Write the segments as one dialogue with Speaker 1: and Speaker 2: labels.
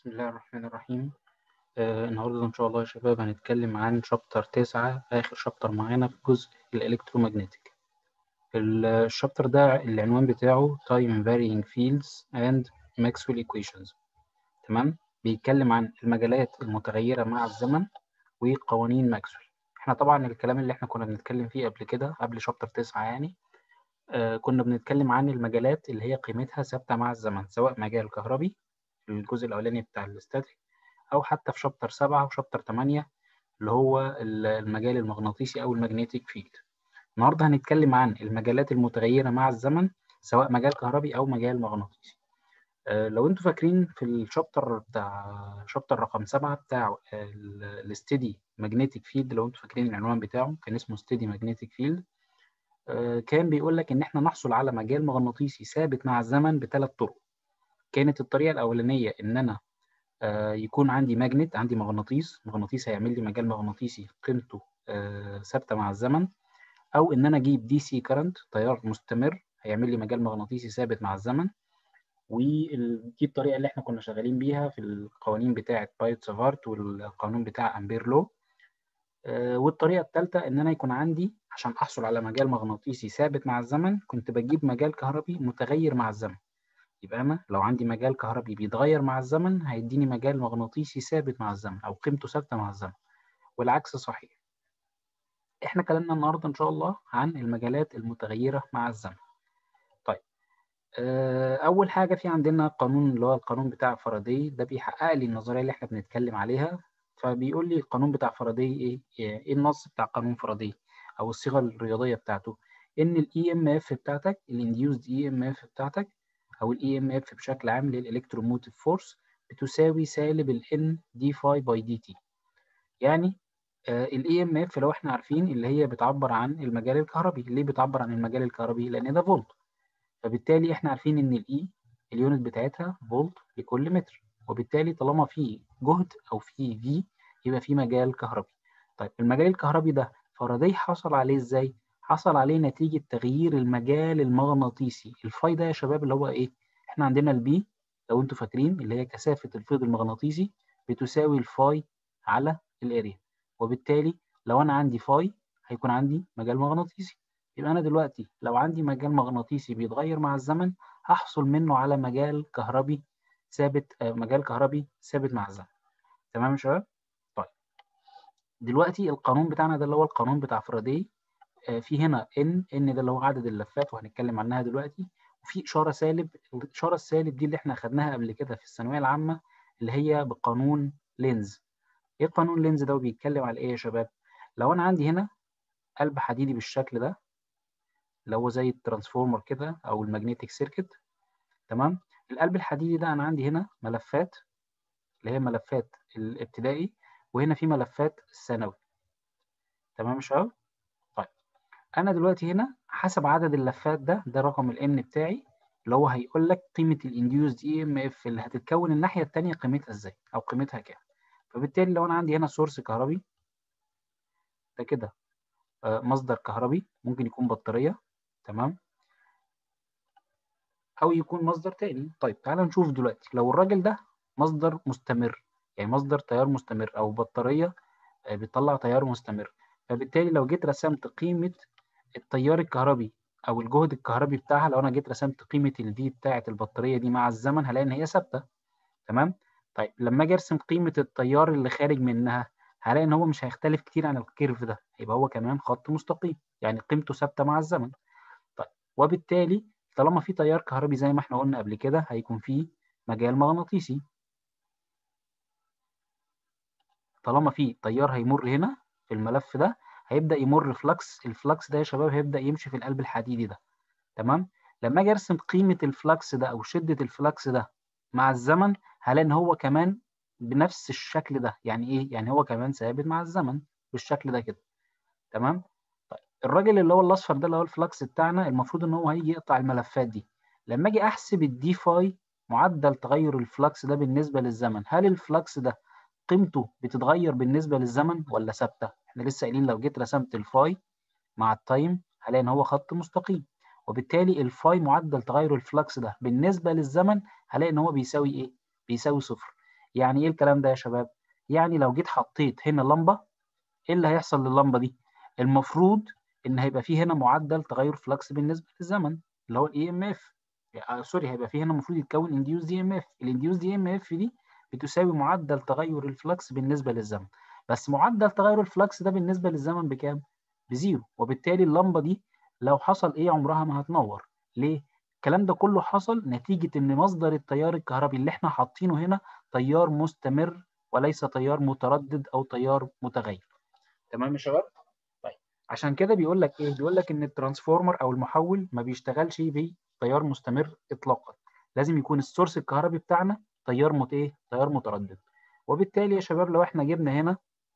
Speaker 1: بسم الله الرحمن الرحيم آه النهاردة إن شاء الله يا شباب هنتكلم عن شابتر تسعة آخر شابتر معانا في جزء الإلكترومagnetic الشابتر ده العنوان بتاعه Time Varying Fields and Maxwell Equations تمام بيتكلم عن المجالات المتغيرة مع الزمن وقوانين ماكسويل احنا طبعا الكلام اللي احنا كنا بنتكلم فيه قبل كده قبل شابتر تسعة يعني آه كنا بنتكلم عن المجالات اللي هي قيمتها ثابتة مع الزمن سواء مجال كهربي الجزء الأولاني بتاع الاستاتيك أو حتى في شابتر سبعة وشابتر تمانية اللي هو المجال المغناطيسي أو المagnetic فيلد النهاردة هنتكلم عن المجالات المتغيرة مع الزمن سواء مجال كهربي أو مجال مغناطيسي أه لو انتوا فاكرين في الشابتر بتاع شابتر رقم سبعة بتاع الستيدي ماجنتيك فيلد لو انتوا فاكرين العنوان بتاعه كان اسمه ستيدي ماجنتيك فيلد أه كان بيقول لك ان احنا نحصل على مجال مغناطيسي ثابت مع الزمن بثلاث طرق كانت الطريقة الأولانية إن أنا آه يكون عندي ماجنت عندي مغناطيس مغناطيس هيعمل لي مجال مغناطيسي قيمته آه ثابتة مع الزمن أو إن أنا أجيب دي سي كارنت تيار مستمر هيعمل لي مجال مغناطيسي ثابت مع الزمن ودي الطريقة اللي إحنا كنا شغالين بيها في القوانين بتاعة بايت سافارت والقانون بتاع أمبير لو آه والطريقة الثالثة إن أنا يكون عندي عشان أحصل على مجال مغناطيسي ثابت مع الزمن كنت بجيب مجال كهربي متغير مع الزمن يبقى أنا لو عندي مجال كهربي بيتغير مع الزمن هيديني مجال مغناطيسي ثابت مع الزمن أو قيمته ثابتة مع الزمن والعكس صحيح. إحنا كلامنا النهاردة إن شاء الله عن المجالات المتغيرة مع الزمن. طيب أول حاجة في عندنا قانون اللي هو القانون بتاع فاراداي ده بيحقق لي النظرية اللي إحنا بنتكلم عليها فبيقول لي القانون بتاع فاراداي إيه؟ إيه النص بتاع قانون فاراداي أو الصيغة الرياضية بتاعته؟ إن ال EMF بتاعتك الانديوزد EMF بتاعتك او الاي ام اف بشكل عام للالكتروموتيف فورس بتساوي سالب ال ان دي فاي باي دي تي يعني الاي ام اف لو احنا عارفين اللي هي بتعبر عن المجال الكهربي ليه بتعبر عن المجال الكهربي لان ده فولت فبالتالي احنا عارفين ان الاي اليونت بتاعتها فولت لكل متر وبالتالي طالما في جهد او في في يبقى في مجال كهربي طيب المجال الكهربي ده فاراداي حصل عليه ازاي حصل عليه نتيجة تغيير المجال المغناطيسي الفاي ده يا شباب اللي هو ايه احنا عندنا البي لو انتوا فاكرين اللي هي كثافة الفيض المغناطيسي بتساوي الفاي على الاريا وبالتالي لو انا عندي فاي هيكون عندي مجال مغناطيسي يبقى انا دلوقتي لو عندي مجال مغناطيسي بيتغير مع الزمن هحصل منه على مجال كهربي ثابت آه مجال كهربي ثابت مع الزمن تمام يا شباب طيب دلوقتي القانون بتاعنا ده اللي هو القانون بتاع فاراداي في هنا ان ان ده اللي هو عدد اللفات وهنتكلم عنها دلوقتي وفي اشاره سالب الاشاره السالب دي اللي احنا خدناها قبل كده في الثانويه العامه اللي هي بقانون لينز ايه قانون لينز ده وبيتكلم على ايه يا شباب لو انا عندي هنا قلب حديدي بالشكل ده اللي هو زي الترانسفورمر كده او المagnetic سيركت تمام القلب الحديدي ده انا عندي هنا ملفات اللي هي ملفات الابتدائي وهنا في ملفات الثانوي تمام يا شباب انا دلوقتي هنا حسب عدد اللفات ده ده رقم الان بتاعي اللي هو هيقول لك قيمه الانديوزد اي ام اف اللي هتتكون الناحيه الثانيه قيمتها ازاي او قيمتها كام فبالتالي لو انا عندي هنا سورس كهربي ده كده مصدر كهربي ممكن يكون بطاريه تمام او يكون مصدر تاني طيب تعال نشوف دلوقتي لو الراجل ده مصدر مستمر يعني مصدر تيار مستمر او بطاريه بتطلع تيار مستمر فبالتالي لو جيت رسمت قيمه التيار الكهربي او الجهد الكهربي بتاعها لو انا جيت رسمت قيمه الفي بتاعه البطاريه دي مع الزمن هلاقي ان هي ثابته تمام طيب لما اجي ارسم قيمه التيار اللي خارج منها هلاقي ان هو مش هيختلف كتير عن الكيرف ده يبقى هو كمان خط مستقيم يعني قيمته ثابته مع الزمن طيب وبالتالي طالما في تيار كهربي زي ما احنا قلنا قبل كده هيكون في مجال مغناطيسي طالما في تيار هيمر هنا في الملف ده هيبدا يمر فلكس الفلكس ده يا شباب هيبدا يمشي في القلب الحديدي ده تمام لما اجي ارسم قيمه الفلكس ده او شده الفلكس ده مع الزمن هلاقي ان هو كمان بنفس الشكل ده يعني ايه يعني هو كمان ثابت مع الزمن بالشكل ده كده تمام طيب الراجل اللي هو الاصفر ده اللي هو الفلكس بتاعنا المفروض ان هو هيجي يقطع الملفات دي لما اجي احسب الدي فاي معدل تغير الفلكس ده بالنسبه للزمن هل الفلكس ده قيمته بتتغير بالنسبه للزمن ولا ثابته احنا لسه قايلين لو جيت رسمت الفاي مع التايم هلاقي ان هو خط مستقيم وبالتالي الفاي معدل تغير الفلكس ده بالنسبه للزمن هلاقي ان هو بيساوي ايه بيساوي صفر يعني ايه الكلام ده يا شباب يعني لو جيت حطيت هنا لمبه ايه اللي هيحصل لللمبه دي المفروض ان هيبقى فيه هنا معدل تغير فلكس بالنسبه للزمن اللي هو الاي ام اف سوري هيبقى فيه هنا المفروض يتكون انديوس دي ام اف الانديوس دي ام اف دي بتساوي معدل تغير الفلكس بالنسبه للزمن بس معدل تغير الفلكس ده بالنسبه للزمن بكام بزيرو وبالتالي اللمبه دي لو حصل ايه عمرها ما هتنور ليه الكلام ده كله حصل نتيجه ان مصدر التيار الكهربي اللي احنا حاطينه هنا تيار مستمر وليس تيار متردد او تيار متغير تمام يا شباب طيب عشان كده بيقول لك ايه بيقول لك ان الترانسفورمر او المحول ما بيشتغلش بتيار مستمر اطلاقا لازم يكون السورس الكهربي بتاعنا تيار مت ايه تيار متردد وبالتالي يا شباب لو احنا جبنا هنا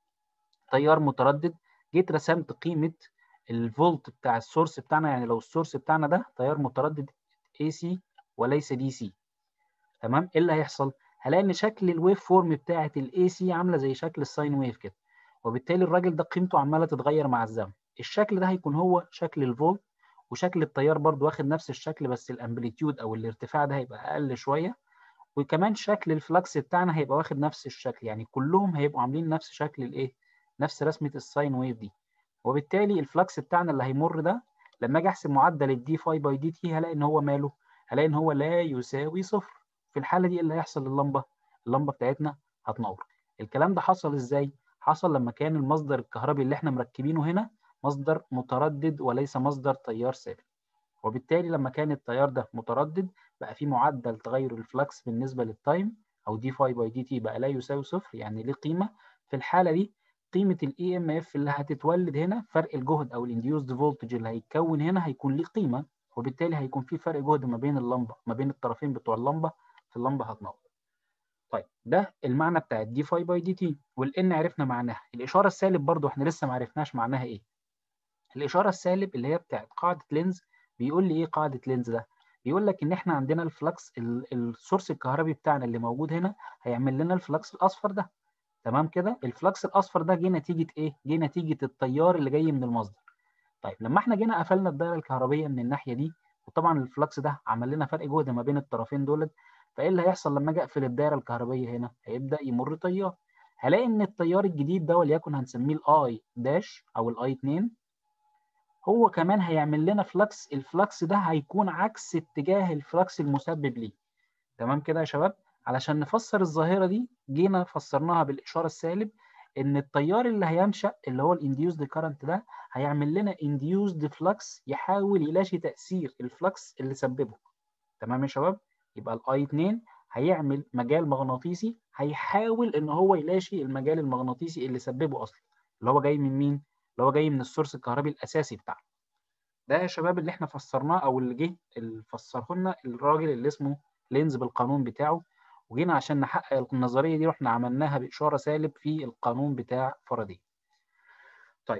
Speaker 1: تيار متردد جيت رسمت قيمه الفولت بتاع السورس بتاعنا يعني لو السورس بتاعنا ده تيار متردد AC وليس DC تمام ايه اللي هيحصل هلاقي ان شكل الويف فورم بتاعه الاي سي عامله زي شكل الساين ويف كده وبالتالي الراجل ده قيمته عماله تتغير مع الزمن الشكل ده هيكون هو شكل الفولت وشكل التيار برضو واخد نفس الشكل بس الامبليتيود او الارتفاع ده هيبقى اقل شويه وكمان شكل الفلكس بتاعنا هيبقى واخد نفس الشكل يعني كلهم هيبقوا عاملين نفس شكل الايه نفس رسمه الساين ويف دي وبالتالي الفلكس بتاعنا اللي هيمر ده لما اجي احسب معدل الدي فاي باي دي تي هلاقي ان هو ماله هلاقي ان هو لا يساوي صفر في الحاله دي اللي هيحصل لللمبه اللمبه بتاعتنا هتنور الكلام ده حصل ازاي حصل لما كان المصدر الكهربي اللي احنا مركبينه هنا مصدر متردد وليس مصدر تيار ثابت وبالتالي لما كان التيار ده متردد بقى في معدل تغير الفلكس بالنسبه للتايم او دي فاي باي دي تي بقى لا يساوي صفر يعني ليه قيمه في الحاله دي قيمه الاي ام اف اللي هتتولد هنا فرق الجهد او الانديوسد فولتج اللي هيتكون هنا هيكون ليه قيمه وبالتالي هيكون في فرق جهد ما بين اللمبه ما بين الطرفين بتوع اللمبه في اللمبه هتنور طيب ده المعنى بتاع الدي فاي باي دي تي والان عرفنا معناها الاشاره السالب برضو احنا لسه ما عرفناش معناها ايه الاشاره السالب اللي هي بتاعت قاعده لينز بيقول لي ايه قاعده لينز ده بيقول لك ان احنا عندنا الفلكس السورس الكهربي بتاعنا اللي موجود هنا هيعمل لنا الفلكس الاصفر ده تمام كده الفلكس الاصفر ده جه نتيجه ايه جه نتيجه التيار اللي جاي من المصدر طيب لما احنا جينا قفلنا الدايره الكهربيه من الناحيه دي وطبعا الفلكس ده عمل لنا فرق جهد ما بين الطرفين دول فايه اللي هيحصل لما اجي اقفل الدايره الكهربيه هنا هيبدا يمر تيار هلاقي ان التيار الجديد ده وليكن هنسميه الاي داش او الاي 2 هو كمان هيعمل لنا فلكس الفلكس ده هيكون عكس اتجاه الفلكس المسبب ليه تمام كده يا شباب علشان نفسر الظاهره دي جينا فسرناها بالاشاره السالب ان التيار اللي هينشا اللي هو الانديوسد كارنت ده هيعمل لنا انديوسد فلكس يحاول يلاشي تاثير الفلكس اللي سببه تمام يا شباب يبقى الاي 2 هيعمل مجال مغناطيسي هيحاول ان هو يلاشي المجال المغناطيسي اللي سببه اصلا اللي هو جاي من مين اللي هو جاي من السورس الكهربي الاساسي بتاعنا ده يا شباب اللي احنا فسرناه او اللي جه اللي فسره لنا الراجل اللي اسمه لينز بالقانون بتاعه وجينا عشان نحقق النظريه دي رحنا عملناها باشاره سالب في القانون بتاع فاراداي طيب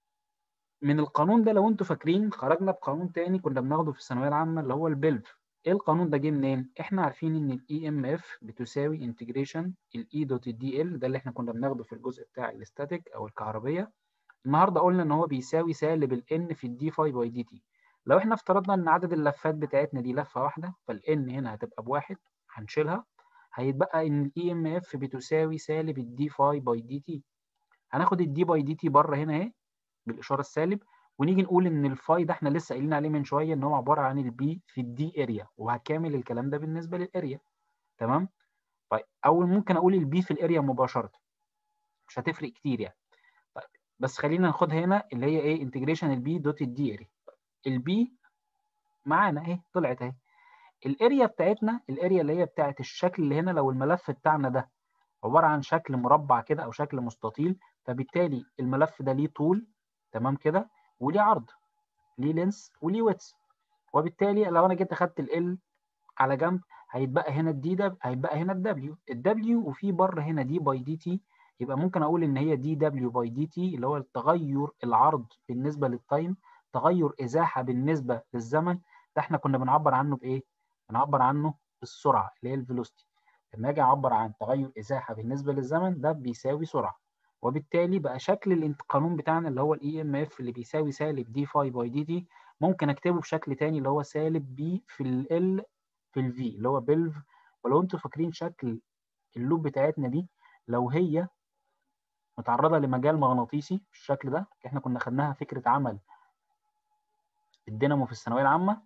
Speaker 1: من القانون ده لو انتوا فاكرين خرجنا بقانون تاني كنا بناخده في الثانويه العامه اللي هو البلف ايه القانون ده جه منين احنا عارفين ان الاي ام اف بتساوي انتجريشن الاي دوت دي ال ده اللي احنا كنا بناخده في الجزء بتاع الاستاتيك او الكهربيه النهارده قلنا ان هو بيساوي سالب الان في الدي فاي باي دي تي لو احنا افترضنا ان عدد اللفات بتاعتنا دي لفه واحده فالان هنا هتبقى بواحد هنشيلها هيتبقى ان الاي ام اف بتساوي سالب الدي فاي باي دي تي هناخد الدي باي دي تي بره هنا اهي بالاشاره السالب ونيجي نقول ان الفاي ده احنا لسه قايلين عليه من شويه ان هو عباره عن البي في الدي اريا وهكامل الكلام ده بالنسبه للاريا تمام طيب او ممكن اقول البي في الاريا مباشره مش هتفرق كتير يعني طيب بس خلينا ناخدها هنا اللي هي ايه انتجريشن البي دوت الدي اريا البي معانا اهي طلعت اهي الاريا بتاعتنا الاريا اللي هي بتاعت الشكل اللي هنا لو الملف بتاعنا ده عباره عن شكل مربع كده او شكل مستطيل فبالتالي الملف ده ليه طول تمام كده وليه عرض ليه لينس وليه ويتس وبالتالي لو انا جيت اخدت ال على جنب هيتبقى هنا الدي ده هيتبقى هنا الدبليو الدبليو وفي بره هنا دي باي دي تي يبقى ممكن اقول ان هي دي دبليو باي دي تي اللي هو التغير العرض بالنسبه للتايم تغير ازاحه بالنسبه للزمن ده احنا كنا بنعبر عنه بايه بنعبر عنه بالسرعه اللي هي الفيلوسيتي لما اجي اعبر عن تغير ازاحه بالنسبه للزمن ده بيساوي سرعه وبالتالي بقى شكل القانون بتاعنا اللي هو الاي ام اف اللي بيساوي سالب دي فاي باي دي تي ممكن اكتبه بشكل تاني اللي هو سالب بي في ال في الفي اللي هو بلف ولو انتوا فاكرين شكل اللوب بتاعتنا دي لو هي متعرضه لمجال مغناطيسي بالشكل ده احنا كنا خدناها فكره عمل الدينامو في الثانويه العامه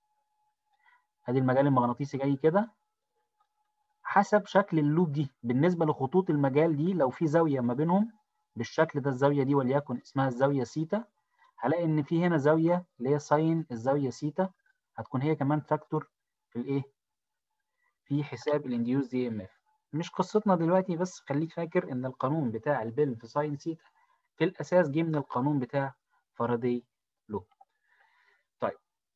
Speaker 1: ادي المجال المغناطيسي جاي كده حسب شكل اللوب دي بالنسبه لخطوط المجال دي لو في زاويه ما بينهم بالشكل ده الزاويه دي وليكن اسمها الزاويه سيتا هلاقي ان في هنا زاويه اللي هي ساين الزاويه سيتا هتكون هي كمان فاكتور في الايه في حساب الانديوز دي ام اف مش قصتنا دلوقتي بس خليك فاكر ان القانون بتاع البيلم في ساين سيتا في الاساس جه من القانون بتاع فاراداي لو طيب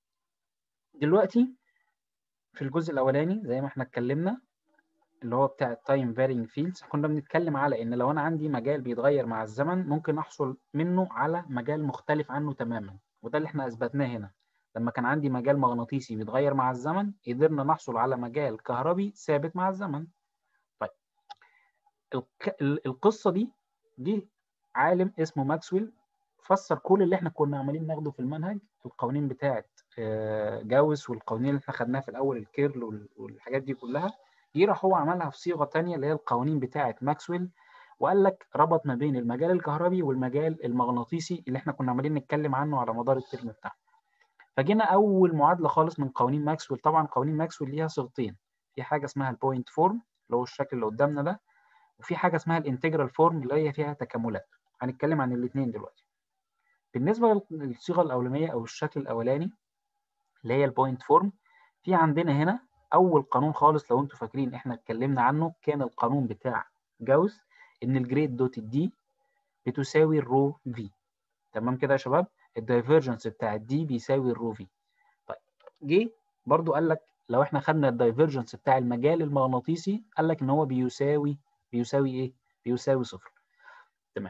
Speaker 1: دلوقتي في الجزء الاولاني زي ما احنا اتكلمنا اللي هو بتاع التايم فارينج فيلدز كنا بنتكلم على ان لو انا عندي مجال بيتغير مع الزمن ممكن احصل منه على مجال مختلف عنه تماما وده اللي احنا اثبتناه هنا لما كان عندي مجال مغناطيسي بيتغير مع الزمن قدرنا نحصل على مجال كهربي ثابت مع الزمن طيب الك... القصه دي دي عالم اسمه ماكسويل فسر كل اللي احنا كنا عمالين ناخده في المنهج القوانين بتاعه جاوس والقوانين اللي احنا خدناها في الاول الكيرل والحاجات دي كلها جه راح هو عملها في صيغه ثانيه اللي هي القوانين بتاعه ماكسويل وقال لك ربط ما بين المجال الكهربي والمجال المغناطيسي اللي احنا كنا عمالين نتكلم عنه على مدار الترم بتاعنا فجينا اول معادله خالص من قوانين ماكسويل طبعا قوانين ماكسويل ليها صيغتين في حاجه اسمها البوينت فورم اللي هو الشكل اللي قدامنا ده وفي حاجه اسمها الانتجرال فورم اللي هي فيها تكاملات هنتكلم عن الاثنين دلوقتي بالنسبه للصيغه الاولانيه او الشكل الاولاني اللي هي البوينت فورم في عندنا هنا اول قانون خالص لو انتم فاكرين احنا اتكلمنا عنه كان القانون بتاع جاوس ان الجريد دوت دي بتساوي الرو في تمام كده يا شباب الدايفرجنس بتاع الدي بيساوي الرو في طيب جه برضو قال لك لو احنا خدنا الدايفرجنس بتاع المجال المغناطيسي قال لك ان هو بيساوي بيساوي ايه بيساوي صفر تمام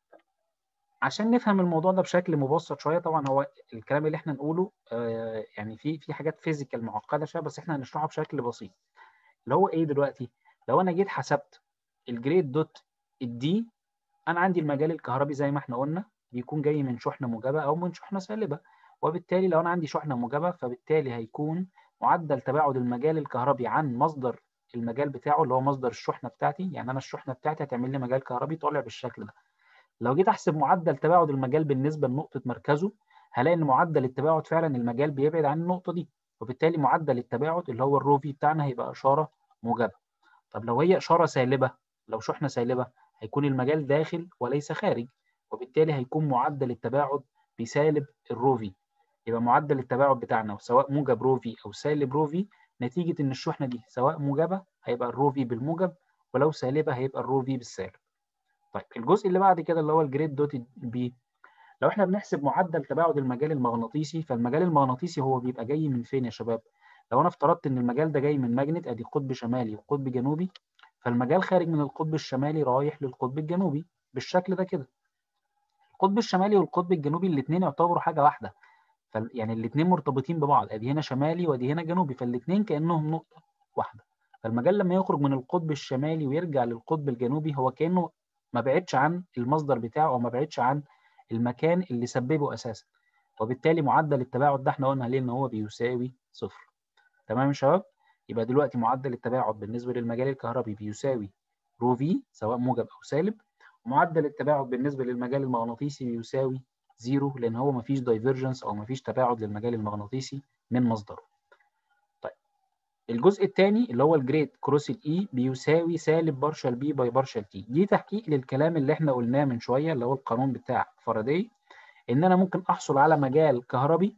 Speaker 1: عشان نفهم الموضوع ده بشكل مبسط شويه طبعا هو الكلام اللي احنا نقوله آه يعني في في حاجات فيزيكال معقده شويه بس احنا هنشرحها بشكل بسيط اللي هو ايه دلوقتي لو انا جيت حسبت الجريد دوت الدي انا عندي المجال الكهربي زي ما احنا قلنا بيكون جاي من شحنه موجبه او من شحنه سالبه وبالتالي لو انا عندي شحنه موجبه فبالتالي هيكون معدل تباعد المجال الكهربي عن مصدر المجال بتاعه اللي هو مصدر الشحنه بتاعتي يعني انا الشحنه بتاعتي هتعمل لي مجال كهربي طالع بالشكل ده لو جيت احسب معدل تباعد المجال بالنسبه لنقطه مركزه هلاقي ان معدل التباعد فعلا المجال بيبعد عن النقطه دي وبالتالي معدل التباعد اللي هو الرو في بتاعنا هيبقى اشاره موجبه طب لو هي اشاره سالبه لو شحنه سالبه هيكون المجال داخل وليس خارج وبالتالي هيكون معدل التباعد بسالب الرو في يبقى معدل التباعد بتاعنا سواء موجب رو في او سالب رو في نتيجه ان الشحنه دي سواء موجبه هيبقى الرو في بالموجب ولو سالبه هيبقى الرو في بالسالب طيب الجزء اللي بعد كده اللي هو الجريد دوت بي لو احنا بنحسب معدل تباعد المجال المغناطيسي فالمجال المغناطيسي هو بيبقى جاي من فين يا شباب لو انا افترضت ان المجال ده جاي من ماجنت ادي قطب شمالي وقطب جنوبي فالمجال خارج من القطب الشمالي رايح للقطب الجنوبي بالشكل ده كده القطب الشمالي والقطب الجنوبي الاثنين يعتبروا حاجه واحده يعني الاثنين مرتبطين ببعض ادي هنا شمالي وادي هنا جنوبي فالاثنين كانهم نقطه واحده فالمجال لما يخرج من القطب الشمالي ويرجع للقطب الجنوبي هو كانه ما بعدش عن المصدر بتاعه او ما بعدش عن المكان اللي سببه اساسا وبالتالي معدل التباعد ده احنا قلنا عليه ان هو بيساوي صفر تمام يا شباب يبقى دلوقتي معدل التباعد بالنسبه للمجال الكهربي بيساوي رو في سواء موجب او سالب ومعدل التباعد بالنسبه للمجال المغناطيسي بيساوي زيرو لان هو مفيش دايفرجنس او مفيش تباعد للمجال المغناطيسي من مصدره طيب الجزء الثاني اللي هو الجريد كروس الاي بيساوي سالب بارشال بي باي بارشال تي دي تحقيق للكلام اللي احنا قلناه من شويه اللي هو القانون بتاع فاراداي ان انا ممكن احصل على مجال كهربي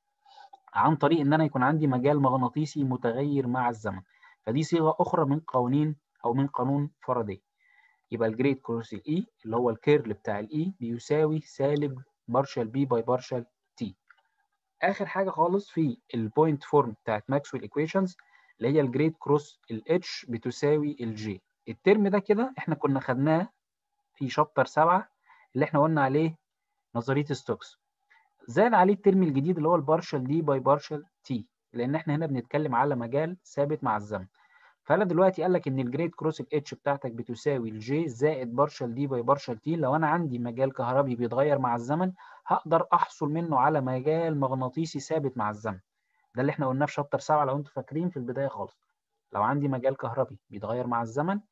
Speaker 1: عن طريق ان انا يكون عندي مجال مغناطيسي متغير مع الزمن فدي صيغه اخرى من قوانين او من قانون فاراداي يبقى الجريد كروس الاي اللي هو الكيرل بتاع الاي بيساوي سالب بارشال بي باي بارشال تي اخر حاجه خالص في البوينت فورم بتاعت ماكسويل ايكويشنز اللي هي الجريد كروس الاتش بتساوي الجي الترم ده كده احنا كنا خدناه في شابتر 7 اللي احنا قلنا عليه نظريه ستوكس زاد عليه الترم الجديد اللي هو البارشال دي باي بارشال تي لان احنا هنا بنتكلم على مجال ثابت مع الزمن فانا دلوقتي قال لك ان الجريد كروس الاتش بتاعتك بتساوي الجي زائد بارشال دي باي بارشال تي لو انا عندي مجال كهربي بيتغير مع الزمن هقدر احصل منه على مجال مغناطيسي ثابت مع الزمن ده اللي احنا قلناه في شابتر 7 لو انتم فاكرين في البدايه خالص لو عندي مجال كهربي بيتغير مع الزمن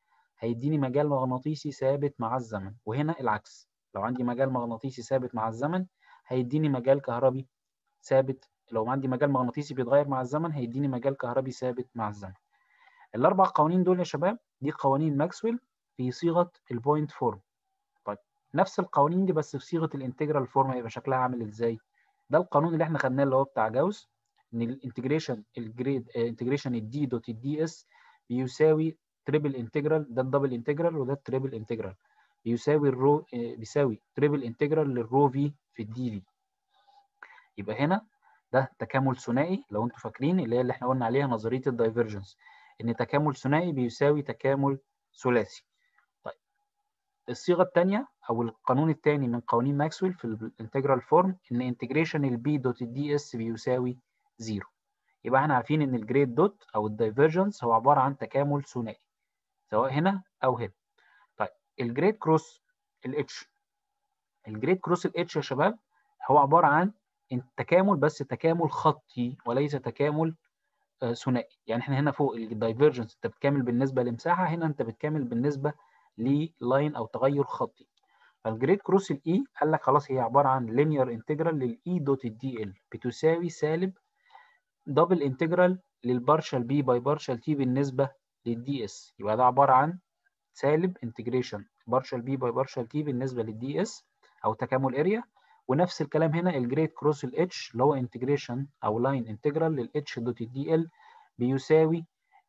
Speaker 1: هيديني مجال مغناطيسي ثابت مع الزمن وهنا العكس لو عندي مجال مغناطيسي ثابت مع الزمن هيديني مجال كهربي ثابت لو عندي مجال مغناطيسي بيتغير مع الزمن هيديني مجال كهربي ثابت مع الزمن الاربع قوانين دول يا شباب دي قوانين ماكسويل في صيغه البوينت فورم طيب نفس القوانين دي بس في صيغه الانتجرال فورم هيبقى شكلها عامل ازاي ده القانون اللي احنا خدناه اللي هو بتاع جاوس ان الانتجريشن الجريد انتجريشن الدي دوت الدي اس بيساوي تريبل انتجرال ده الدبل انتجرال وده التريبل انتجرال بيساوي الرو بيساوي تريبل انتجرال للرو في في الدي في يبقى هنا ده تكامل ثنائي لو انتوا فاكرين اللي هي اللي احنا قلنا عليها نظريه الدايفرجنس ان تكامل ثنائي بيساوي تكامل ثلاثي طيب الصيغه الثانيه او القانون الثاني من قوانين ماكسويل في الانتجرال فورم ان انتجريشن البي دوت الدي اس بيساوي زيرو يبقى احنا عارفين ان الجريد دوت او الدايفرجنس هو عباره عن تكامل ثنائي سواء هنا او هنا طيب الجريد كروس الاتش الجريد كروس الاتش يا شباب هو عباره عن تكامل بس تكامل خطي وليس تكامل ثنائي يعني احنا هنا فوق الدايفرجنس انت بتكامل بالنسبه لمساحه هنا انت بتكامل بالنسبه للاين او تغير خطي فالجريد كروس الاي قال لك خلاص هي عباره عن لينير انتجرال للاي دوت الدي ال بتساوي سالب دبل انتجرال للبارشال بي باي بارشال تي بالنسبه للدي اس يبقى ده عباره عن سالب انتجريشن بارشال بي باي بارشال تي بالنسبه للدي اس او تكامل اريا ونفس الكلام هنا الجريد كروس الاتش اللي هو انتجريشن او لاين انتجرال للاتش دوت الدي ال بيساوي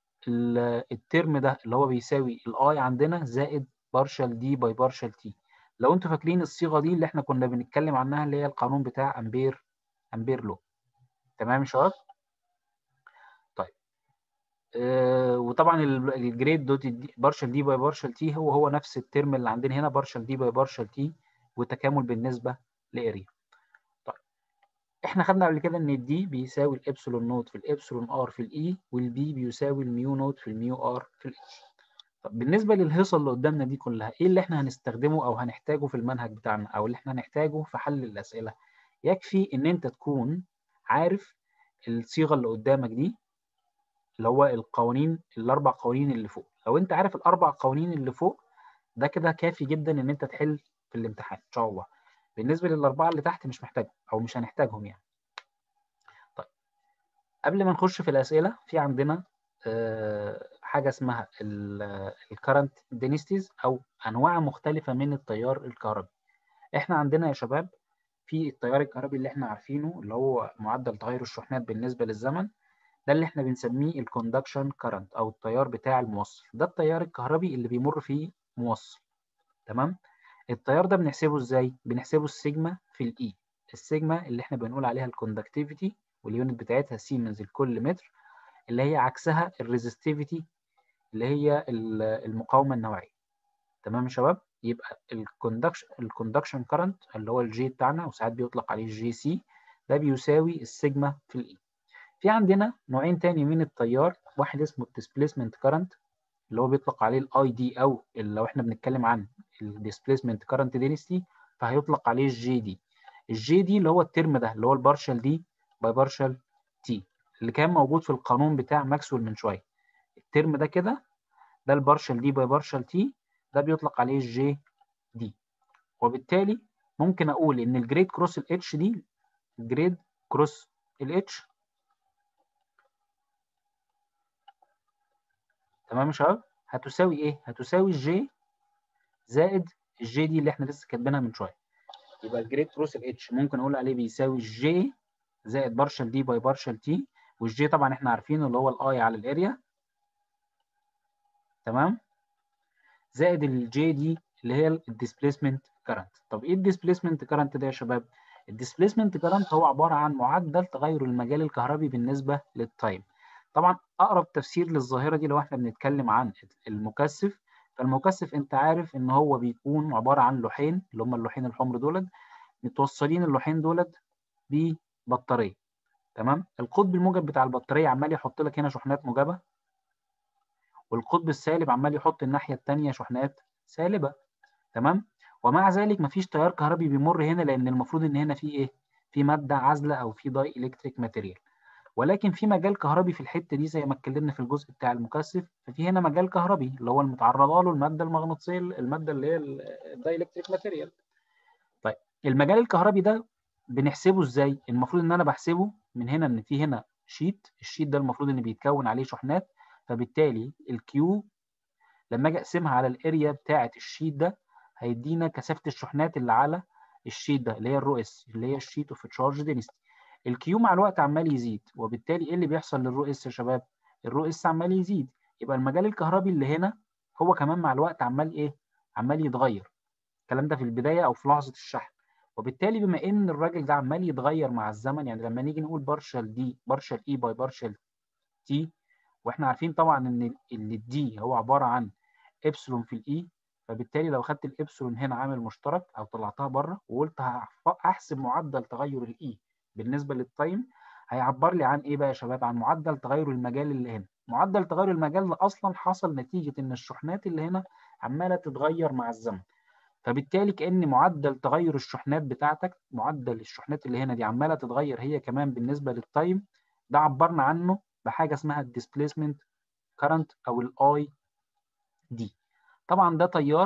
Speaker 1: الترم ده اللي هو بيساوي الاي عندنا زائد بارشال دي باي بارشال تي لو انتوا فاكرين الصيغه دي اللي احنا كنا بنتكلم عنها اللي هي القانون بتاع امبير امبير لو تمام يا شباب طيب آه وطبعا الجريد دوت بارشال دي باي بارشال تي هو هو نفس الترم اللي عندنا هنا بارشال دي باي بارشال تي وتكامل بالنسبه لاريا طيب احنا خدنا قبل كده ان الدي بيساوي الابسلون نوت في الابسلون ار في الاي والبي بيساوي الميو نوت في الميو ار في الاتش طب بالنسبه للهيصه اللي قدامنا دي كلها ايه اللي احنا هنستخدمه او هنحتاجه في المنهج بتاعنا او اللي احنا هنحتاجه في حل الاسئله يكفي ان انت تكون عارف الصيغه اللي قدامك دي اللي هو القوانين الاربع قوانين اللي فوق لو انت عارف الاربع قوانين اللي فوق ده كده كافي جدا ان انت تحل في الامتحان ان شاء الله بالنسبه للاربعه اللي تحت مش محتاجهم او مش هنحتاجهم يعني طيب قبل ما نخش في الاسئله في عندنا أه حاجه اسمها الكرنت دينستيز او انواع مختلفه من التيار الكهربي احنا عندنا يا شباب في التيار الكهربي اللي احنا عارفينه اللي هو معدل تغير الشحنات بالنسبه للزمن ده اللي احنا بنسميه الكوندكشن كرنت او التيار بتاع الموصل ده التيار الكهربي اللي بيمر فيه موصل تمام التيار ده بنحسبه ازاي بنحسبه السيجما في الاي السيجما اللي احنا بنقول عليها الكوندكتيفيتي واليونت بتاعتها سيمنز لكل متر اللي هي عكسها الريزستيفيتي اللي هي المقاومه النوعيه تمام يا شباب يبقى الكوندكشن الكوندكشن كرنت اللي هو الجي بتاعنا وساعات بيطلق عليه الجي سي ده بيساوي السيجما في الاي في عندنا نوعين تاني من التيار واحد اسمه الديسبيسمنت كرنت اللي هو بيطلق عليه الاي دي او لو احنا بنتكلم عن الديسبيسمنت كرنت دينستي فهيطلق عليه الجي دي الجي دي اللي هو الترم ده اللي هو البارشال دي باي بارشال تي اللي كان موجود في القانون بتاع ماكسويل من شويه الترم ده كده ده البارشال دي باي بارشال تي ده بيطلق عليه الجي دي وبالتالي ممكن اقول ان الجريد كروس الاتش دي الجريد كروس الاتش تمام يا شباب هتساوي ايه هتساوي الجي زائد الجي دي اللي احنا لسه كاتبينها من شويه يبقى الجريد كروس الاتش ممكن اقول عليه بيساوي الجي زائد بارشال دي باي بارشال تي والجي طبعا احنا عارفينه اللي هو الاي على الاريا تمام زائد الجي دي اللي هي الديسبيسمنت كرنت طب ايه الديسبيسمنت كرنت ده يا شباب الديسبيسمنت كرنت هو عباره عن معدل تغير المجال الكهربي بالنسبه للتايم طبعا اقرب تفسير للظاهره دي لو احنا بنتكلم عن المكثف فالمكثف انت عارف ان هو بيكون عباره عن لوحين اللي هم اللوحين الحمر دولت متوصلين اللوحين دولت ببطاريه تمام القطب الموجب بتاع البطاريه عمال يحط لك هنا شحنات موجبه والقطب السالب عمال يحط الناحيه الثانيه شحنات سالبه تمام ومع ذلك مفيش تيار كهربي بيمر هنا لان المفروض ان هنا في ايه في ماده عازله او في داي الكتريك ماتيريال ولكن في مجال كهربي في الحته دي زي ما اتكلمنا في الجزء بتاع المكثف ففي هنا مجال كهربي اللي هو المتعرضه له الماده المغناطيسيه الماده اللي هي الدايلكتريك ماتيريال طيب المجال الكهربي ده بنحسبه ازاي المفروض ان انا بحسبه من هنا ان في هنا شيت الشيت ده المفروض ان بيتكون عليه شحنات فبالتالي الكيو لما اجي اقسمها على الاريا بتاعه الشيت ده هيدينا كثافه الشحنات اللي على الشيت ده اللي هي الرو اس اللي هي الشيت اوف تشارج دينستي الكيو مع الوقت عمال يزيد وبالتالي ايه اللي بيحصل للرو اس يا شباب الرو اس عمال يزيد يبقى المجال الكهربي اللي هنا هو كمان مع الوقت عمال ايه عمال يتغير الكلام ده في البدايه او في لحظه الشحن وبالتالي بما ان الراجل ده عمال يتغير مع الزمن يعني لما نيجي نقول بارشال دي بارشال اي باي بارشال تي واحنا عارفين طبعا ان الدي هو عباره عن ابسلون في الاي فبالتالي لو خدت الابسلون هنا عامل مشترك او طلعتها بره وقلت هحسب معدل تغير الاي بالنسبه للتايم هيعبر لي عن ايه بقى يا شباب عن معدل تغير المجال اللي هنا معدل تغير المجال ده اصلا حصل نتيجه ان الشحنات اللي هنا عماله تتغير مع الزمن فبالتالي كان معدل تغير الشحنات بتاعتك معدل الشحنات اللي هنا دي عماله تتغير هي كمان بالنسبه للتايم ده عبرنا عنه بحاجه اسمها الديسبيسمنت كارنت او الاي دي طبعا ده تيار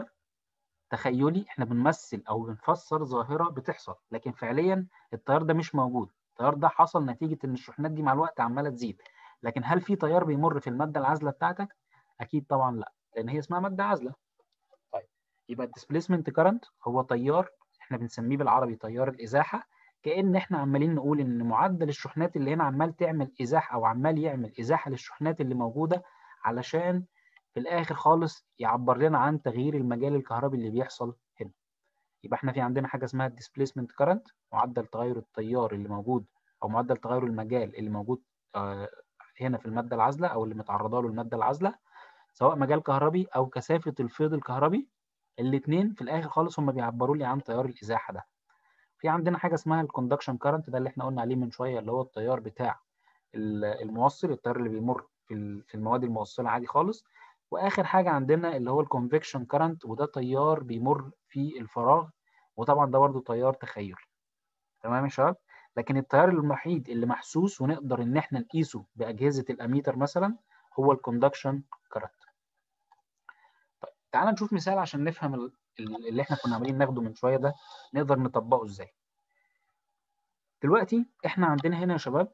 Speaker 1: تخيلي احنا بنمثل او بنفسر ظاهره بتحصل لكن فعليا التيار ده مش موجود التيار ده حصل نتيجه ان الشحنات دي مع الوقت عماله تزيد لكن هل في تيار بيمر في الماده العازله بتاعتك اكيد طبعا لا لان هي اسمها ماده عازله طيب يبقى الديسبيسمنت كارنت هو تيار احنا بنسميه بالعربي تيار الازاحه كان احنا عمالين نقول ان معدل الشحنات اللي هنا عمال تعمل ازاحه او عمال يعمل ازاحه للشحنات اللي موجوده علشان في الاخر خالص يعبر لنا عن تغيير المجال الكهربي اللي بيحصل هنا يبقى احنا في عندنا حاجه اسمها الديسبيسمنت كارنت معدل تغير التيار اللي موجود او معدل تغير المجال اللي موجود هنا في الماده العازله او اللي متعرضه له الماده العازله سواء مجال كهربي او كثافه الفيض الكهربي الاثنين في الاخر خالص هم بيعبروا لي عن تيار الازاحه ده في عندنا حاجه اسمها الكوندكشن كارنت ده اللي احنا قلنا عليه من شويه اللي هو التيار بتاع الموصل التيار اللي بيمر في المواد الموصله عادي خالص واخر حاجه عندنا اللي هو الكونفكشن كارنت وده تيار بيمر في الفراغ وطبعا ده برضه تيار تخيل تمام يا شباب لكن التيار الوحيد اللي محسوس ونقدر ان احنا نقيسه باجهزه الاميتر مثلا هو الكوندكشن كارنت طيب تعال نشوف مثال عشان نفهم اللي احنا كنا عاملين ناخده من شويه ده نقدر نطبقه ازاي دلوقتي احنا عندنا هنا يا شباب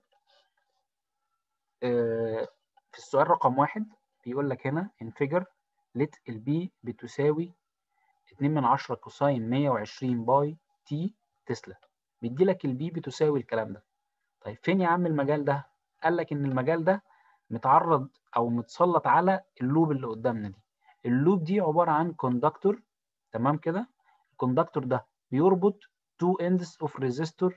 Speaker 1: في السؤال رقم واحد بيقول لك هنا in figure let البي بتساوي 2 من 10 كوساين 120 باي تي تسلا بيدي لك البي بتساوي الكلام ده طيب فين يا عم المجال ده قال لك ان المجال ده متعرض او متسلط على اللوب اللي قدامنا دي اللوب دي عباره عن كوندكتور تمام كده الكوندكتور ده بيربط تو اندز اوف ريزيستور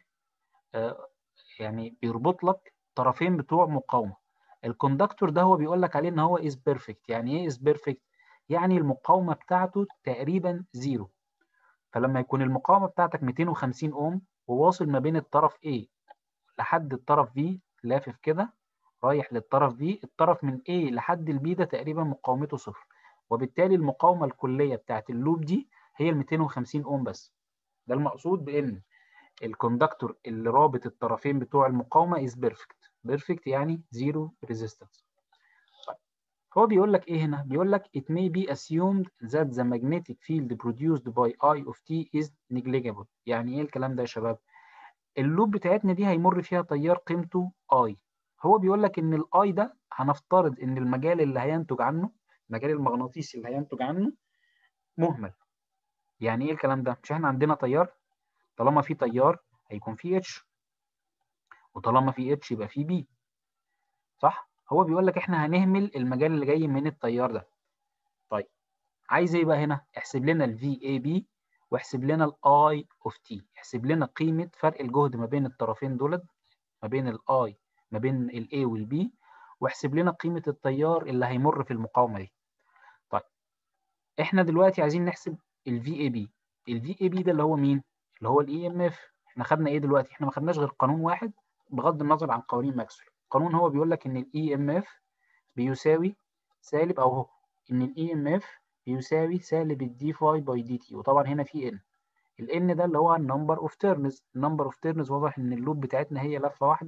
Speaker 1: يعني بيربط لك طرفين بتوع مقاومه الكوندكتور ده هو بيقول لك عليه ان هو از بيرفكت يعني ايه از بيرفكت يعني المقاومه بتاعته تقريبا زيرو فلما يكون المقاومه بتاعتك 250 اوم وواصل ما بين الطرف A لحد الطرف B لافف كده رايح للطرف B الطرف من A لحد ال B ده تقريبا مقاومته صفر وبالتالي المقاومه الكليه بتاعت اللوب دي هي ال 250 اوم بس ده المقصود بان الكوندكتور اللي رابط الطرفين بتوع المقاومه از بيرفكت بيرفكت يعني زيرو ريزيستنس طيب هو بيقول لك ايه هنا بيقول لك it may be assumed that the magnetic field produced by I of t is negligible يعني ايه الكلام ده يا شباب اللوب بتاعتنا دي هيمر فيها تيار قيمته I هو بيقول لك ان الاي ده هنفترض ان المجال اللي هينتج عنه المجال المغناطيسي اللي هينتج عنه مهمل يعني ايه الكلام ده مش احنا عندنا تيار طالما في تيار هيكون في اتش وطالما في اتش يبقى في بي صح هو بيقول لك احنا هنهمل المجال اللي جاي من التيار ده طيب عايز ايه بقى هنا احسب لنا الفي اي بي واحسب لنا الاي اوف تي احسب لنا قيمه فرق الجهد ما بين الطرفين دولت ما بين الاي ما بين الاي والبي واحسب لنا قيمه التيار اللي هيمر في المقاومه دي طيب احنا دلوقتي عايزين نحسب الفي اي بي الفي اي بي ده اللي هو مين اللي هو الاي ام اف احنا خدنا ايه دلوقتي احنا ما خدناش غير قانون واحد بغض النظر عن قوانين ماكسويل القانون هو بيقول لك ان الاي ام اف بيساوي سالب او هو ان الاي ام اف بيساوي سالب الدي فاي باي دي تي وطبعا هنا في ان الان ده اللي هو النمبر اوف تيرنز النمبر اوف تيرنز واضح ان اللوب بتاعتنا هي لفه واحده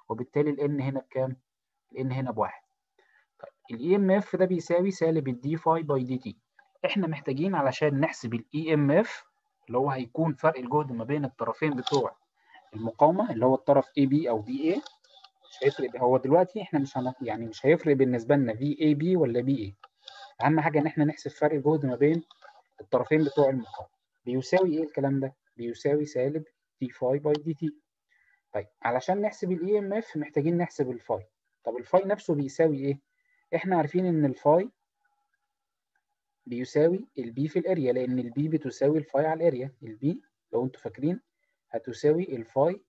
Speaker 1: وبالتالي الان هنا بكام؟ الان هنا بواحد طيب الاي ام اف ده بيساوي سالب الدي فاي باي دي تي احنا محتاجين علشان نحسب الاي ام اف اللي هو هيكون فرق الجهد ما بين الطرفين بتوع المقاومه اللي هو الطرف اي بي او بي اي مش هيفرق هو دلوقتي احنا مش هن... يعني مش هيفرق بالنسبه لنا في اي بي ولا بي اي اهم حاجه ان احنا نحسب فرق الجهد ما بين الطرفين بتوع المقاومه بيساوي ايه الكلام ده بيساوي سالب دي فاي باي دي تي طيب علشان نحسب الاي ام اف محتاجين نحسب الفاي طب الفاي نفسه بيساوي ايه احنا عارفين ان الفاي بيساوي البي في الاريا لان البي بتساوي الفاي على الاريا البي لو انتوا فاكرين هتساوي الفاي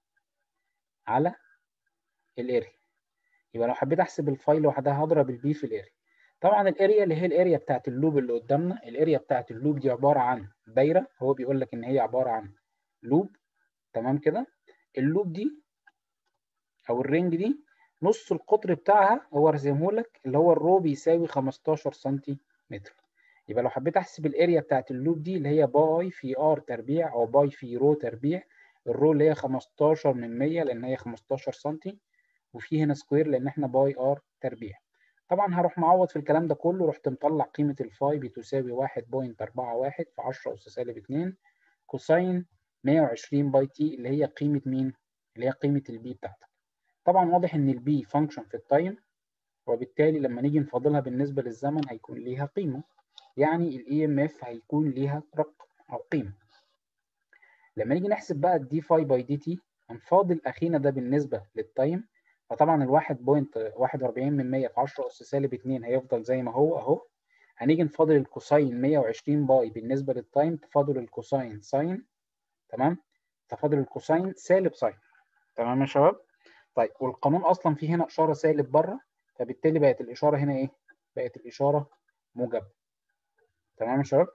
Speaker 1: على الاريا يبقى لو حبيت احسب الفاي لوحدها هضرب البي في الاريا طبعا الاريا اللي هي الاريا بتاعت اللوب اللي قدامنا الاريا بتاعت اللوب دي عباره عن دايره هو بيقول لك ان هي عباره عن لوب تمام كده اللوب دي او الرينج دي نص القطر بتاعها هو رسمه لك اللي هو الرو بيساوي 15 سنتيمتر يبقى لو حبيت احسب الاريا بتاعت اللوب دي اللي هي باي في ار تربيع او باي في رو تربيع الرو اللي هي 15 من 100 لان هي 15 سنتي وفي هنا سكوير لان احنا باي ار تربيع طبعا هروح معوض في الكلام ده كله رحت مطلع قيمه الفاي بتساوي 1.41 في 10 اس سالب 2 كوساين 120 باي تي اللي هي قيمه مين اللي هي قيمه البي بتاعتك طبعا واضح ان البي فانكشن في التايم وبالتالي لما نيجي نفاضلها بالنسبه للزمن هيكون ليها قيمه يعني الاي ام اف هيكون ليها رقم او قيمه لما نيجي نحسب بقى الدي فاي باي دي تي هنفاضل اخينا ده بالنسبه للتايم فطبعا ال 1.41 من 100 في 10 اس سالب 2 هيفضل زي ما هو اهو هنيجي نفاضل الكوساين 120 باي بالنسبه للتايم تفاضل الكوساين ساين تمام تفاضل الكوساين سالب ساين تمام يا شباب طيب والقانون اصلا فيه هنا اشاره سالب بره فبالتالي بقت الاشاره هنا ايه بقت الاشاره موجبه تمام يا شباب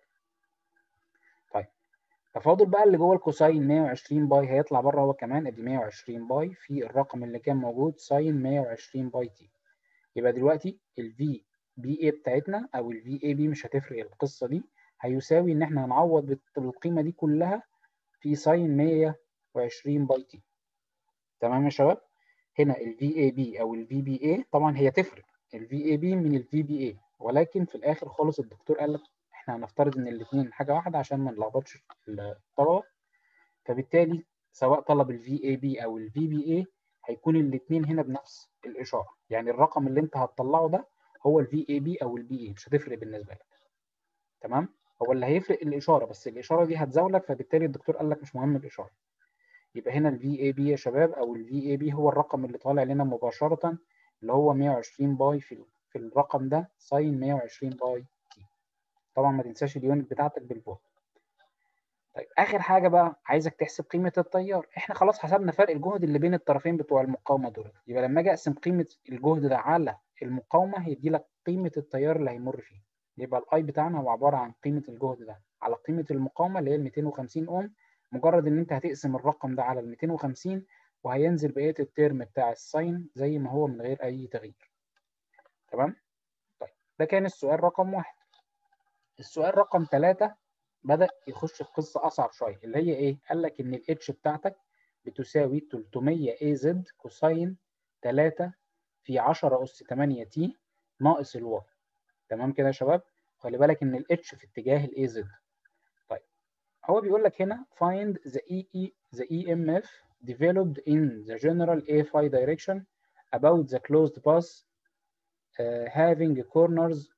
Speaker 1: طيب تفاضل بقى اللي جوه الكوساين 120 باي هيطلع بره هو كمان ادي 120 باي في الرقم اللي كان موجود ساين 120 باي تي يبقى دلوقتي الفي بي اي بتاعتنا او الفي اي بي مش هتفرق القصه دي هيساوي ان احنا هنعوض بالقيمه دي كلها في ساين 120 باي تي تمام يا شباب هنا الفي اي بي او الفي بي اي طبعا هي تفرق الفي اي بي من الفي بي اي ولكن في الاخر خالص الدكتور قال لك احنا هنفترض ان الاثنين حاجه واحده عشان ما نلخبطش الطلبه فبالتالي سواء طلب الفي اي بي او الفي بي اي هيكون الاثنين هنا بنفس الاشاره يعني الرقم اللي انت هتطلعه ده هو الفي اي بي او البي اي مش هتفرق بالنسبه لك تمام هو اللي هيفرق الاشاره بس الاشاره دي هتزاولك فبالتالي الدكتور قال لك مش مهم الاشاره يبقى هنا الفي اي بي يا شباب او الفي اي بي هو الرقم اللي طالع لنا مباشره اللي هو 120 باي في في الرقم ده ساين 120 باي تي طبعا ما تنساش اليونت بتاعتك بالفولت طيب اخر حاجه بقى عايزك تحسب قيمه التيار احنا خلاص حسبنا فرق الجهد اللي بين الطرفين بتوع المقاومه دول يبقى لما اجي اقسم قيمه الجهد ده على المقاومه هيدي لك قيمه التيار اللي هيمر فيه يبقى الاي بتاعنا هو عباره عن قيمه الجهد ده على قيمه المقاومه اللي هي ال 250 اوم مجرد ان انت هتقسم الرقم ده على ال 250 وهينزل بقيه الترم بتاع الساين زي ما هو من غير اي تغيير تمام طيب ده كان السؤال رقم واحد السؤال رقم ثلاثة بدأ يخش في قصة أصعب شوية اللي هي إيه؟ قال لك إن الاتش بتاعتك بتساوي 300 اي زد كوساين 3 في 10 أس 8 تي ناقص الواي تمام كده يا شباب؟ خلي بالك إن الاتش في اتجاه الاي زد طيب هو بيقول لك هنا find the EE the EMF developed in the general A phi direction about the closed path uh, having corners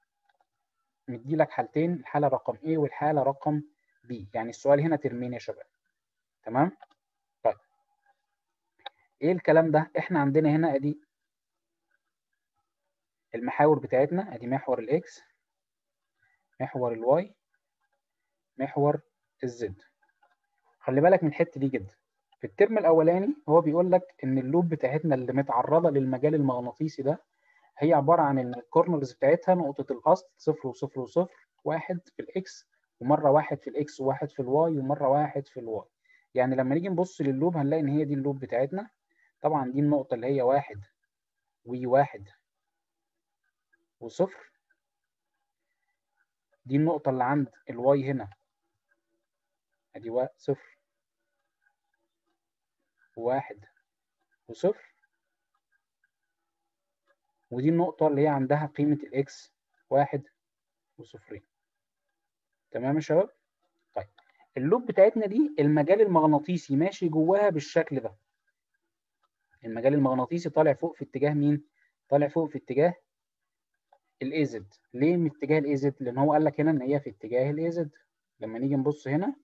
Speaker 1: مدي لك حالتين الحالة رقم A والحالة رقم B يعني السؤال هنا ترمين يا شباب تمام طيب ايه الكلام ده احنا عندنا هنا ادي المحاور بتاعتنا ادي محور الاكس محور الواي محور الزد خلي بالك من الحته دي جدا في الترم الاولاني هو بيقول لك ان اللوب بتاعتنا اللي متعرضه للمجال المغناطيسي ده هي عباره عن ان الكورنرز بتاعتها نقطه الاصل صفر وصفر وصفر واحد في الاكس ومره واحد في الاكس وواحد في الواي ومره واحد في الواي يعني لما نيجي نبص لللوب هنلاقي ان هي دي اللوب بتاعتنا طبعا دي النقطه اللي هي واحد وواحد وصفر دي النقطه اللي عند الواي هنا ادي صفر واحد وصفر ودي النقطة اللي هي عندها قيمة الإكس واحد وصفرين تمام يا شباب؟ طيب اللوب بتاعتنا دي المجال المغناطيسي ماشي جواها بالشكل ده المجال المغناطيسي طالع فوق في اتجاه مين؟ طالع فوق في اتجاه الاي زد ليه من اتجاه الاي زد؟ لأن هو قال لك هنا إن هي في اتجاه الاي زد لما نيجي نبص هنا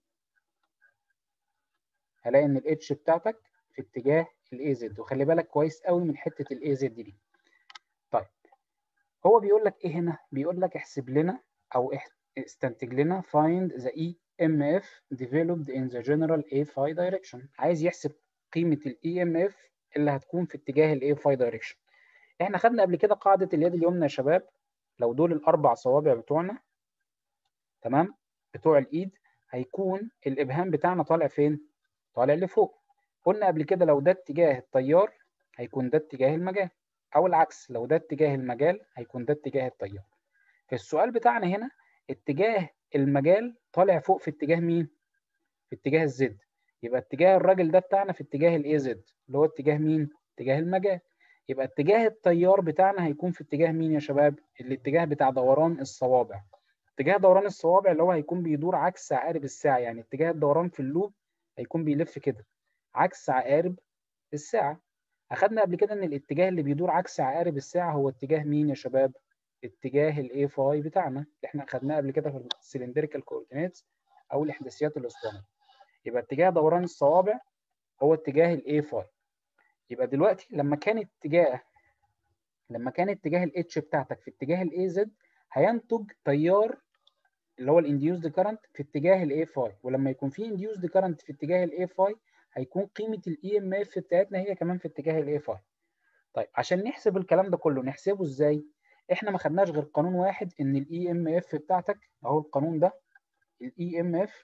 Speaker 1: هلاقي إن الاتش بتاعتك في اتجاه الاي زد وخلي بالك كويس قوي من حتة الاي زد دي طيب هو بيقول لك ايه هنا؟ بيقول لك احسب لنا او استنتج لنا find the EMF developed in the general A phi direction عايز يحسب قيمة ال EMF اللي هتكون في اتجاه ال A phi direction احنا خدنا قبل كده قاعدة اليد اليمنى يا شباب لو دول الأربع صوابع بتوعنا تمام بتوع الإيد هيكون الإبهام بتاعنا طالع فين؟ طالع لفوق قلنا قبل كده لو ده اتجاه التيار هيكون ده اتجاه المجال أو العكس لو ده اتجاه المجال هيكون ده اتجاه التيار في السؤال بتاعنا هنا اتجاه المجال طالع فوق في اتجاه مين؟ في اتجاه الزد يبقى اتجاه الراجل ده بتاعنا في اتجاه الاي زد اللي هو اتجاه مين؟ اتجاه المجال يبقى اتجاه التيار بتاعنا هيكون في اتجاه مين يا شباب؟ الاتجاه بتاع دوران الصوابع اتجاه دوران الصوابع اللي هو هيكون بيدور عكس عقارب الساعة يعني اتجاه الدوران في اللوب هيكون بيلف كده عكس عقارب الساعة أخدنا قبل كده إن الاتجاه اللي بيدور عكس عقارب الساعة هو اتجاه مين يا شباب؟ اتجاه الاي فاي بتاعنا اللي احنا خدناه قبل كده في السلندريكال كوردينيتس او الاحداثيات الاسطوانيه يبقى اتجاه دوران الصوابع هو اتجاه الاي فاي يبقى دلوقتي لما كان اتجاه لما كان اتجاه الاتش بتاعتك في اتجاه الاي زد هينتج تيار اللي هو الانديوزد كارنت في اتجاه الاي فاي ولما يكون في انديوزد كارنت في اتجاه الاي فاي هيكون قيمه الاي ام اف بتاعتنا هي كمان في اتجاه الاي فاي طيب عشان نحسب الكلام ده كله نحسبه ازاي احنا ما خدناش غير قانون واحد ان الاي ام اف بتاعتك اهو القانون ده الاي ام اف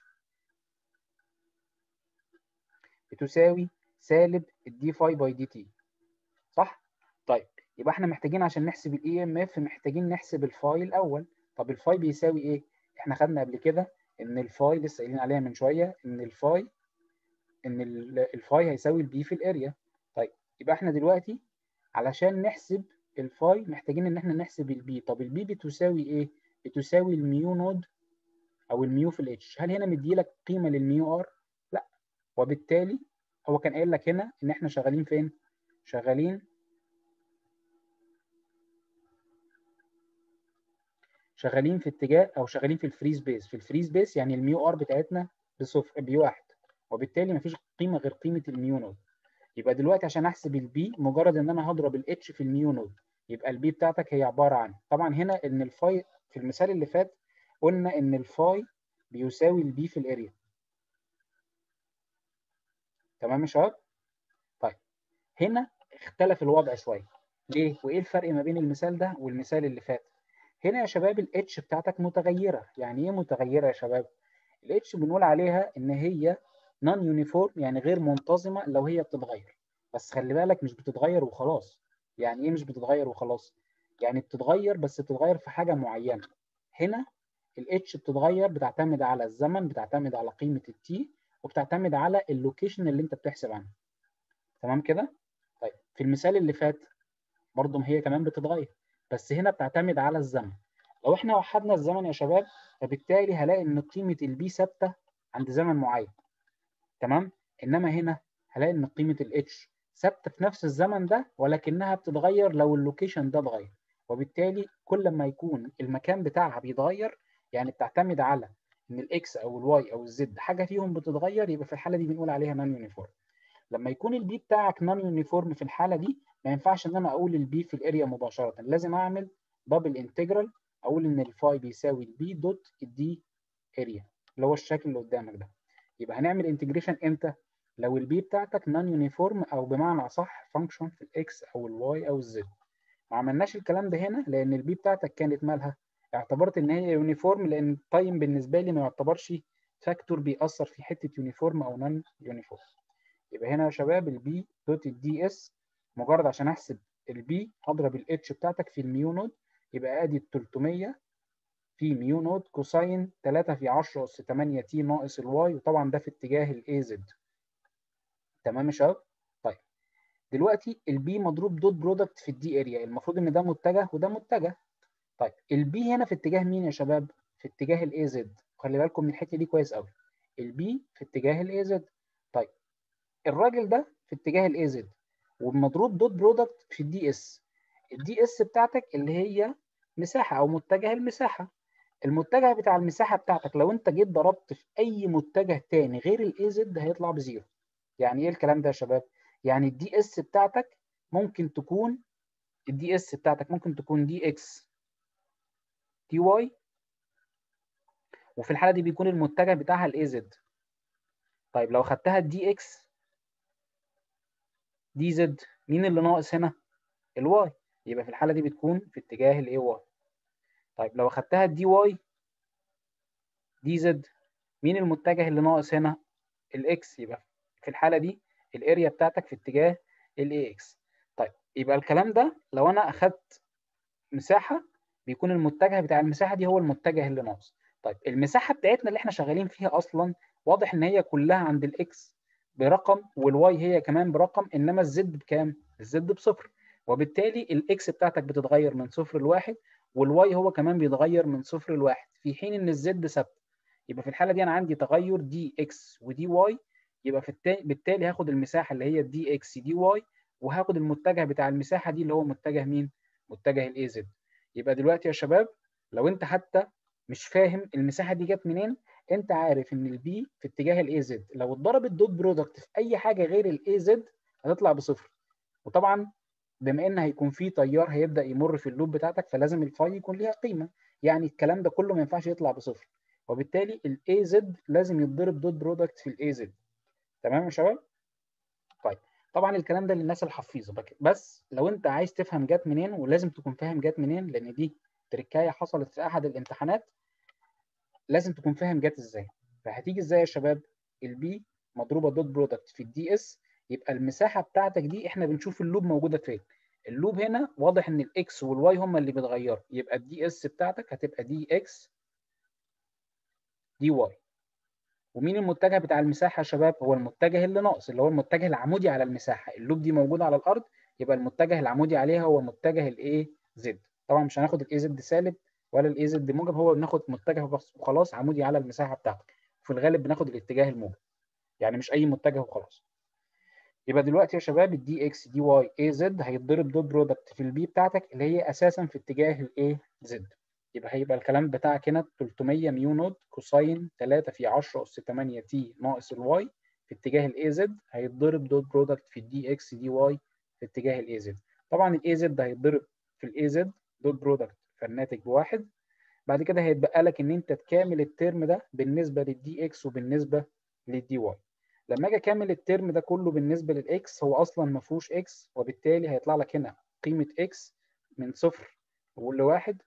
Speaker 1: بتساوي سالب الدي فاي باي دي تي صح طيب يبقى احنا محتاجين عشان نحسب الاي ام اف محتاجين نحسب الفاي الاول طب الفاي بيساوي ايه احنا خدنا قبل كده ان الفاي لسه قايلين عليها من شويه ان الفاي ان الفاي هيساوي البي في الاريا طيب يبقى احنا دلوقتي علشان نحسب الفاي محتاجين ان احنا نحسب البي طب البي بتساوي ايه بتساوي الميو نود او الميو في الاتش هل هنا مديلك قيمه للميو ار لا وبالتالي هو كان قايل لك هنا ان احنا شغالين فين شغالين شغالين في اتجاه او شغالين في الفري سبيس في الفري سبيس يعني الميو ار بتاعتنا بصفر بواحد وبالتالي مفيش قيمه غير قيمه الميو نود يبقى دلوقتي عشان احسب البي مجرد ان انا هضرب الاتش في الميو نود يبقى البي بتاعتك هي عباره عن طبعا هنا ان الفاي في المثال اللي فات قلنا ان الفاي بيساوي البي في الاريا تمام يا شباب طيب هنا اختلف الوضع شويه ليه وايه الفرق ما بين المثال ده والمثال اللي فات هنا يا شباب الاتش بتاعتك متغيره يعني ايه متغيره يا شباب الاتش بنقول عليها ان هي نون يونيفورم يعني غير منتظمه لو هي بتتغير بس خلي بالك مش بتتغير وخلاص يعني ايه مش بتتغير وخلاص يعني بتتغير بس بتتغير في حاجه معينه هنا الاتش بتتغير بتعتمد على الزمن بتعتمد على قيمه التي وبتعتمد على اللوكيشن اللي انت بتحسب عنه تمام كده طيب في المثال اللي فات برضه هي كمان بتتغير بس هنا بتعتمد على الزمن لو احنا وحدنا الزمن يا شباب فبالتالي هلاقي ان قيمه البي ثابته عند زمن معين تمام انما هنا هلاقي ان قيمه الاتش ثابته في نفس الزمن ده ولكنها بتتغير لو اللوكيشن ده اتغير وبالتالي كل ما يكون المكان بتاعها بيتغير يعني بتعتمد على ان الاكس او الواي او الزد حاجه فيهم بتتغير يبقى في الحاله دي بنقول عليها نون يونيفورم لما يكون البي بتاعك نون يونيفورم في الحاله دي ما ينفعش ان انا اقول البي في الاريا مباشره لازم اعمل دبل انتجرال اقول ان الفاي بيساوي البي دوت الدي اريا اللي هو الشكل اللي قدامك ده يبقى هنعمل انتجريشن امتى لو البي بتاعتك نون يونيفورم او بمعنى اصح فانكشن في الاكس او الواي او الزد ما عملناش الكلام ده هنا لان البي بتاعتك كانت مالها اعتبرت ان هي يونيفورم لان التايم بالنسبه لي ما يعتبرش فاكتور بيأثر في حته يونيفورم او نون يونيفورم يبقى هنا يا شباب البي دوت الدي اس مجرد عشان احسب البي هضرب الاتش بتاعتك في الميو نود يبقى ادي 300 في ميو نود كوساين 3 في 10 اس 8 تي ناقص الواي وطبعا ده في اتجاه الاي زد تمام يا شباب طيب دلوقتي البي مضروب دوت برودكت في الدي اريا المفروض ان ده متجه وده متجه طيب البي هنا في اتجاه مين يا شباب في اتجاه الاي زد خلي بالكم من الحته دي كويس قوي البي في اتجاه الاي زد طيب الراجل ده في اتجاه الاي زد ومضروب دوت برودكت في الدي اس الدي اس بتاعتك اللي هي مساحه او متجه المساحه المتجه بتاع المساحه بتاعتك لو انت جيت ضربت في اي متجه تاني غير الاي زد هيطلع بزيرو يعني ايه الكلام ده يا شباب يعني الدي اس بتاعتك ممكن تكون الدي اس بتاعتك ممكن تكون دي اكس دي واي وفي الحاله دي بيكون المتجه بتاعها الاي زد طيب لو خدتها الدي اكس دي زد مين اللي ناقص هنا الواي يبقى في الحاله دي بتكون في اتجاه الاي واي طيب لو اخدتها الدي واي دي زد مين المتجه اللي ناقص هنا الاكس يبقى في الحاله دي الاريا بتاعتك في اتجاه الاي اكس طيب يبقى الكلام ده لو انا اخدت مساحه بيكون المتجه بتاع المساحه دي هو المتجه اللي ناقص طيب المساحه بتاعتنا اللي احنا شغالين فيها اصلا واضح ان هي كلها عند الاكس برقم والواي هي كمان برقم انما الزد بكام الزد بصفر وبالتالي الاكس بتاعتك بتتغير من صفر لواحد والواي هو كمان بيتغير من صفر لواحد في حين ان الزد ثابته يبقى في الحاله دي انا عندي تغير دي اكس ودي واي يبقى في التالي بالتالي هاخد المساحه اللي هي دي اكس دي واي وهاخد المتجه بتاع المساحه دي اللي هو متجه مين متجه الاي زد يبقى دلوقتي يا شباب لو انت حتى مش فاهم المساحه دي جت منين انت عارف ان البي في اتجاه الاي زد لو اتضربت دوت برودكت في اي حاجه غير الاي زد هتطلع بصفر وطبعا بما ان هيكون في تيار هيبدا يمر في اللوب بتاعتك فلازم الفاي يكون ليها قيمه يعني الكلام ده كله ما ينفعش يطلع بصفر وبالتالي الاي زد لازم يتضرب دوت برودكت في الاي زد تمام يا شباب طيب طبعا الكلام ده للناس الحفيظه بس لو انت عايز تفهم جت منين ولازم تكون فاهم جت منين لان دي تركايه حصلت في احد الامتحانات لازم تكون فاهم جت ازاي فهتيجي ازاي يا شباب البي مضروبه دوت برودكت في الدي اس يبقى المساحه بتاعتك دي احنا بنشوف اللوب موجوده فين اللوب هنا واضح ان الاكس والواي هم اللي بيتغيروا يبقى الدي اس بتاعتك هتبقى دي اكس دي واي ومين المتجه بتاع المساحه يا شباب هو المتجه اللي ناقص اللي هو المتجه العمودي على المساحه اللوب دي موجوده على الارض يبقى المتجه العمودي عليها هو متجه الاي زد طبعا مش هناخد الاي زد سالب ولا الاي زد موجب هو بناخد متجه بس وخلاص عمودي على المساحه بتاعتك في الغالب بناخد الاتجاه الموجب يعني مش اي متجه وخلاص يبقى دلوقتي يا شباب الدي اكس دي واي اي زد هيتضرب دوت برودكت في البي بتاعتك اللي هي اساسا في اتجاه الاي زد يبقى هيبقى الكلام بتاعك هنا 300 ميو نود كوساين 3 في 10 اس 8 تي ناقص الواي في اتجاه الاي زد هيتضرب دوت برودكت في الدي اكس دي واي في اتجاه الاي زد طبعا الاي زد هيتضرب في الاي زد دوت برودكت فالناتج بواحد بعد كده هيتبقى لك ان انت تكامل الترم ده بالنسبه للدي اكس وبالنسبه للدي واي لما اجي اكمل الترم ده كله بالنسبه للاكس هو اصلا ما فيهوش اكس وبالتالي هيطلع لك هنا قيمه اكس من صفر لواحد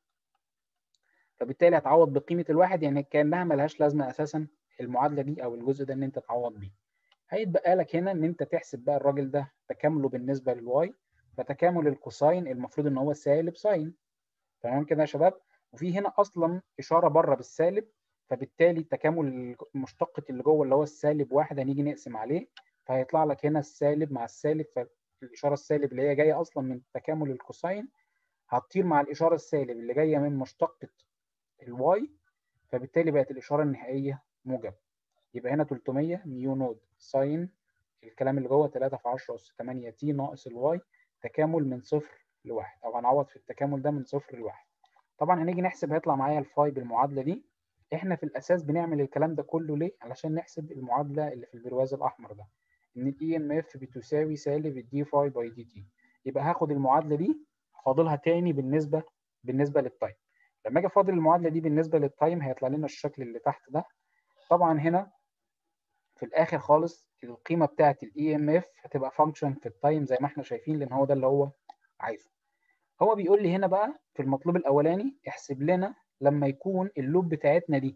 Speaker 1: فبالتالي هتعوض بقيمه الواحد يعني كانها ملهاش لازمه اساسا المعادله دي او الجزء ده ان انت تعوض بيه هيتبقى لك هنا ان انت تحسب بقى الراجل ده تكامله بالنسبه للواي فتكامل الكوساين المفروض ان هو سالب ساين تمام كده يا شباب وفي هنا اصلا اشاره بره بالسالب فبالتالي تكامل المشتقة اللي جوه اللي هو السالب واحد هنيجي نقسم عليه فهيطلع لك هنا السالب مع السالب فالإشارة السالب اللي هي جاية أصلا من تكامل الكوساين هتطير مع الإشارة السالب اللي جاية من مشتقة الواي فبالتالي بقت الإشارة النهائية موجب يبقى هنا 300 ميو نود ساين الكلام اللي جوه 3 في 10 أس 8 تي ناقص الواي تكامل من صفر لواحد أو هنعوض في التكامل ده من صفر لواحد طبعا هنيجي نحسب هيطلع معايا الفاي بالمعادلة دي احنا في الاساس بنعمل الكلام ده كله ليه علشان نحسب المعادله اللي في البرواز الاحمر ده ان الاي ام اف بتساوي سالب الدي فاي باي دي تي يبقى هاخد المعادله دي فاضلها تاني بالنسبه بالنسبه للتايم لما اجي فاضل المعادله دي بالنسبه للتايم هيطلع لنا الشكل اللي تحت ده طبعا هنا في الاخر خالص القيمه بتاعه الاي ام اف هتبقى فانكشن في التايم زي ما احنا شايفين لان هو ده اللي هو عايزه هو بيقول لي هنا بقى في المطلوب الاولاني احسب لنا لما يكون اللوب بتاعتنا دي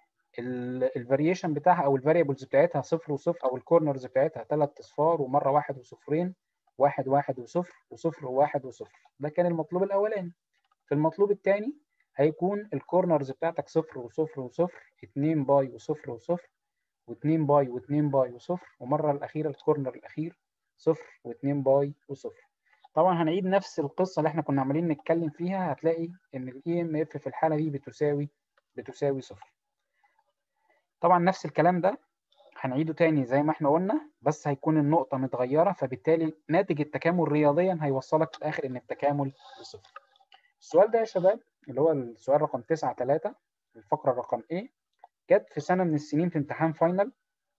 Speaker 1: الفاريشن بتاعها او الفاريبلز بتاعتها صفر وصفر او الكورنرز بتاعتها ثلاث اصفار ومره واحد وصفرين واحد واحد وصفر وصفر وواحد وصفر ده كان المطلوب الاولاني في المطلوب الثاني هيكون الكورنرز بتاعتك صفر وصفر وصفر 2 باي وصفر وصفر و2 باي و2 باي وصفر ومره الاخيره الكورنر الاخير صفر واتنين باي وصفر طبعا هنعيد نفس القصة اللي احنا كنا عمالين نتكلم فيها هتلاقي ان الاي ام اف في الحالة دي بتساوي بتساوي صفر طبعا نفس الكلام ده هنعيده تاني زي ما احنا قلنا بس هيكون النقطة متغيرة فبالتالي ناتج التكامل رياضيا هيوصلك في الآخر إن التكامل بصفر. السؤال ده يا شباب اللي هو السؤال رقم 9 3 الفقرة رقم A جت في سنة من السنين في امتحان فاينل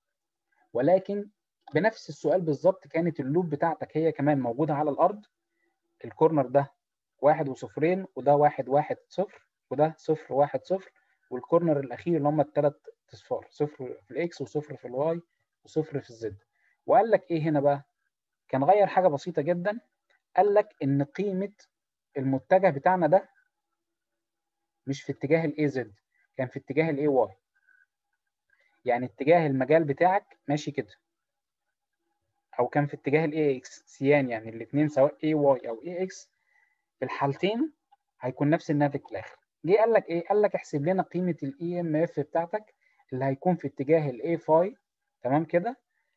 Speaker 1: ولكن بنفس السؤال بالظبط كانت اللوب بتاعتك هي كمان موجودة على الأرض الكورنر ده واحد وصفرين وده واحد واحد صفر وده صفر واحد صفر والكورنر الأخير اللي هم الثلاث اصفار صفر في الاكس وصفر في الواي وصفر في الزد وقال لك ايه هنا بقى كان غير حاجه بسيطه جدا قال لك ان قيمه المتجه بتاعنا ده مش في اتجاه الاي زد كان في اتجاه الاي واي يعني اتجاه المجال بتاعك ماشي كده او كان في اتجاه الاي اكس سيان يعني الاثنين سواء اي واي او اي اكس في الحالتين هيكون نفس الناتج في الاخر جه قال لك ايه قال لك احسب لنا قيمه الاي ام اف بتاعتك اللي هيكون في اتجاه الاي فاي تمام كده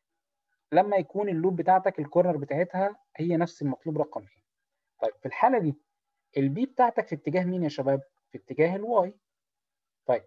Speaker 1: لما يكون اللوب بتاعتك الكورنر بتاعتها هي نفس المطلوب رقم ايه طيب في الحاله دي البي بتاعتك في اتجاه مين يا شباب في اتجاه الواي طيب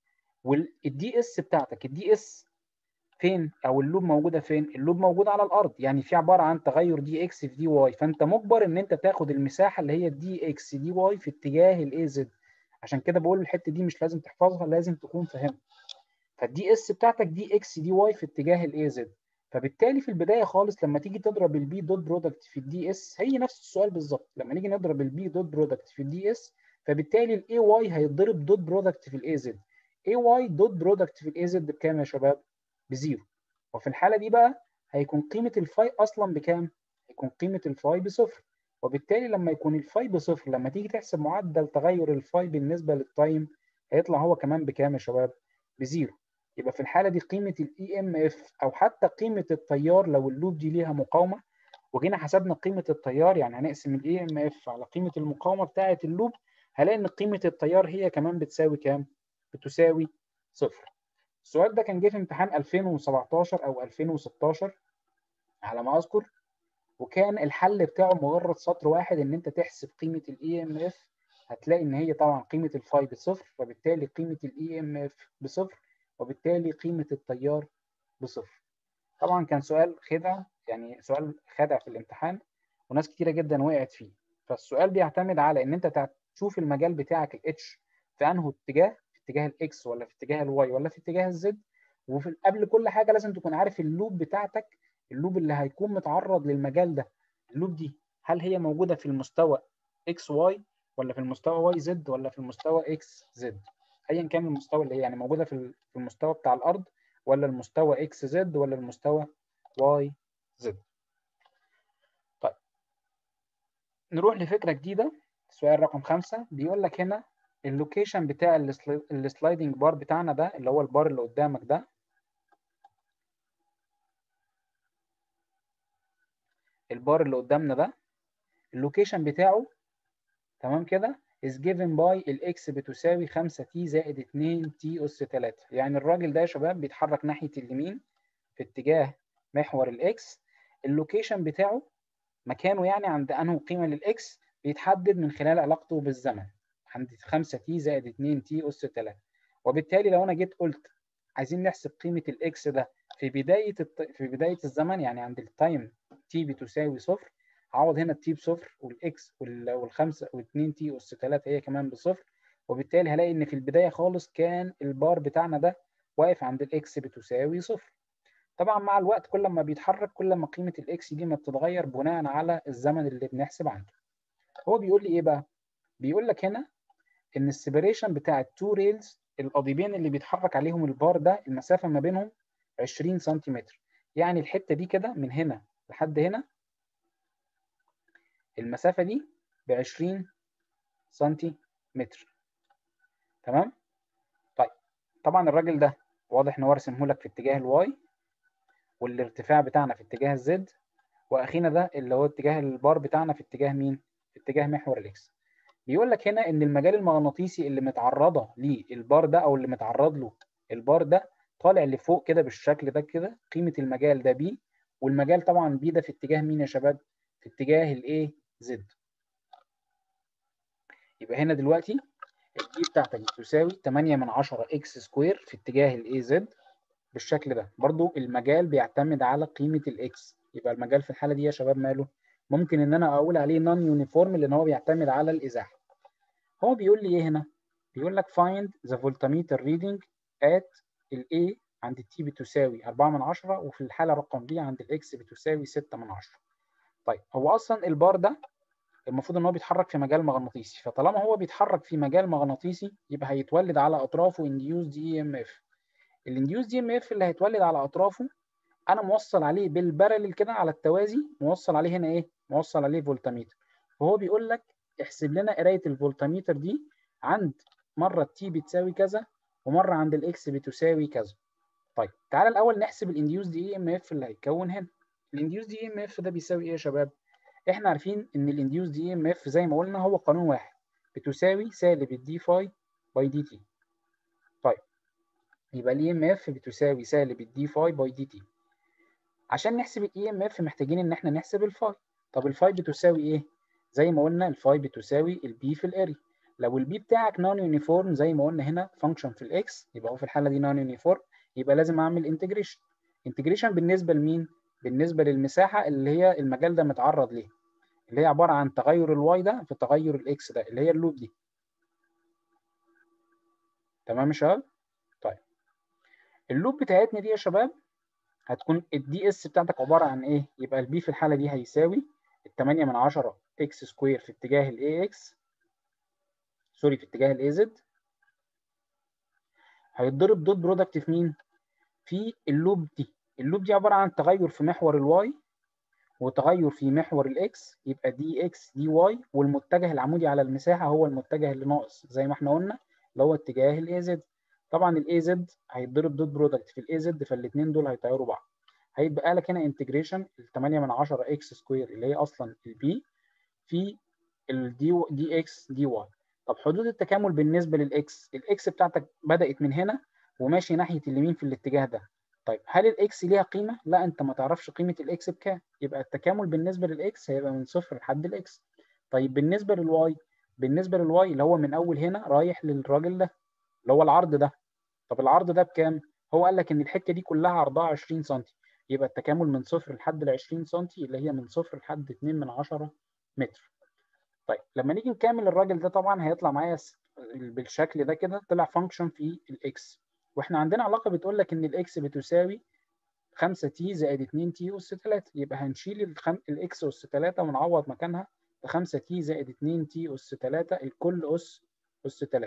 Speaker 1: والدي اس بتاعتك الدي اس فين او اللوب موجوده فين اللوب موجوده على الارض يعني في عباره عن تغير دي اكس في دي واي فانت مجبر ان انت تاخد المساحه اللي هي دي اكس دي واي في اتجاه الاي زد عشان كده بقول الحته دي مش لازم تحفظها لازم تكون فاهمها فالدي اس بتاعتك دي اكس دي واي في اتجاه الاي زد فبالتالي في البدايه خالص لما تيجي تضرب البي دوت برودكت في الدي اس هي نفس السؤال بالظبط لما نيجي نضرب البي دوت برودكت في الدي اس فبالتالي الاي واي هيتضرب دوت برودكت في الاي زد اي واي دوت برودكت في الاي زد بكام يا شباب بزيرو وفي الحاله دي بقى هيكون قيمه الفاي اصلا بكام هيكون قيمه الفاي بصفر وبالتالي لما يكون الفاي بصفر لما تيجي تحسب معدل تغير الفاي بالنسبه للتايم هيطلع هو كمان بكام يا شباب بزيرو يبقى في الحاله دي قيمه الاي ام اف او حتى قيمه التيار لو اللوب دي ليها مقاومه وجينا حسبنا قيمه التيار يعني هنقسم الاي ام اف على قيمه المقاومه بتاعه اللوب هلاقي ان قيمه التيار هي كمان بتساوي كام بتساوي صفر السؤال ده كان جه في امتحان 2017 او 2016 على ما اذكر وكان الحل بتاعه مجرد سطر واحد ان انت تحسب قيمه الاي ام اف هتلاقي ان هي طبعا قيمه الفاي بصفر فبالتالي قيمه الاي ام اف بصفر وبالتالي قيمة التيار بصفر طبعا كان سؤال خدع يعني سؤال خدع في الامتحان وناس كتيرة جدا وقعت فيه فالسؤال بيعتمد على ان انت تشوف المجال بتاعك الاتش في انه اتجاه في اتجاه الاكس ولا في اتجاه الواي ولا في اتجاه الزد وفي قبل كل حاجه لازم تكون عارف اللوب بتاعتك اللوب اللي هيكون متعرض للمجال ده اللوب دي هل هي موجوده في المستوى اكس واي ولا في المستوى واي زد ولا في المستوى اكس زد ايا كان المستوى اللي هي يعني موجوده في المستوى بتاع الارض ولا المستوى اكس زد ولا المستوى واي زد طيب نروح لفكره جديده سؤال رقم خمسة بيقول لك هنا اللوكيشن بتاع السلايدنج بار بتاعنا ده اللي هو البار اللي قدامك ده البار اللي قدامنا ده اللوكيشن بتاعه تمام كده is given by الاكس بتساوي 5 تي زائد 2 تي اس 3 يعني الراجل ده يا شباب بيتحرك ناحيه اليمين في اتجاه محور الاكس اللوكيشن بتاعه مكانه يعني عند انه قيمه للاكس بيتحدد من خلال علاقته بالزمن عند 5 تي زائد 2 تي اس 3 وبالتالي لو انا جيت قلت عايزين نحسب قيمه الاكس ده في بدايه الت... في بدايه الزمن يعني عند التايم تي بتساوي صفر هعوض هنا التي بصفر والاكس والخمسه واثنين تي اس 3 هي كمان بصفر وبالتالي هلاقي ان في البدايه خالص كان البار بتاعنا ده واقف عند الاكس بتساوي صفر طبعا مع الوقت كل ما بيتحرك كل ما قيمه الاكس دي ما بتتغير بناء على الزمن اللي بنحسب عنده هو بيقول لي ايه بقى بيقول لك هنا ان السيبريشن بتاع التو ريلز القضيبين اللي بيتحرك عليهم البار ده المسافه ما بينهم 20 سنتيمتر يعني الحته دي كده من هنا لحد هنا المسافه دي ب 20 سنتيمتر تمام طيب طبعا الراجل ده واضح ان هو رسمه لك في اتجاه الواي والارتفاع بتاعنا في اتجاه الزد واخينا ده اللي هو اتجاه البار بتاعنا في اتجاه مين في اتجاه محور الاكس بيقول لك هنا ان المجال المغناطيسي اللي متعرضه للبار ده او اللي متعرض له البار ده طالع لفوق كده بالشكل ده كده قيمه المجال ده بي والمجال طبعا بي ده في اتجاه مين يا شباب في اتجاه الايه زد يبقى هنا دلوقتي البي بتاعتك بتساوي 8 من 10 اكس سكوير في اتجاه الاي زد بالشكل ده برضو المجال بيعتمد على قيمه الاكس يبقى المجال في الحاله دي يا شباب ماله ممكن ان انا اقول عليه نون يونيفورم لان هو بيعتمد على الازاحه هو بيقول لي ايه هنا بيقول لك find the voltmeter reading at ال A عند التي بتساوي 4 من 10 وفي الحالة رقم B عند الإكس بتساوي 6 من 10 طيب هو أصلا البار ده المفروض إن هو بيتحرك في مجال مغناطيسي فطالما هو بيتحرك في مجال مغناطيسي يبقى هيتولد على أطرافه induced EMF الانديوز دي ام اف اللي هيتولد على أطرافه أنا موصل عليه بالبارلل كده على التوازي موصل عليه هنا إيه؟ موصل عليه فولتميتر فهو بيقول لك احسب لنا قراية الفولتميتر دي عند مرة التي بتساوي كذا ومرة عند الاكس بتساوي كذا. طيب تعالى الأول نحسب الانديوز دي اي ام اف اللي هيتكون هنا. الانديوز دي اي ام اف ده بيساوي إيه يا شباب؟ إحنا عارفين إن الانديوز دي اي ام اف زي ما قلنا هو قانون واحد بتساوي سالب الدي فاي باي دي تي. طيب يبقى الاي ام اف بتساوي سالب الدي فاي باي دي تي. عشان نحسب الاي ام اف محتاجين إن إحنا نحسب الفاي. طب الفاي بتساوي إيه؟ زي ما قلنا الفاي بتساوي البي في الاري. لو البي بتاعك نون يونيفورم زي ما قلنا هنا فانكشن في الاكس يبقى هو في الحاله دي نون يونيفورم يبقى لازم اعمل انتجريشن انتجريشن بالنسبه لمين بالنسبه للمساحه اللي هي المجال ده متعرض ليه اللي هي عباره عن تغير الواي ده في تغير الاكس ده اللي هي اللوب دي تمام يا شباب طيب اللوب بتاعتنا دي يا شباب هتكون الدي اس بتاعتك عباره عن ايه يبقى البي في الحاله دي هيساوي ال 8 من 10 اكس سكوير في اتجاه الاي اكس سوري في اتجاه الاي زد هيتضرب دوت برودكت في مين؟ في اللوب دي اللوب دي عباره عن تغير في محور الواي وتغير في محور الاكس يبقى دي اكس دي واي والمتجه العمودي على المساحه هو المتجه اللي ناقص زي ما احنا قلنا اللي هو اتجاه الاي زد طبعا الاي زد هيتضرب دوت برودكت في الاي زد فالاثنين دول هيطيروا بعض هيتبقى لك هنا انتجريشن ال 8 من 10 اكس سكوير اللي هي اصلا البي في الدي دي اكس دي واي طب حدود التكامل بالنسبه للاكس الاكس بتاعتك بدات من هنا وماشي ناحيه اليمين في الاتجاه ده طيب هل الاكس ليها قيمه لا انت ما تعرفش قيمه الاكس بكام يبقى التكامل بالنسبه للاكس هيبقى من صفر لحد الاكس طيب بالنسبه للواي بالنسبه للواي اللي هو من اول هنا رايح للراجل ده اللي هو العرض ده طب العرض ده بكام هو قال لك ان الحته دي كلها عرضها 20 سم يبقى التكامل من صفر لحد ال 20 سم اللي هي من صفر لحد 2 من 10 متر طيب لما نيجي نكمل الراجل ده طبعا هيطلع معايا بالشكل ده كده طلع فانكشن في الاكس واحنا عندنا علاقه بتقول لك ان الاكس بتساوي 5 تي زائد 2 تي اس 3 يبقى هنشيل الخم... الاكس اس 3 ونعوض مكانها ب 5 تي زائد 2 تي اس 3 الكل اس اس 3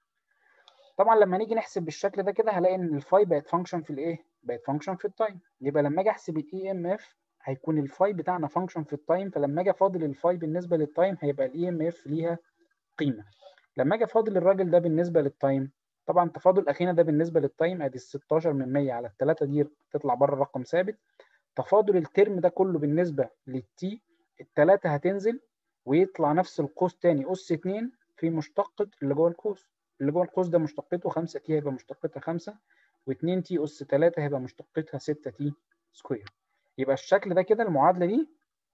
Speaker 1: طبعا لما نيجي نحسب بالشكل ده كده هلاقي ان الفاي بقت فانكشن في الايه بقت فانكشن في التايم يبقى لما اجي احسب الاي ام اف هيكون الفاي بتاعنا فانكشن في التايم فلما اجي افاضل الفاي بالنسبه للتايم هيبقى الاي ام اف ليها قيمه لما اجي افاضل الراجل ده بالنسبه للتايم طبعا تفاضل اخينا ده بالنسبه للتايم ادي ال 16 من 100 على الثلاثه دي تطلع بره رقم ثابت تفاضل الترم ده كله بالنسبه للتي الثلاثه هتنزل ويطلع نفس القوس تاني اس 2 في مشتقه اللي جوه القوس اللي جوه القوس ده مشتقته 5 تي هيبقى مشتقتها 5 و2 تي اس 3 هيبقى مشتقتها 6 تي سكوير يبقى الشكل ده كده المعادله دي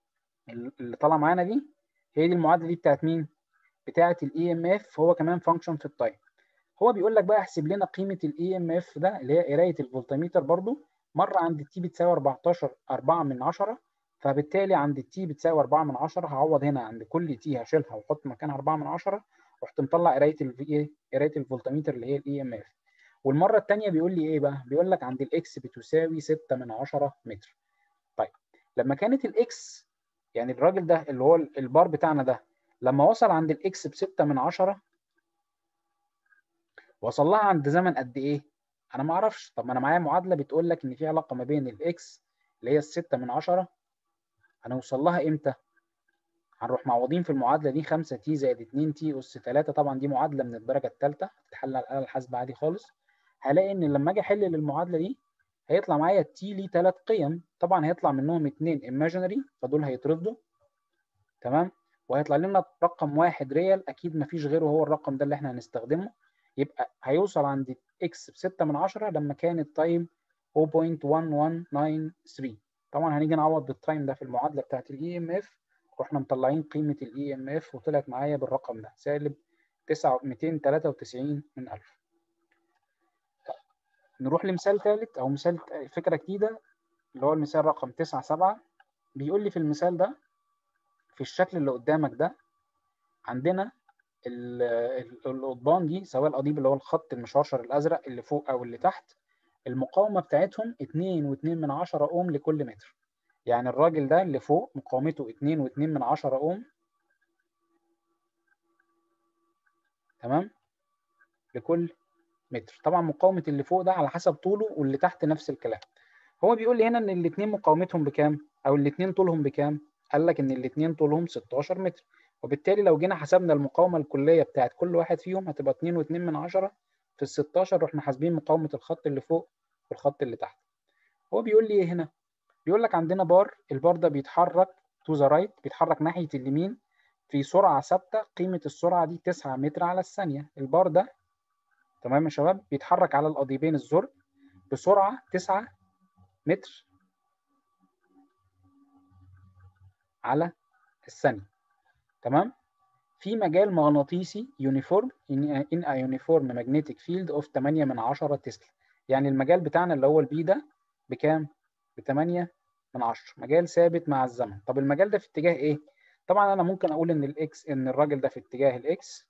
Speaker 1: اللي طالعه معانا دي هي دي المعادله دي بتاعت مين؟ بتاعت الاي ام اف هو كمان فانكشن في التايم هو بيقول لك بقى احسب لنا قيمه الاي ام اف ده اللي هي قرايه الفولتميتر برضو مره عند التي بتساوي 14 4 من 10 فبالتالي عند التي بتساوي 4 من 10 هعوض هنا عند كل تي هشيلها واحط مكانها 4 من 10 رحت مطلع قرايه الايه قرايه الفولتميتر اللي هي الاي ام اف والمره الثانيه بيقول لي ايه بقى بيقول لك عند الاكس بتساوي 6 من 10 متر طيب لما كانت الاكس يعني الراجل ده اللي هو البار بتاعنا ده لما وصل عند الاكس ب 6 من 10 وصل لها عند زمن قد ايه؟ انا ما اعرفش طب ما انا معايا معادله بتقول لك ان في علاقه ما بين الاكس اللي هي ال 6 من 10 هنوصل لها امتى؟ هنروح معوضين في المعادله دي 5 تي زائد 2 تي اس 3 طبعا دي معادله من الدرجه الثالثه هتتحل على الاله الحاسبه عادي خالص هلاقي ان لما اجي احل المعادله دي هيطلع معايا التي ليه ثلاث قيم طبعا هيطلع منهم اثنين ايماجينري فدول هيترفضوا تمام وهيطلع لنا رقم واحد ريال اكيد ما فيش غيره هو الرقم ده اللي احنا هنستخدمه يبقى هيوصل عند اكس ب 6 من 10 لما كان التايم 0.1193 طبعا هنيجي نعوض بالتايم ده في المعادله بتاعت الاي ام اف رحنا مطلعين قيمه الاي ام اف وطلعت معايا بالرقم ده سالب 9 293 من 1000 طيب نروح لمثال ثالث او مثال فكره جديده اللي هو المثال رقم 9 7 بيقول لي في المثال ده في الشكل اللي قدامك ده عندنا القضبان دي سواء القضيب اللي هو الخط المشرشر الازرق اللي فوق او اللي تحت المقاومه بتاعتهم 2.2 من 10 اوم لكل متر يعني الراجل ده اللي فوق مقاومته 2.2 من 10 اوم تمام لكل متر طبعا مقاومه اللي فوق ده على حسب طوله واللي تحت نفس الكلام هو بيقول لي هنا ان الاثنين مقاومتهم بكام او الاثنين طولهم بكام قال لك ان الاثنين طولهم 16 متر وبالتالي لو جينا حسبنا المقاومه الكليه بتاعت كل واحد فيهم هتبقى 2.2 من 10 في ال 16 رحنا حاسبين مقاومه الخط اللي فوق والخط اللي تحت هو بيقول لي ايه هنا بيقول لك عندنا بار البار ده بيتحرك تو ذا رايت بيتحرك ناحيه اليمين في سرعه ثابته قيمه السرعه دي 9 متر على الثانيه البار ده تمام يا شباب بيتحرك على القضيبين الزرق بسرعه 9 متر على الثانيه تمام في مجال مغناطيسي يونيفورم in a uniform magnetic field of 8 من 10 تسلا يعني المجال بتاعنا اللي هو البي ده بكام؟ ب 8 من 10 مجال ثابت مع الزمن طب المجال ده في اتجاه ايه؟ طبعا انا ممكن اقول ان الاكس ان الراجل ده في اتجاه الاكس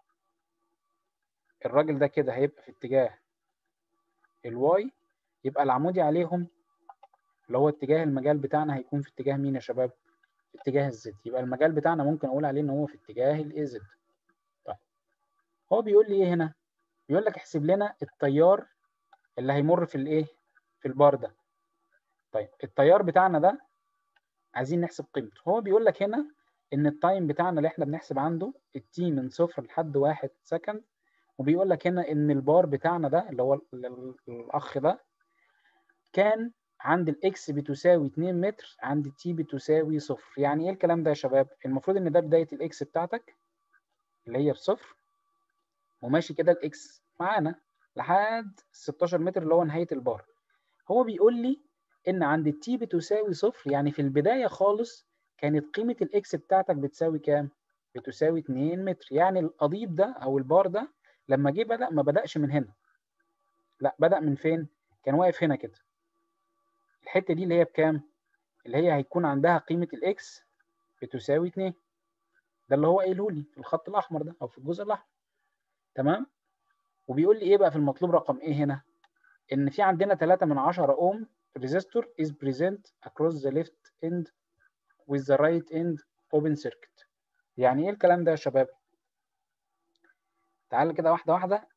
Speaker 1: الراجل ده كده هيبقى في اتجاه الواي يبقى العمودي عليهم اللي هو اتجاه المجال بتاعنا هيكون في اتجاه مين يا شباب؟ في اتجاه الزد يبقى المجال بتاعنا ممكن اقول عليه ان هو في اتجاه الاي زد طيب هو بيقول لي ايه هنا؟ بيقول لك احسب لنا التيار اللي هيمر في الايه؟ في البار ده طيب التيار بتاعنا ده عايزين نحسب قيمته هو بيقول لك هنا ان التايم بتاعنا اللي احنا بنحسب عنده التي من صفر لحد واحد سكند وبيقول لك هنا ان البار بتاعنا ده اللي هو الاخ ده كان عند الاكس بتساوي 2 متر عند التي بتساوي صفر يعني ايه الكلام ده يا شباب المفروض ان ده بدايه الاكس بتاعتك اللي هي بصفر وماشي كده الاكس معانا لحد 16 متر اللي هو نهايه البار هو بيقول لي ان عند التي بتساوي صفر يعني في البدايه خالص كانت قيمه الاكس بتاعتك بتساوي كام بتساوي 2 متر يعني القضيب ده او البار ده لما جه بدا ما بداش من هنا لا بدا من فين كان واقف هنا كده الحته دي اللي هي بكام اللي هي هيكون عندها قيمه الاكس بتساوي 2 ده اللي هو قايله لي في الخط الاحمر ده او في الجزء الاحمر تمام وبيقول لي ايه بقى في المطلوب رقم ايه هنا ان في عندنا 3 من 10 اوم resistor is present across the left end with the right end open circuit يعني ايه الكلام ده يا شباب تعال كده واحده واحده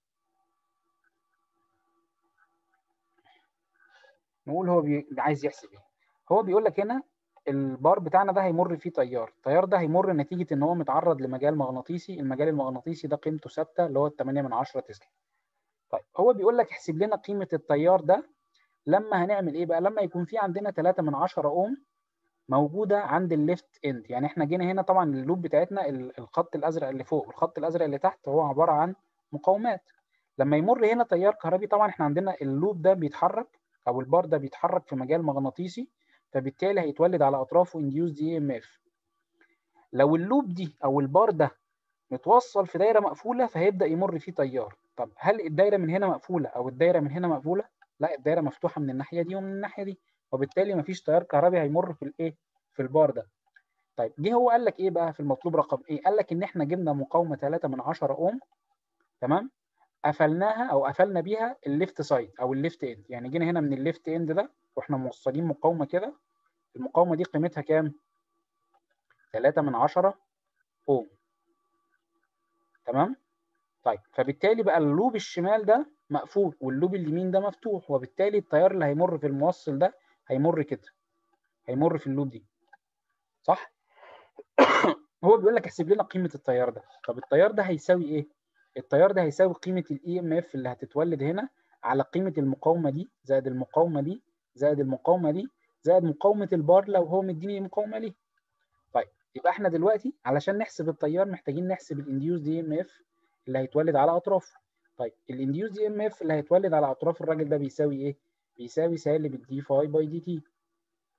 Speaker 1: نقول هو بي... عايز يحسب ايه هو بيقول لك هنا البار بتاعنا ده هيمر فيه تيار التيار ده هيمر نتيجه ان هو متعرض لمجال مغناطيسي المجال المغناطيسي ده قيمته ثابته اللي هو 8 من 10 تسلا طيب هو بيقول لك احسب لنا قيمه التيار ده لما هنعمل ايه بقى لما يكون في عندنا 3 من 10 اوم موجوده عند الليفت اند يعني احنا جينا هنا طبعا اللوب بتاعتنا الخط الازرق اللي فوق والخط الازرق اللي تحت هو عباره عن مقاومات لما يمر هنا تيار كهربي طبعا احنا عندنا اللوب ده بيتحرك او البار ده بيتحرك في مجال مغناطيسي فبالتالي هيتولد على اطرافه induced EMF لو اللوب دي او البار ده متوصل في دايره مقفوله فهيبدا يمر فيه تيار طب هل الدايره من هنا مقفوله او الدايره من هنا مقفوله لا الدايره مفتوحه من الناحيه دي ومن الناحيه دي وبالتالي مفيش تيار كهربي هيمر في الايه في البار ده طيب جه هو قال لك ايه بقى في المطلوب رقم ايه قال لك ان احنا جبنا مقاومه 3 من 10 اوم تمام قفلناها او قفلنا بيها الليفت سايد او الليفت اند يعني جينا هنا من الليفت اند ده واحنا موصلين مقاومه كده المقاومه دي قيمتها كام 3 من 10 اوم تمام طيب فبالتالي بقى اللوب الشمال ده مقفول واللوب اليمين ده مفتوح وبالتالي التيار اللي هيمر في الموصل ده هيمر كده هيمر في اللوب دي صح هو بيقول لك احسب لنا قيمه التيار ده طب التيار ده هيساوي ايه التيار ده هيساوي قيمه الاي ام اف اللي هتتولد هنا على قيمه المقاومه دي زائد المقاومه دي زائد المقاومه دي زائد مقاومه البار لو هو مديني مقاومه ليه طيب يبقى احنا دلوقتي علشان نحسب التيار محتاجين نحسب الانديوز دي ام اف اللي هيتولد على اطرافه طيب الانديوز دي ام اف اللي هيتولد على اطراف الراجل ده بيساوي ايه بيساوي سالب الدي فاي باي دي تي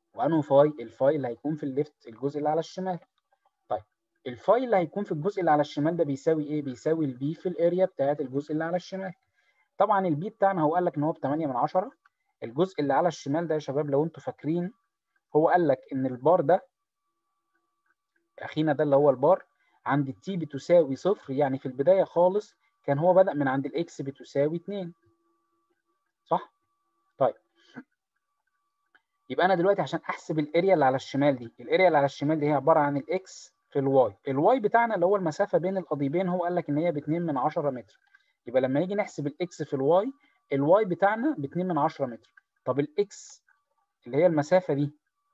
Speaker 1: وانه فاي الفاي اللي هيكون في الليفت الجزء اللي على الشمال طيب الفاي اللي هيكون في الجزء اللي على الشمال ده بيساوي ايه بيساوي البي في الاريا بتاعت الجزء اللي على الشمال طبعا البي بتاعنا هو قال لك ان هو ب 8 من 10 الجزء اللي على الشمال ده يا شباب لو انتوا فاكرين هو قال لك ان البار ده اخينا ده اللي هو البار عند التي بتساوي صفر يعني في البدايه خالص كان هو بدأ من عند الاكس بتساوي 2 صح؟ طيب يبقى انا دلوقتي عشان احسب الاريا اللي على الشمال دي الاريا اللي على الشمال دي هي عباره عن الاكس في الواي الواي بتاعنا اللي هو المسافه بين القضيبين هو قال لك ان هي ب 2 من 10 متر يبقى لما نيجي نحسب الاكس في الواي الواي بتاعنا ب 2 من 10 متر طب الاكس اللي هي المسافه دي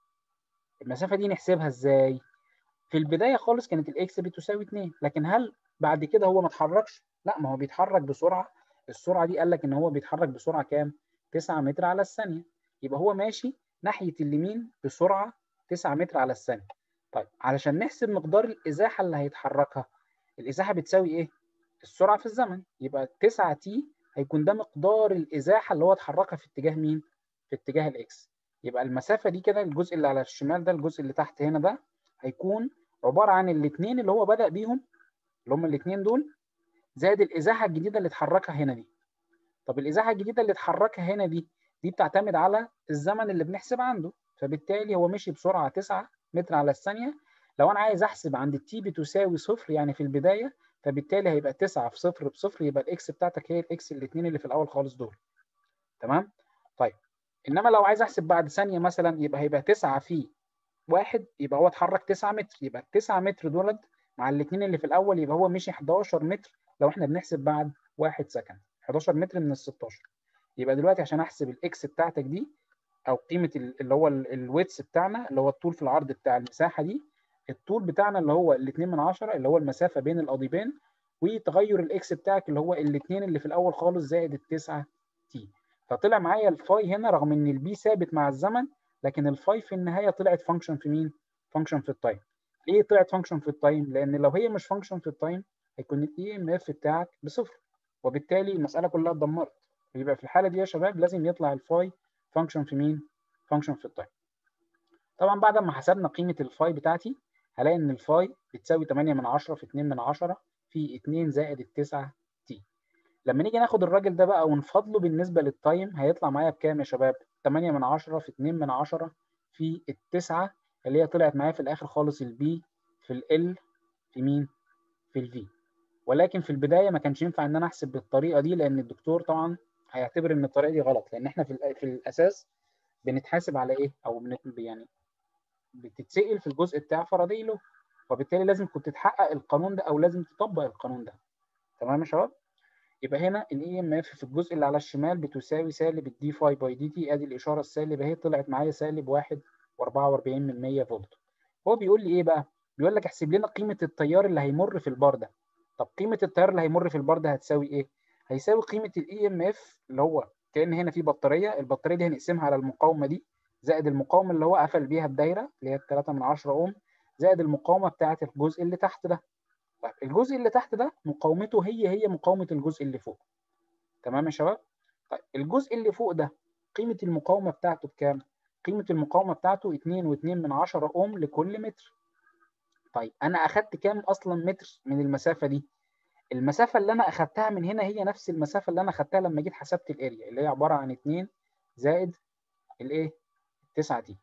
Speaker 1: المسافه دي نحسبها ازاي في البدايه خالص كانت الاكس بتساوي 2 لكن هل بعد كده هو ما اتحركش لا ما هو بيتحرك بسرعه السرعه دي قال لك ان هو بيتحرك بسرعه كام 9 متر على الثانيه يبقى هو ماشي ناحيه اليمين بسرعه 9 متر على الثانيه طيب علشان نحسب مقدار الازاحه اللي هيتحركها الازاحه بتساوي ايه السرعه في الزمن يبقى 9 تي هيكون ده مقدار الازاحه اللي هو اتحركها في اتجاه مين في اتجاه الاكس يبقى المسافه دي كده الجزء اللي على الشمال ده الجزء اللي تحت هنا ده هيكون عباره عن الاثنين اللي هو بدا بيهم اللي هم الاثنين دول زائد الازاحه الجديده اللي اتحركها هنا دي طب الازاحه الجديده اللي اتحركها هنا دي دي بتعتمد على الزمن اللي بنحسب عنده فبالتالي هو مشي بسرعه 9 متر على الثانيه لو انا عايز احسب عند التي بتساوي صفر يعني في البدايه فبالتالي هيبقى 9 في صفر بصفر يبقى الاكس بتاعتك هي الاكس الاثنين اللي في الاول خالص دول تمام طيب انما لو عايز احسب بعد ثانيه مثلا يبقى هيبقى 9 في واحد يبقى هو اتحرك 9 متر يبقى 9 متر دولت مع الاثنين اللي في الاول يبقى هو مشي 11 متر لو احنا بنحسب بعد 1 سكند 11 متر من ال 16 يبقى دلوقتي عشان احسب الاكس بتاعتك دي او قيمه اللي هو الويتس بتاعنا اللي هو الطول في العرض بتاع المساحه دي الطول بتاعنا اللي هو ال 2 من 10 اللي هو المسافه بين القضيبين وتغير الاكس بتاعك اللي هو الاثنين اللي في الاول خالص زائد ال 9 تي فطلع معايا الفاي هنا رغم ان البي ثابت مع الزمن لكن الفاي في النهايه طلعت فانكشن في مين؟ فانكشن في التايم. ليه طلعت فانكشن في التايم؟ لان لو هي مش فانكشن في التايم هيكون الاي ام اف بتاعك بصفر وبالتالي المساله كلها اتدمرت. يبقى في الحاله دي يا شباب لازم يطلع الفاي فانكشن في مين؟ فانكشن في التايم. طبعا بعد ما حسبنا قيمه الفاي بتاعتي هلاقي ان الفاي بتساوي 8 من 10 في 2 من 10 في 2 زائد ال 9 تي. لما نيجي ناخد الراجل ده بقى ونفضله بالنسبه للتايم هيطلع معايا بكام يا شباب؟ 8 من 10 في 2 من 10 في التسعة اللي هي طلعت معايا في الاخر خالص البي في ال في مين؟ في الفي ولكن في البدايه ما كانش ينفع ان انا احسب بالطريقه دي لان الدكتور طبعا هيعتبر ان الطريقه دي غلط لان احنا في في الاساس بنتحاسب على ايه؟ او بنت يعني بتتسال في الجزء بتاع فاراداي لو وبالتالي لازم كنت تحقق القانون ده او لازم تطبق القانون ده تمام يا شباب؟ يبقى هنا الاي ام اف في الجزء اللي على الشمال بتساوي سالب الدي فاي باي دي تي ادي الاشاره السالبه اهي طلعت معايا سالب 1 و44 من 100 فولت هو بيقول لي ايه بقى بيقول لك احسب لنا قيمه التيار اللي هيمر في البار ده طب قيمه التيار اللي هيمر في البار ده هتساوي ايه هيساوي قيمه الاي ام اف اللي هو كان هنا في بطاريه البطاريه دي هنقسمها على المقاومه دي زائد المقاومه اللي هو قفل بيها الدايره اللي هي 3 من 10 اوم زائد المقاومه بتاعه الجزء اللي تحت ده طيب الجزء اللي تحت ده مقاومته هي هي مقاومه الجزء اللي فوق تمام يا شباب طيب الجزء اللي فوق ده قيمه المقاومه بتاعته بكام قيمه المقاومه بتاعته 2.2 من 10 اوم لكل متر طيب انا اخدت كام اصلا متر من المسافه دي المسافه اللي انا اخدتها من هنا هي نفس المسافه اللي انا اخدتها لما جيت حسبت الاريا اللي هي عباره عن 2 زائد الايه 9 دي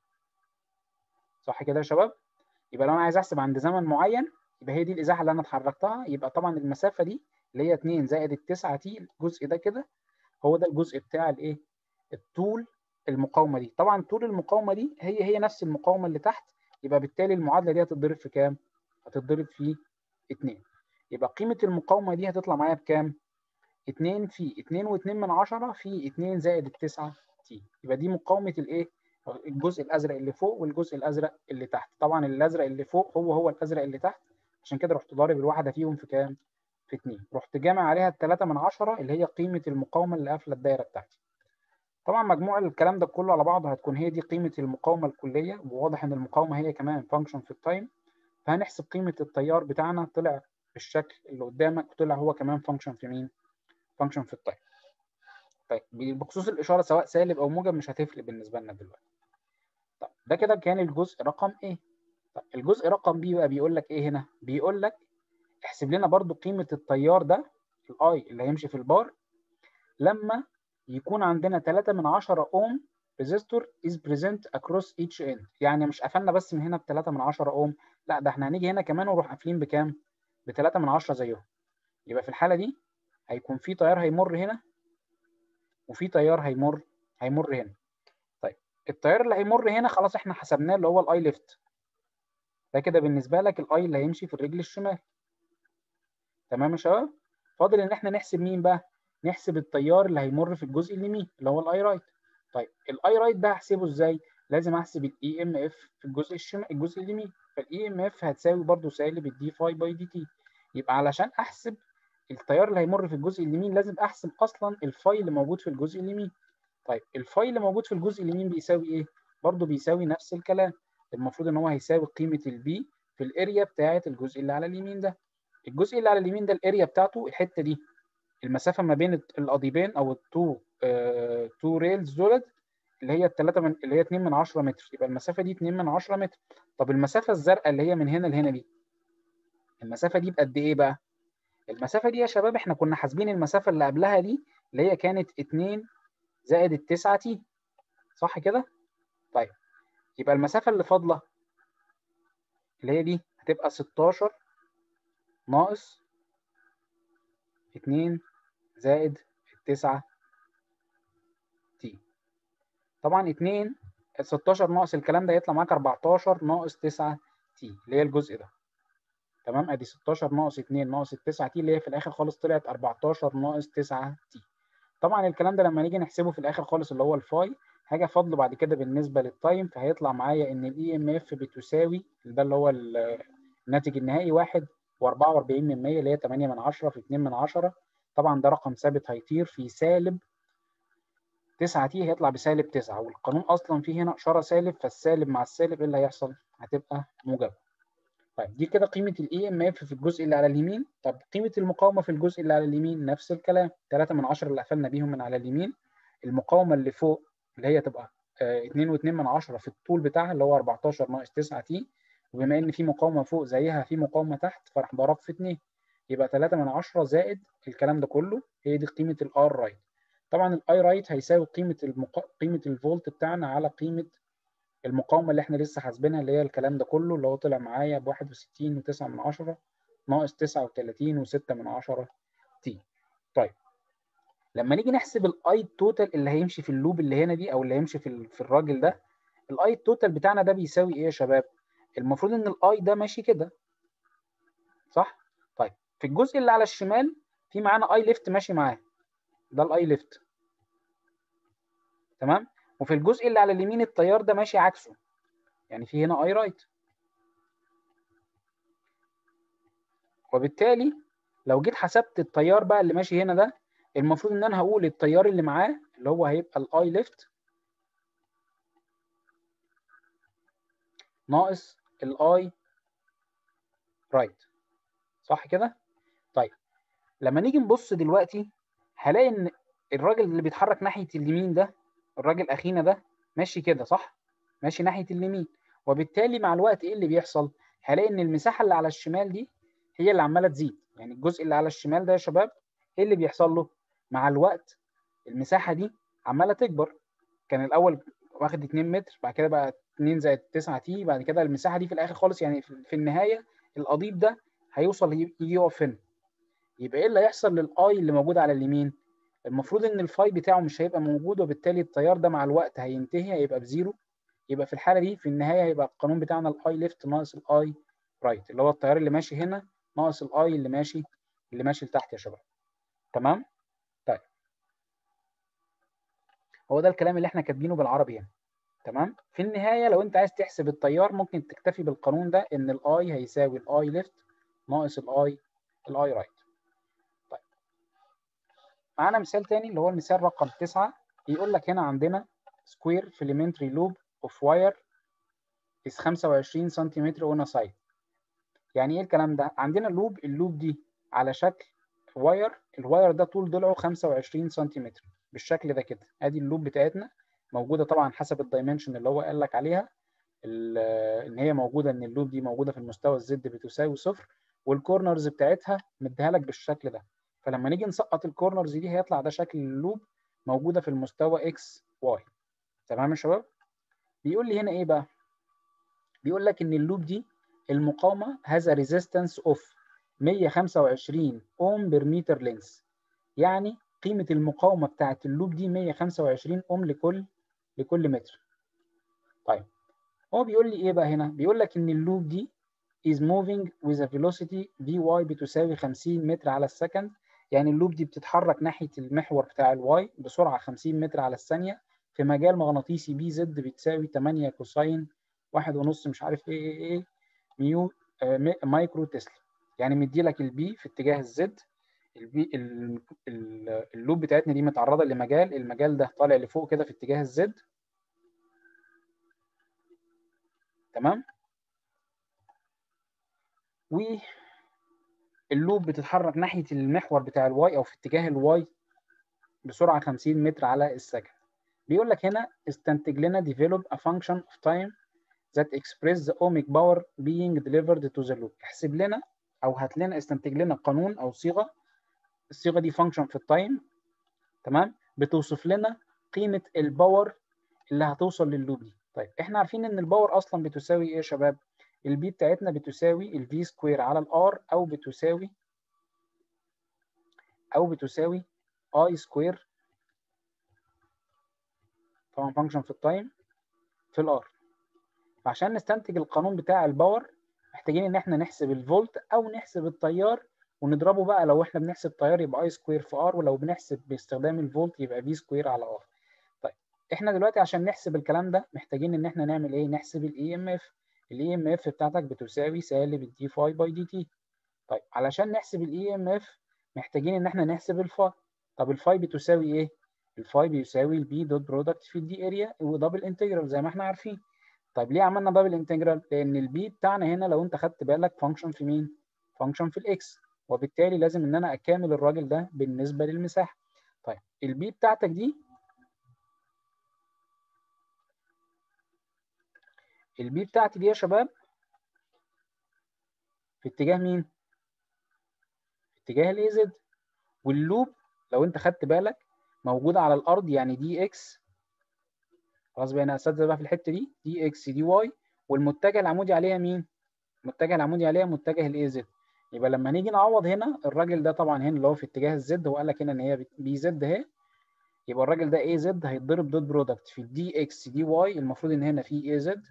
Speaker 1: صح كده يا شباب يبقى لو انا عايز احسب عند زمن معين يبقى هي دي الازاحه اللي انا اتحركتها يبقى طبعا المسافه دي اللي هي 2 زائد ال 9 تي الجزء ده كده هو ده الجزء بتاع الايه الطول المقاومه دي طبعا طول المقاومه دي هي هي نفس المقاومه اللي تحت يبقى بالتالي المعادله دي هتتضرب في كام هتتضرب في 2 يبقى قيمه المقاومه دي هتطلع معايا بكام 2 في 2 و2 من 10 في 2 زائد ال 9 تي يبقى دي مقاومه الايه الجزء الازرق اللي فوق والجزء الازرق اللي تحت طبعا الازرق اللي فوق هو هو الازرق اللي تحت عشان كده رحت ضارب الواحده فيهم في كام في 2 رحت جامع عليها الثلاثة من 10 اللي هي قيمة المقاومة اللي قافلة الدايرة بتاعتي طبعا مجموع الكلام ده كله على بعضه هتكون هي دي قيمة المقاومة الكلية وواضح ان المقاومة هي كمان فانكشن في التايم فهنحسب قيمة التيار بتاعنا طلع بالشكل اللي قدامك طلع هو كمان فانكشن في مين؟ فانكشن في التايم طيب بخصوص الإشارة سواء سالب أو موجب مش هتفرق بالنسبة لنا دلوقتي طب ده كده كان الجزء رقم ايه طيب الجزء رقم بي بقى بيقول لك ايه هنا بيقول لك احسب لنا برضو قيمة التيار ده الاي اللي هيمشي في البار لما يكون عندنا 3 من 10 اوم ريزيستور is present across each end يعني مش قفلنا بس من هنا ب 3 من 10 اوم لا ده احنا هنيجي هنا كمان ونروح قافلين بكام ب 3 من 10 زيهم يبقى في الحالة دي هيكون في تيار هيمر هنا وفي تيار هيمر هيمر هنا طيب التيار اللي هيمر هنا خلاص احنا حسبناه اللي هو الاي ليفت ده كده بالنسبة لك الاي اللي هيمشي في الرجل الشمال تمام يا شباب فاضل ان احنا نحسب مين بقى نحسب التيار اللي هيمر في الجزء اليمين اللي هو الاي رايت طيب الاي رايت ده هحسبه ازاي لازم احسب الاي ام اف في الجزء الشمال الجزء اليمين فالاي ام اف هتساوي برده سالب الدي فاي باي دي تي يبقى علشان احسب التيار اللي هيمر في الجزء اليمين لازم احسب اصلا الفاي اللي موجود في الجزء اليمين طيب الفاي اللي موجود في الجزء اليمين بيساوي ايه برده بيساوي نفس الكلام المفروض ان هو هيساوي قيمه البي في الاريا بتاعه الجزء اللي على اليمين ده الجزء اللي على اليمين ده الاريا بتاعته الحته دي المسافه ما بين القضيبين او التو آه تو ريلز دولت اللي هي الثلاثه من اللي هي 2 من 10 متر يبقى المسافه دي 2 من 10 متر طب المسافه الزرقاء اللي هي من هنا لهنا دي المسافه دي بقد ايه بقى المسافه دي يا شباب احنا كنا حاسبين المسافه اللي قبلها دي اللي هي كانت 2 زائد ال 9 تي صح كده طيب يبقى المسافه اللي فاضله اللي هي دي هتبقى 16 ناقص 2 زائد 9 تي طبعا 2 16 ناقص الكلام ده يطلع معاك 14 ناقص 9 تي اللي هي الجزء ده تمام ادي 16 ناقص 2 ناقص 9 تي اللي هي في الاخر خالص طلعت 14 ناقص 9 تي طبعا الكلام ده لما نيجي نحسبه في الاخر خالص اللي هو الفاي حاجه فاضله بعد كده بالنسبه للتايم فهيطلع معايا ان الاي ام اف بتساوي ده اللي هو الناتج النهائي 1 و44 من 100 اللي هي 8 من 10 في 2 من 10 طبعا ده رقم ثابت هيطير في سالب 9 تي هيطلع بسالب 9 والقانون اصلا فيه هنا اشاره سالب فالسالب مع السالب ايه اللي هيحصل؟ هتبقى موجبه. طيب دي كده قيمه الاي ام اف في الجزء اللي على اليمين طب قيمه المقاومه في الجزء اللي على اليمين نفس الكلام 3 من 10 اللي قفلنا بيهم من على اليمين المقاومه اللي فوق اللي هي تبقى 2 و2 من 10 في الطول بتاعها اللي هو 14 ناقص 9 تي وبما ان في مقاومه فوق زيها في مقاومه تحت فراح ضرب في 2 يبقى 3 من 10 زائد الكلام ده كله هي دي قيمه الار رايت طبعا الاي رايت هيساوي قيمه المق... قيمه الفولت بتاعنا على قيمه المقاومه اللي احنا لسه حاسبينها اللي هي الكلام ده كله اللي هو طلع معايا ب 61 و9 من 10 ناقص 39 و6 من 10 تي طيب لما نيجي نحسب الاي توتال اللي هيمشي في اللوب اللي هنا دي او اللي هيمشي في ال... في الراجل ده الاي توتال بتاعنا ده بيساوي ايه يا شباب المفروض ان الاي ده ماشي كده صح طيب في الجزء اللي على الشمال في معانا اي ليفت ماشي معاه ده الاي ليفت تمام وفي الجزء اللي على اليمين التيار ده ماشي عكسه يعني في هنا اي رايت وبالتالي لو جيت حسبت التيار بقى اللي ماشي هنا ده المفروض ان انا هقول التيار اللي معاه اللي هو هيبقى الاي ليفت ناقص الاي رايت صح كده طيب لما نيجي نبص دلوقتي هلاقي ان الراجل اللي بيتحرك ناحيه اليمين ده الراجل اخينا ده ماشي كده صح ماشي ناحيه اليمين وبالتالي مع الوقت ايه اللي بيحصل هلاقي ان المساحه اللي على الشمال دي هي اللي عماله تزيد يعني الجزء اللي على الشمال ده يا شباب ايه اللي بيحصل له مع الوقت المساحه دي عماله تكبر كان الاول واخد 2 متر بعد كده بقى 2 زائد 9 تي بعد كده المساحه دي في الاخر خالص يعني في النهايه القضيب ده هيوصل يجي يقف هنا يبقى ايه اللي هيحصل للاي اللي موجود على اليمين المفروض ان الفاي بتاعه مش هيبقى موجود وبالتالي التيار ده مع الوقت هينتهي هيبقى بزيرو يبقى في الحاله دي في النهايه هيبقى القانون بتاعنا الاي ليفت ناقص الاي رايت اللي هو التيار اللي ماشي هنا ناقص الاي اللي ماشي اللي ماشي لتحت يا شباب تمام طيب هو ده الكلام اللي احنا كاتبينه بالعربي هنا تمام في النهايه لو انت عايز تحسب التيار ممكن تكتفي بالقانون ده ان الاي هيساوي الاي ليفت ناقص الاي الاي رايت طيب معانا مثال تاني اللي هو المثال رقم 9 يقول لك هنا عندنا سكوير فيليمنتري لوب اوف واير is 25 سنتيمتر اون سايد يعني ايه الكلام ده عندنا لوب اللوب دي على شكل واير الواير ده طول ضلعه 25 سنتيمتر بالشكل ده كده ادي اللوب بتاعتنا موجوده طبعا حسب الدايمنشن اللي هو قال لك عليها ان هي موجوده ان اللوب دي موجوده في المستوى الزد بتساوي صفر والكورنرز بتاعتها مديها لك بالشكل ده فلما نيجي نسقط الكورنرز دي هيطلع ده شكل اللوب موجوده في المستوى اكس واي تمام يا شباب بيقول لي هنا ايه بقى بيقول لك ان اللوب دي المقاومه has a resistance of 125 اوم بير متر لينس يعني قيمه المقاومه بتاعه اللوب دي 125 اوم لكل لكل متر طيب هو بيقول لي ايه بقى هنا بيقول لك ان اللوب دي is moving with a velocity vy بتساوي 50 متر على السكند يعني اللوب دي بتتحرك ناحيه المحور بتاع الواي بسرعه 50 متر على الثانيه في مجال مغناطيسي بي زد بتساوي 8 كوساين واحد ونص مش عارف ايه ايه ايه ميو آه مايكرو تسلا يعني مدي لك البي في اتجاه الزد البي اللوب بتاعتنا دي متعرضه لمجال المجال ده طالع لفوق كده في اتجاه الزد تمام واللوب بتتحرك ناحيه المحور بتاع الواي او في اتجاه الواي بسرعه 50 متر على السكند بيقول لك هنا استنتج لنا develop a function of time that express the ohmic power being delivered to the loop احسب لنا او هات لنا استنتج لنا قانون او صيغه الصيغه دي function في التايم تمام بتوصف لنا قيمه الباور اللي هتوصل لللوب دي طيب احنا عارفين ان الباور اصلا بتساوي ايه يا شباب البي بتاعتنا بتساوي الفي سكوير على الار او بتساوي او بتساوي اي سكوير طبعا فانكشن في التايم في الار فعشان نستنتج القانون بتاع الباور محتاجين ان احنا نحسب الفولت او نحسب التيار ونضربه بقى لو احنا بنحسب تيار يبقى اي سكوير في ار ولو بنحسب باستخدام الفولت يبقى في سكوير على ار طيب احنا دلوقتي عشان نحسب الكلام ده محتاجين ان احنا نعمل ايه نحسب الاي ام اف الاي ام اف بتاعتك بتساوي سالب الدي فاي باي دي تي طيب علشان نحسب الاي ام اف محتاجين ان احنا نحسب الفاي طب الفاي بتساوي ايه الفاي بيساوي البي دوت برودكت في الدي اريا ودبل انتجرال زي ما احنا عارفين طيب ليه عملنا دبل انتجرال لان البي بتاعنا هنا لو انت خدت بالك فانكشن في مين فانكشن في الاكس وبالتالي لازم ان انا اكامل الراجل ده بالنسبه للمساحه طيب البي بتاعتك دي البي بتاعتي دي يا شباب في اتجاه مين في اتجاه الاي زد واللوب لو انت خدت بالك موجوده على الارض يعني دي اكس خلاص بقينا اساتذه بقى في الحته دي دي اكس دي واي والمتجه العمودي عليها مين المتجه العمودي عليها متجه الاي زد يبقى لما نيجي نعوض هنا الراجل ده طبعا هنا اللي هو في اتجاه الزد هو قال لك هنا ان هي بي زد اهي يبقى الراجل ده اي زد هيتضرب دوت برودكت في الدي اكس دي واي المفروض ان هنا في اي زد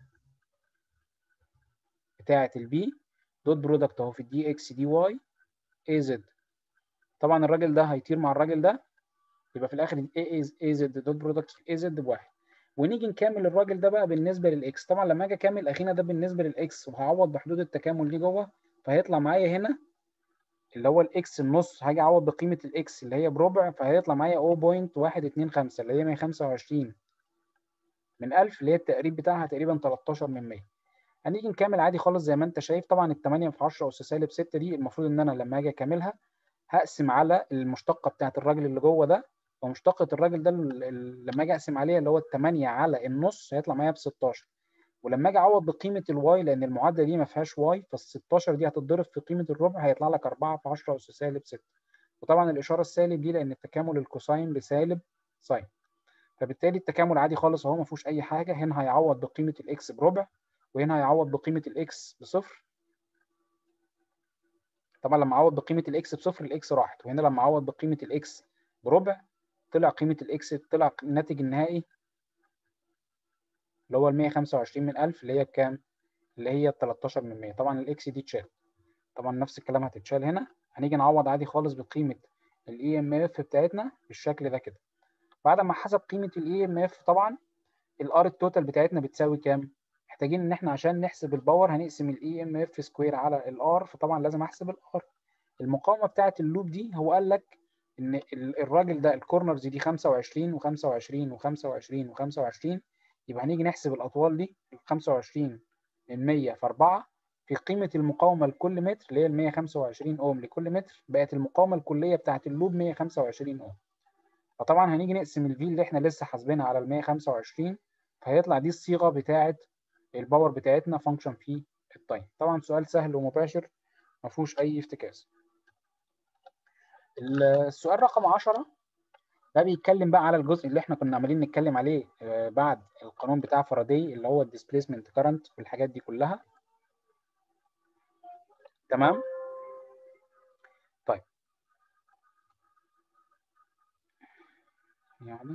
Speaker 1: بتاعه البي دوت برودكت اهو في الدي اكس دي واي اي زد طبعا الراجل ده هيطير مع الراجل ده يبقى في الاخر اي اي زد دوت برودكت في اي زد بواحد ونيجي نكمل الراجل ده بقى بالنسبه للاكس طبعا لما اجي اكمل اخينا ده بالنسبه للاكس وهعوض بحدود التكامل دي جوه فهيطلع معايا هنا اللي هو الاكس النص هاجي اعوض بقيمه الاكس اللي هي بربع فهيطلع معايا 0.125 اللي هي 125 من 1000 اللي هي التقريب بتاعها تقريبا 13 من 100 هنيجي نكمل عادي خالص زي ما انت شايف طبعا ال 8 في 10 اس سالب 6 دي المفروض ان انا لما اجي اكملها هقسم على المشتقه بتاعت الراجل اللي جوه ده ومشتقه الراجل ده لما اجي اقسم عليها اللي هو ال 8 على النص هيطلع معايا ب 16 ولما اجي اعوض بقيمه الواي لان المعادله دي ما فيهاش واي فال 16 دي هتتضرب في قيمه الربع هيطلع لك 4 في 10 اس سالب 6 وطبعا الاشاره السالب دي لان التكامل الكوساين بسالب ساين فبالتالي التكامل عادي خالص اهو ما فيهوش اي حاجه هنا هيعوض بقيمه الاكس بربع وهنا هيعوض بقيمه الاكس بصفر طبعا لما اعوض بقيمه الاكس بصفر الاكس راحت وهنا لما اعوض بقيمه الاكس بربع طلع قيمه الاكس طلع الناتج النهائي اللي هو ال 125 من 1000 اللي هي بكام؟ اللي هي 13 من 100 طبعا الاكس دي اتشال طبعا نفس الكلام هتتشال هنا هنيجي نعوض عادي خالص بقيمه الاي ام اف بتاعتنا بالشكل ده كده بعد ما حسب قيمه الاي ام اف طبعا الار التوتال بتاعتنا بتساوي كام؟ محتاجين ان احنا عشان نحسب الباور هنقسم الاي ام اف سكوير على الار فطبعا لازم احسب الار المقاومه بتاعه اللوب دي هو قال لك ان الراجل ده الكورنرز دي 25 و25 و25 و25 يبقى هنيجي نحسب الاطوال دي 25 من 100 في 4 في قيمه المقاومه لكل متر اللي هي ال 125 اوم لكل متر بقت المقاومه الكليه بتاعه اللوب 125 اوم فطبعا هنيجي نقسم الفي اللي احنا لسه حاسبينها على ال 125 فهيطلع دي الصيغه بتاعه الباور بتاعتنا فانكشن في التايم طبعا سؤال سهل ومباشر ما فيهوش اي افتكاس السؤال رقم 10 ده بيتكلم بقى على الجزء اللي احنا كنا عمالين نتكلم عليه بعد القانون بتاع فاراداي اللي هو الديسبيسمنت كارنت والحاجات دي كلها تمام طيب يعني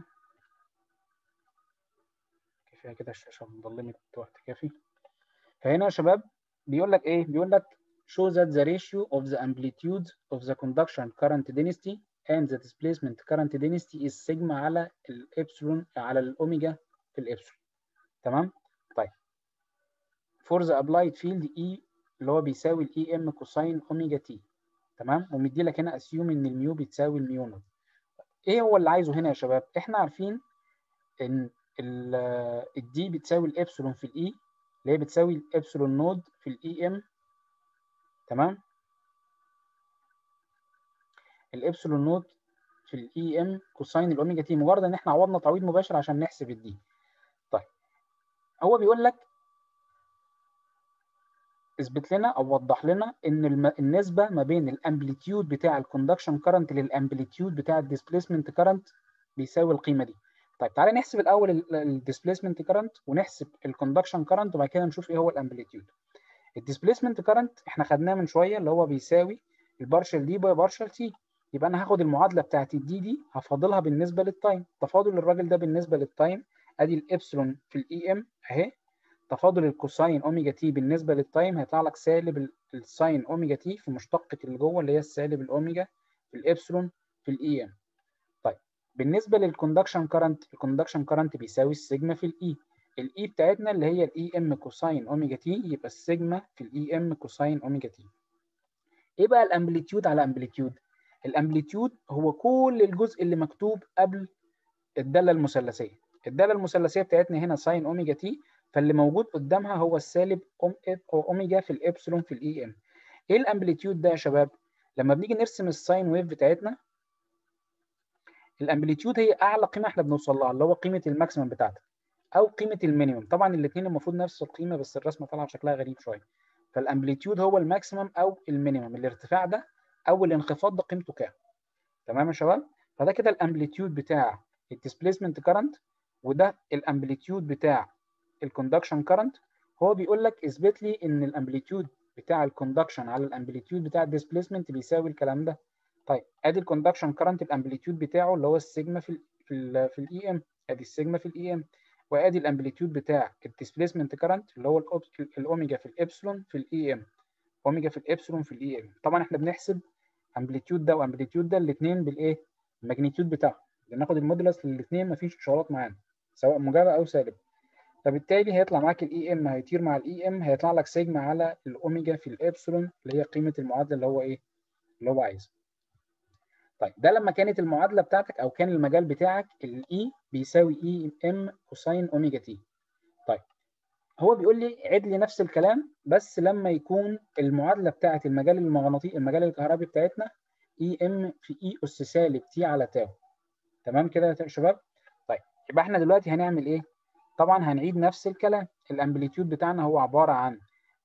Speaker 1: كفايه كده الشاشه مظلمت وقت كافي فهنا يا شباب بيقول لك ايه بيقول لك show that the ratio of the amplitude of the conduction current density and the displacement current density is sigma على الابسلون على الاوميجا في الابسلون تمام طيب for the applied field E اللي هو بيساوي الاي ام كوساين اوميجا تي تمام ومدي لك هنا اسيوم ان الميو بتساوي الميو نوت ايه هو اللي عايزه هنا يا شباب احنا عارفين ان الدي بتساوي الابسلون في الاي اللي هي بتساوي الابسلون نود في الاي ام تمام الابسلون نود في الاي ام كوساين الاوميجا تي مجرد ان احنا عوضنا تعويض مباشر عشان نحسب الدي طيب هو بيقول لك اثبت لنا او وضح لنا ان الم... النسبه ما بين الامبليتيود بتاع الكوندكشن كارنت للامبليتيود بتاع الديسبيسمنت كارنت بيساوي القيمه دي طيب تعالى نحسب الاول الديسبيسمنت كارنت ونحسب الكوندكشن كارنت وبعد كده نشوف ايه هو الامبليتيود الديسبيسمنت كارنت احنا خدناه من شويه اللي هو بيساوي البارشل دي باي بارشل تي يبقى انا هاخد المعادله بتاعت الدي دي هفاضلها بالنسبه للتايم تفاضل الراجل ده بالنسبه للتايم ادي الابسلون في الاي ام اهي تفاضل الكوساين اوميجا تي بالنسبه للتايم هيطلع لك سالب الساين اوميجا تي في مشتقه اللي جوه اللي هي السالب الاوميجا في الابسلون في الاي ام طيب بالنسبه للكوندكشن كارنت الكوندكشن كارنت بيساوي السيجما في الاي الاي بتاعتنا اللي هي الاي ام كوساين اوميجا تي يبقى السيجما في الاي ام كوساين اوميجا تي ايه بقى الامبليتيود على امبليتيود الامبليتيود هو كل الجزء اللي مكتوب قبل الداله المثلثيه الداله المثلثيه بتاعتنا هنا ساين اوميجا تي فاللي موجود قدامها هو السالب اوميجا في الابسلون في الاي ام ايه الامبليتيود ده يا شباب لما بنيجي نرسم الساين ويف بتاعتنا الامبليتيود هي اعلى قيمه احنا بنوصل لها اللي هو قيمه الماكسيمم بتاعتك او قيمه المينيمم طبعا الاثنين المفروض نفس القيمه بس الرسمه طالعه شكلها غريب شويه فالامبليتيود هو الماكسيمم او المينيمم الارتفاع ده او الانخفاض ده قيمته كام تمام يا شباب فده كده الامبليتيود بتاع الديسبيسمنت كارنت وده الامبليتيود بتاع الكوندكشن كارنت هو بيقول لك اثبت لي ان الامبليتيود بتاع الكوندكشن على الامبليتيود بتاع الديسبيسمنت بيساوي الكلام ده طيب ادي الكوندكشن كارنت الامبليتيود بتاعه اللي هو السيجما في ال في ال في الاي ام ادي السيجما في الاي ام وادي الامبليتيود بتاع الديسبيسمنت كارنت اللي هو الاوميجا في الابسلون في الاي ام اوميجا في الابسلون في الاي ام طبعا احنا بنحسب امبليتيود ده وامبليتيود ده الاثنين بالايه الماجنتيود بتاعهم بناخد المودولس للاثنين مفيش اشارات معانا سواء موجبه او سالب فبالتالي هيطلع معاك الاي ام هيطير مع الاي ام هيطلع لك سيجما على الاوميجا في الابسلون اللي هي قيمه المعادله اللي هو ايه اللي هو عايزها طيب ده لما كانت المعادله بتاعتك او كان المجال بتاعك الاي بيساوي اي ام كوساين اوميجا تي طيب هو بيقول لي عيد لي نفس الكلام بس لما يكون المعادله بتاعه المجال المغناطيسي المجال الكهربي بتاعتنا اي ام في اي اس سالب تي على تاو تمام كده يا شباب طيب يبقى احنا دلوقتي هنعمل ايه طبعا هنعيد نفس الكلام الامبليتيود بتاعنا هو عباره عن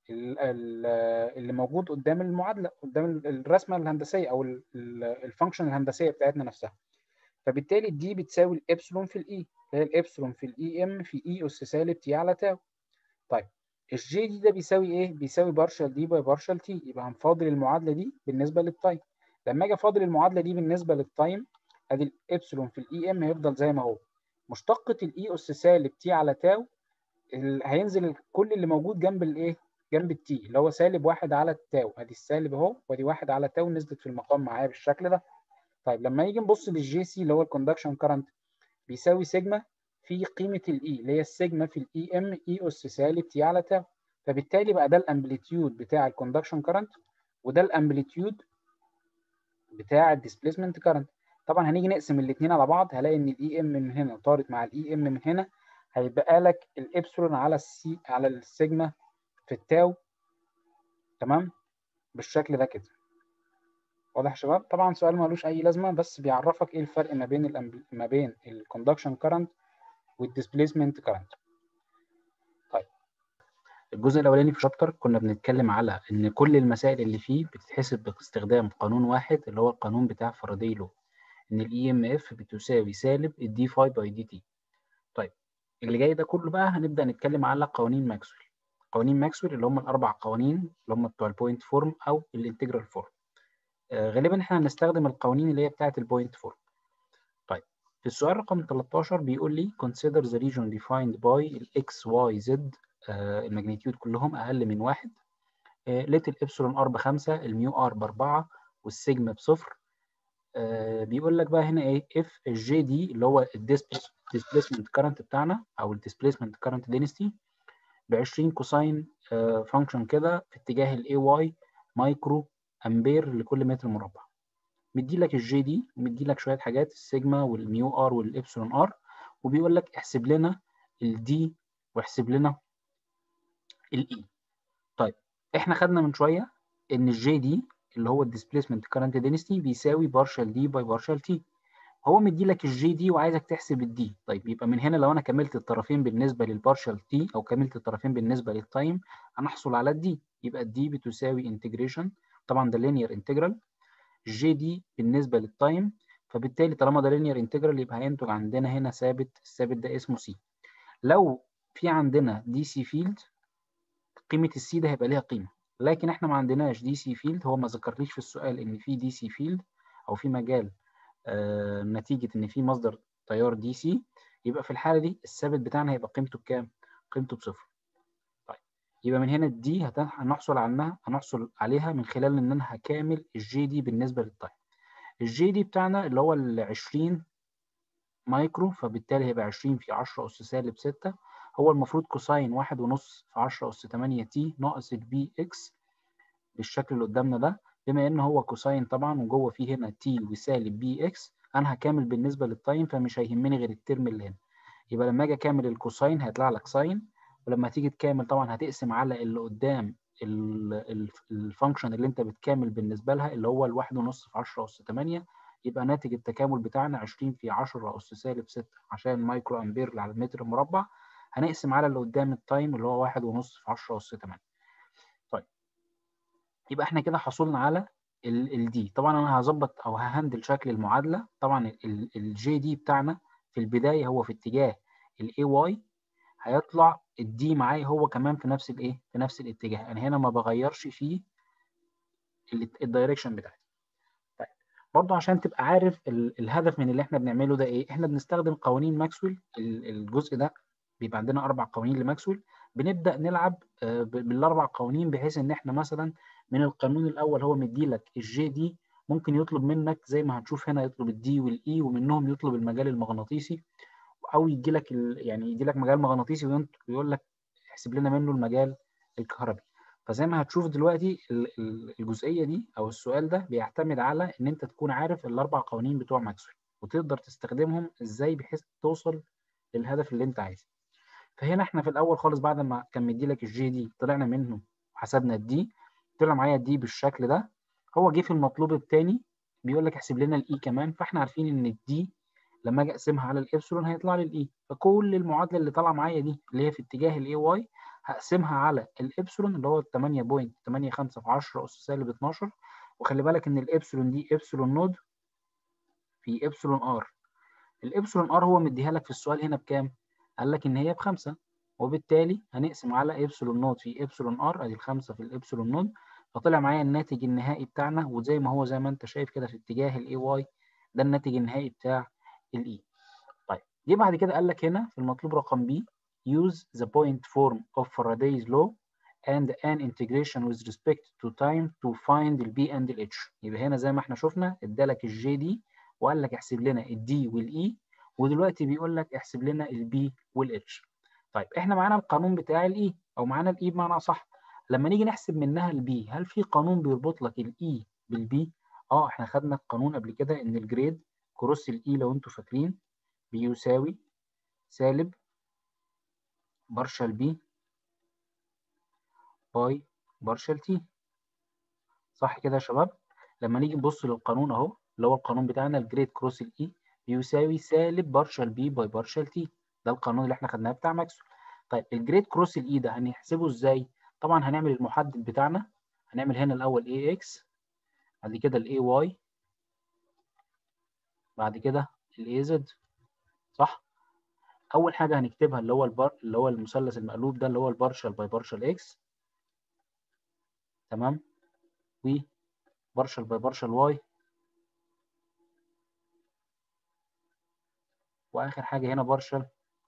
Speaker 1: اللي موجود قدام المعادله قدام الرسمه الهندسيه او الفانكشن الهندسيه بتاعتنا نفسها فبالتالي دي بتساوي الابسلون في الاي اللي هي الابسلون في الاي ام في اي اس سالب تي على تاو طيب الجي دي ده بيساوي ايه بيساوي بارشال دي باي بارشال تي يبقى هنفاضل المعادله دي بالنسبه للتايم لما اجي افاضل المعادله دي بالنسبه للتايم ادي الابسلون في الاي ام هيفضل زي ما هو مشتقه الاي اس سالب تي على تاو هينزل كل اللي موجود جنب الايه جنب التي اللي هو سالب واحد على التاو ادي السالب اهو وادي واحد على تاو نزلت في المقام معايا بالشكل ده طيب لما نيجي نبص للجي سي اللي هو الكوندكشن كارنت بيساوي سيجما في قيمه الاي اللي هي السيجما في الاي ام اي اس سالب تي على تاو فبالتالي بقى ده الامبليتيود بتاع الكوندكشن كارنت وده الامبليتيود بتاع الديسبيسمنت كارنت طبعا هنيجي نقسم الاثنين على بعض هلاقي ان الاي ام من هنا طارت مع الاي ام من هنا هيبقى لك الابسلون على السي على السيجما في التاو تمام بالشكل ده كده واضح يا شباب طبعا سؤال مالوش اي لازمه بس بيعرفك ايه الفرق ما بين الأمبل... ما بين الكوندكشن كارنت والديسبيسمنت كارنت طيب الجزء الاولاني في الشابتر كنا بنتكلم على ان كل المسائل اللي فيه بتتحسب باستخدام قانون واحد اللي هو القانون بتاع فاراداي لو ان الاي ام اف بتساوي سالب الدي فاي باي دي تي طيب اللي جاي ده كله بقى هنبدا نتكلم على قوانين ماكسويل قوانين ماكسويل اللي هم الاربع قوانين اللي هم بتوع البوينت فورم او الانتجرال فورم آه غالبا احنا هنستخدم القوانين اللي هي بتاعه البوينت فورم طيب في السؤال رقم 13 بيقول لي consider the region defined by ال x y z آه الماجنتيود كلهم اقل من واحد آه let الابسلون ار بخمسة الميو ار باربعة والسيجما بصفر آه بيقول لك بقى هنا ايه if الجي دي اللي هو الديسبيسمنت كارنت بتاعنا او الديسبيسمنت كارنت دينستي ب 20 كوساين فانكشن كده في اتجاه الاي واي مايكرو امبير لكل متر مربع مدي لك الجي دي ومدي لك شويه حاجات السيجما والميو ار والابسلون ار وبيقول لك احسب لنا الدي واحسب لنا الاي طيب احنا خدنا من شويه ان الجي دي اللي هو الديسبيسمنت كارنت دينستي بيساوي بارشال دي باي بارشال تي هو مدي لك الجي دي وعايزك تحسب الدي طيب يبقى من هنا لو انا كملت الطرفين بالنسبه للبارشال تي او كملت الطرفين بالنسبه للتايم انا احصل على الدي يبقى الدي بتساوي انتجريشن طبعا ده لينير انتجرال الجي دي بالنسبه للتايم فبالتالي طالما ده لينير انتجرال يبقى هينتج عندنا هنا ثابت الثابت ده اسمه سي لو في عندنا دي سي فيلد قيمه السي ده هيبقى ليها قيمه لكن احنا ما عندناش دي سي فيلد هو ما ذكرليش في السؤال ان في دي سي فيلد او في مجال آه نتيجه ان في مصدر تيار دي سي يبقى في الحاله دي الثابت بتاعنا هيبقى قيمته بكام؟ قيمته بصفر. طيب يبقى من هنا الدي هنحصل عنها هنحصل عليها من خلال ان انا هكامل الجي دي بالنسبه للتايم. الجي دي بتاعنا اللي هو ال 20 مايكرو فبالتالي هيبقى 20 في 10 اس سالب 6 هو المفروض كوساين واحد ونص في 10 أس 8 تي ناقص البي إكس بالشكل اللي قدامنا ده بما إن هو كوساين طبعا وجوه فيه هنا تي وسالب بي إكس أنا هكامل بالنسبة للتايم فمش هيهمني غير الترم اللي هنا يبقى لما أجي أكامل الكوساين هيطلع لك ساين ولما تيجي تكامل طبعا هتقسم على اللي قدام الفانكشن اللي أنت بتكامل بالنسبة لها اللي هو الواحد ونص في 10 أس 8 يبقى ناتج التكامل بتاعنا 20 في 10 أس سالب 6 عشان مايكرو أمبير على المتر مربع هنقسم على اللي قدام التايم اللي هو واحد ونص في 10 أس 8 طيب يبقى احنا كده حصلنا على الدي طبعا انا هظبط او ههندل شكل المعادله طبعا الجي دي بتاعنا في البدايه هو في اتجاه الاي واي هيطلع الدي معايا هو كمان في نفس الايه في نفس الاتجاه انا هنا ما بغيرش فيه الدايركشن بتاعتي طيب برضه عشان تبقى عارف الهدف من اللي احنا بنعمله ده ايه احنا بنستخدم قوانين ماكسويل الجزء ده بيبقى عندنا اربع قوانين لماكسويل بنبدا نلعب بالاربع قوانين بحيث ان احنا مثلا من القانون الاول هو مديلك الجي دي ممكن يطلب منك زي ما هنشوف هنا يطلب الدي والاي ومنهم يطلب المجال المغناطيسي او يدي لك يعني يدي لك مجال مغناطيسي ويقول لك احسب لنا منه المجال الكهربي فزي ما هتشوف دلوقتي الجزئيه دي او السؤال ده بيعتمد على ان انت تكون عارف الاربع قوانين بتوع ماكسويل وتقدر تستخدمهم ازاي بحيث توصل للهدف اللي انت عايزه فهنا احنا في الاول خالص بعد ما كان مدي لك الجي دي طلعنا منه وحسبنا الدي طلع معايا الدي بالشكل ده هو جه في المطلوب الثاني بيقول لك احسب لنا الاي كمان فاحنا عارفين ان الدي لما اجي اقسمها على الابسلون هيطلع لي الاي فكل المعادله اللي طالعه معايا دي اللي هي في اتجاه الاي واي هقسمها على الابسلون اللي هو 8.85 في 10 اس سالب 12 وخلي بالك ان الابسلون دي ابسلون نود في ابسلون ار الابسلون ار هو مديها لك في السؤال هنا بكام؟ قال لك ان هي بخمسة وبالتالي هنقسم على ابسلون نود في ابسلون ار ادي الخمسة في الابسلون نود فطلع معايا الناتج النهائي بتاعنا وزي ما هو زي ما انت شايف كده في اتجاه الاي واي ده الناتج النهائي بتاع الاي طيب جه بعد كده قال لك هنا في المطلوب رقم بي use the point form of Faraday's law and an integration with respect to time to find ال B and ال H يبقى هنا زي ما احنا شفنا ادالك الجي دي وقال لك احسب لنا الدي والاي ودلوقتي بيقول لك احسب لنا البي والاتش طيب احنا معانا القانون بتاع الاي او معانا الاي بمعنى صح لما نيجي نحسب منها البي هل في قانون بيربط لك الاي بالبي اه احنا خدنا القانون قبل كده ان الجريد كروس الاي لو انتوا فاكرين بيساوي سالب بارشال بي باي بارشال تي صح كده يا شباب لما نيجي نبص للقانون اهو اللي هو القانون بتاعنا الجريد كروس الاي بيساوي سالب بارشال بي باي بارشال تي ده القانون اللي احنا خدناه بتاع ماكسويل طيب الجريد كروس الاي ده هنحسبه ازاي طبعا هنعمل المحدد بتاعنا هنعمل هنا الاول اي اكس بعد كده الاي واي بعد كده الاي زد صح اول حاجه هنكتبها اللي هو البار اللي هو المثلث المقلوب ده اللي هو البارشال باي بارشال اكس تمام و بارشال باي بارشال واي واخر حاجه هنا بارشال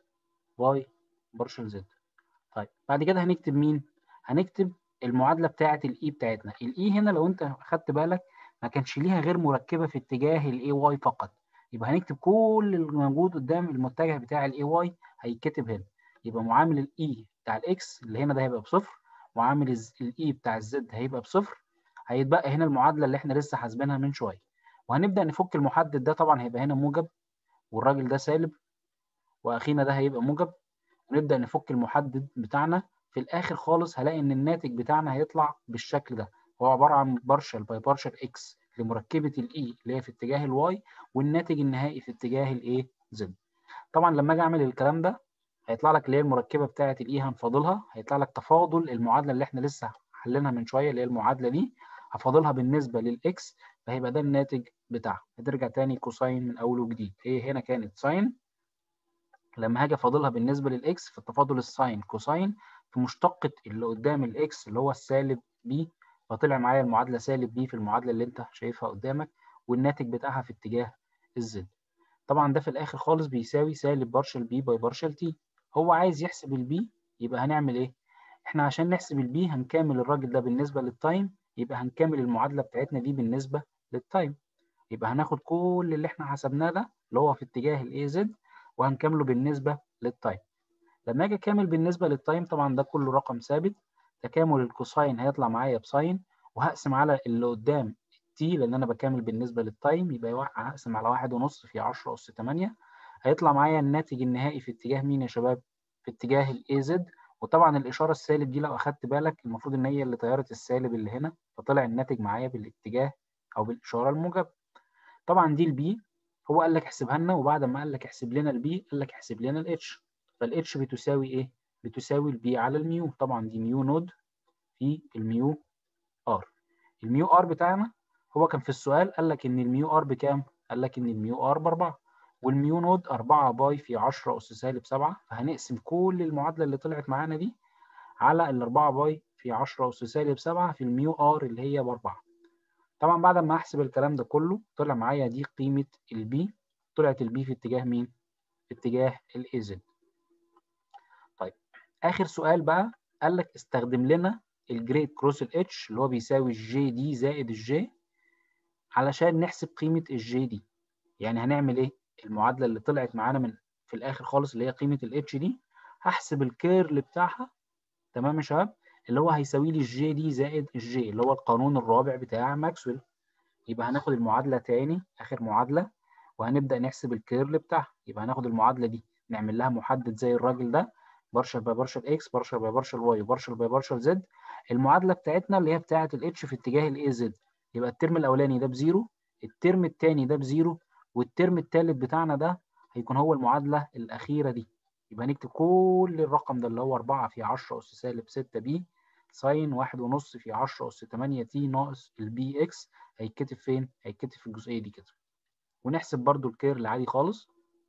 Speaker 1: باي بارشال زد طيب بعد كده هنكتب مين هنكتب المعادله بتاعه الاي بتاعتنا الاي هنا لو انت اخدت بالك ما كانش ليها غير مركبه في اتجاه الاي واي فقط يبقى هنكتب كل اللي موجود قدام المتجه بتاع الاي واي هيتكتب هنا يبقى معامل الاي بتاع الاكس اللي هنا ده هيبقى بصفر وعامل الاي بتاع الزد هيبقى بصفر هيتبقى هنا المعادله اللي احنا لسه حاسبينها من شويه وهنبدا نفك المحدد ده طبعا هيبقى هنا موجب والراجل ده سالب واخينا ده هيبقى موجب ونبدا نفك المحدد بتاعنا في الاخر خالص هلاقي ان الناتج بتاعنا هيطلع بالشكل ده هو عباره عن بارشل باي بارشل اكس لمركبه الاي اللي هي في اتجاه الواي والناتج النهائي في اتجاه الايه زد طبعا لما اجي اعمل الكلام ده هيطلع لك اللي هي المركبه بتاعه الاي هنفاضلها هيطلع لك تفاضل المعادله اللي احنا لسه حلينها من شويه اللي هي المعادله دي هفاضلها بالنسبه للاكس فهيبقى ده الناتج بتاعها هترجع تاني كوساين من اول وجديد هي هنا كانت ساين لما هاجي افاضلها بالنسبه للاكس في التفاضل الساين كوساين في مشتقه اللي قدام الاكس اللي هو السالب بي فطلع معايا المعادله سالب بي في المعادله اللي انت شايفها قدامك والناتج بتاعها في اتجاه الزد طبعا ده في الاخر خالص بيساوي سالب بارشل بي باي بارشل تي هو عايز يحسب البي يبقى هنعمل ايه احنا عشان نحسب البي هنكامل الراجل ده بالنسبه للتايم يبقى هنكمل المعادله بتاعتنا دي بالنسبه للتايم يبقى هناخد كل اللي احنا حسبناه ده اللي هو في اتجاه الاي زد وهنكمله بالنسبه للتايم لما اجي اكمل بالنسبه للتايم طبعا ده كله رقم ثابت تكامل الكوساين هيطلع معايا بساين وهقسم على اللي قدام تي لان انا بكامل بالنسبه للتايم يبقى هقسم على واحد ونص في 10 اس 8 هيطلع معايا الناتج النهائي في اتجاه مين يا شباب؟ في اتجاه الاي زد وطبعا الاشاره السالب دي لو اخدت بالك المفروض ان هي اللي طيرت السالب اللي هنا فطلع الناتج معايا بالاتجاه او بالاشاره الموجبه طبعا دي البي هو قال لك احسبها لنا وبعد ما قال لك احسب لنا البي قال لك احسب لنا الاتش فالاتش بتساوي ايه؟ بتساوي البي على الميو طبعا دي ميو نود في الميو ار الميو ار بتاعنا هو كان في السؤال قال لك ان الميو ار بكام؟ قال لك ان الميو ار ب 4 والميو نود 4 باي في 10 اس سالب 7 فهنقسم كل المعادله اللي طلعت معانا دي على ال 4 باي في 10 اس سالب 7 في الميو ار اللي هي ب 4 طبعا بعد ما احسب الكلام ده كله طلع معايا دي قيمه البي طلعت البي في اتجاه مين؟ في اتجاه الاي زد طيب اخر سؤال بقى قال لك استخدم لنا الجريد كروس الاتش اللي هو بيساوي الجي دي زائد الجي علشان نحسب قيمه الجي دي يعني هنعمل ايه المعادله اللي طلعت معانا من في الاخر خالص اللي هي قيمه الاتش دي هحسب الكيرل بتاعها تمام يا شباب اللي هو هيساوي لي الجي دي زائد الجي اللي هو القانون الرابع بتاع ماكسويل يبقى هناخد المعادله تاني اخر معادله وهنبدا نحسب الكيرل بتاعها يبقى هناخد المعادله دي نعمل لها محدد زي الراجل ده بارشل باي بارشل اكس بارشل باي بارشل واي وبارشل باي بارشل زد المعادله بتاعتنا اللي هي بتاعه الاتش في اتجاه الاي زد يبقى الترم الاولاني ده بزيرو الترم الثاني ده بزيرو والترم الثالث بتاعنا ده هيكون هو المعادله الاخيره دي يبقى نكتب كل الرقم ده اللي هو 4 في 10 اس سالب 6 بي ساين واحد ونص في 10 اس 8 تي ناقص البي اكس هيتكتب فين؟ هيتكتب في الجزئيه دي كده ونحسب برده الكيرل عادي خالص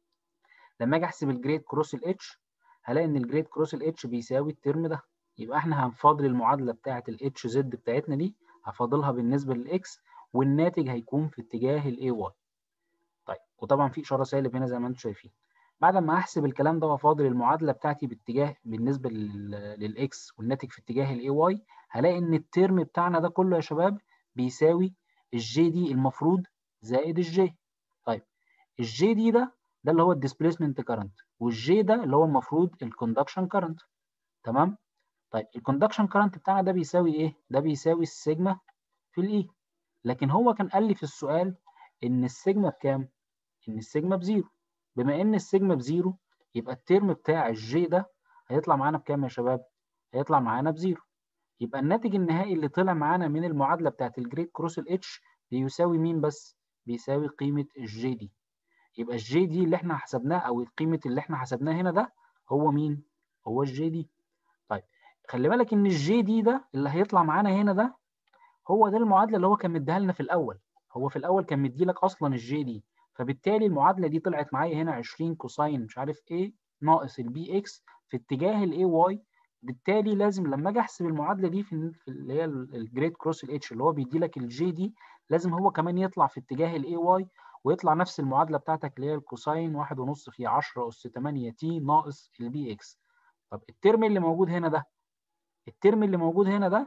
Speaker 1: لما اجي احسب الجريد كروس الاتش هلاقي ان الجريد كروس الاتش بيساوي الترم ده يبقى احنا هنفاضل المعادله بتاعه الاتش زد بتاعتنا دي هفاضلها بالنسبه للاكس والناتج هيكون في اتجاه الاي واي طيب وطبعا في اشاره سالب هنا زي ما انتم شايفين بعد ما احسب الكلام ده وافاضل المعادله بتاعتي باتجاه بالنسبه للاكس والناتج في اتجاه الاي واي هلاقي ان الترم بتاعنا ده كله يا شباب بيساوي الجي دي المفروض زائد الجي طيب الجي دي ده ده اللي هو الديسبيسمنت كارنت والجي ده اللي هو المفروض الكوندكشن كارنت تمام طيب الكوندكشن كارنت بتاعنا ده بيساوي ايه ده بيساوي السيجما في الاي لكن هو كان قال لي في السؤال ان السيجما بكام ان السيجما بزيرو بما ان السيجما بزيرو يبقى الترم بتاع الجي ده هيطلع معانا بكام يا شباب هيطلع معانا بزيرو يبقى الناتج النهائي اللي طلع معانا من المعادله بتاعت الجريد كروس الاتش بيساوي مين بس بيساوي قيمه الجي دي يبقى الجي دي اللي احنا حسبناه او قيمه اللي احنا حسبناه هنا ده هو مين هو الجي دي طيب خلي بالك ان الجي دي ده اللي هيطلع معانا هنا ده هو ده المعادله اللي هو كان مديها لنا في الاول هو في الاول كان مدي لك اصلا الجي دي فبالتالي المعادله دي طلعت معايا هنا 20 كوساين مش عارف ايه ناقص البي اكس في اتجاه الاي واي بالتالي لازم لما اجي احسب المعادله دي في اللي هي الجريد كروس الاتش اللي هو بيدي لك الجي دي لازم هو كمان يطلع في اتجاه الاي واي ويطلع نفس المعادله بتاعتك اللي هي الكوساين 1.5 في 10 اس 8 تي ناقص البي اكس طب الترم اللي موجود هنا ده الترم اللي موجود هنا ده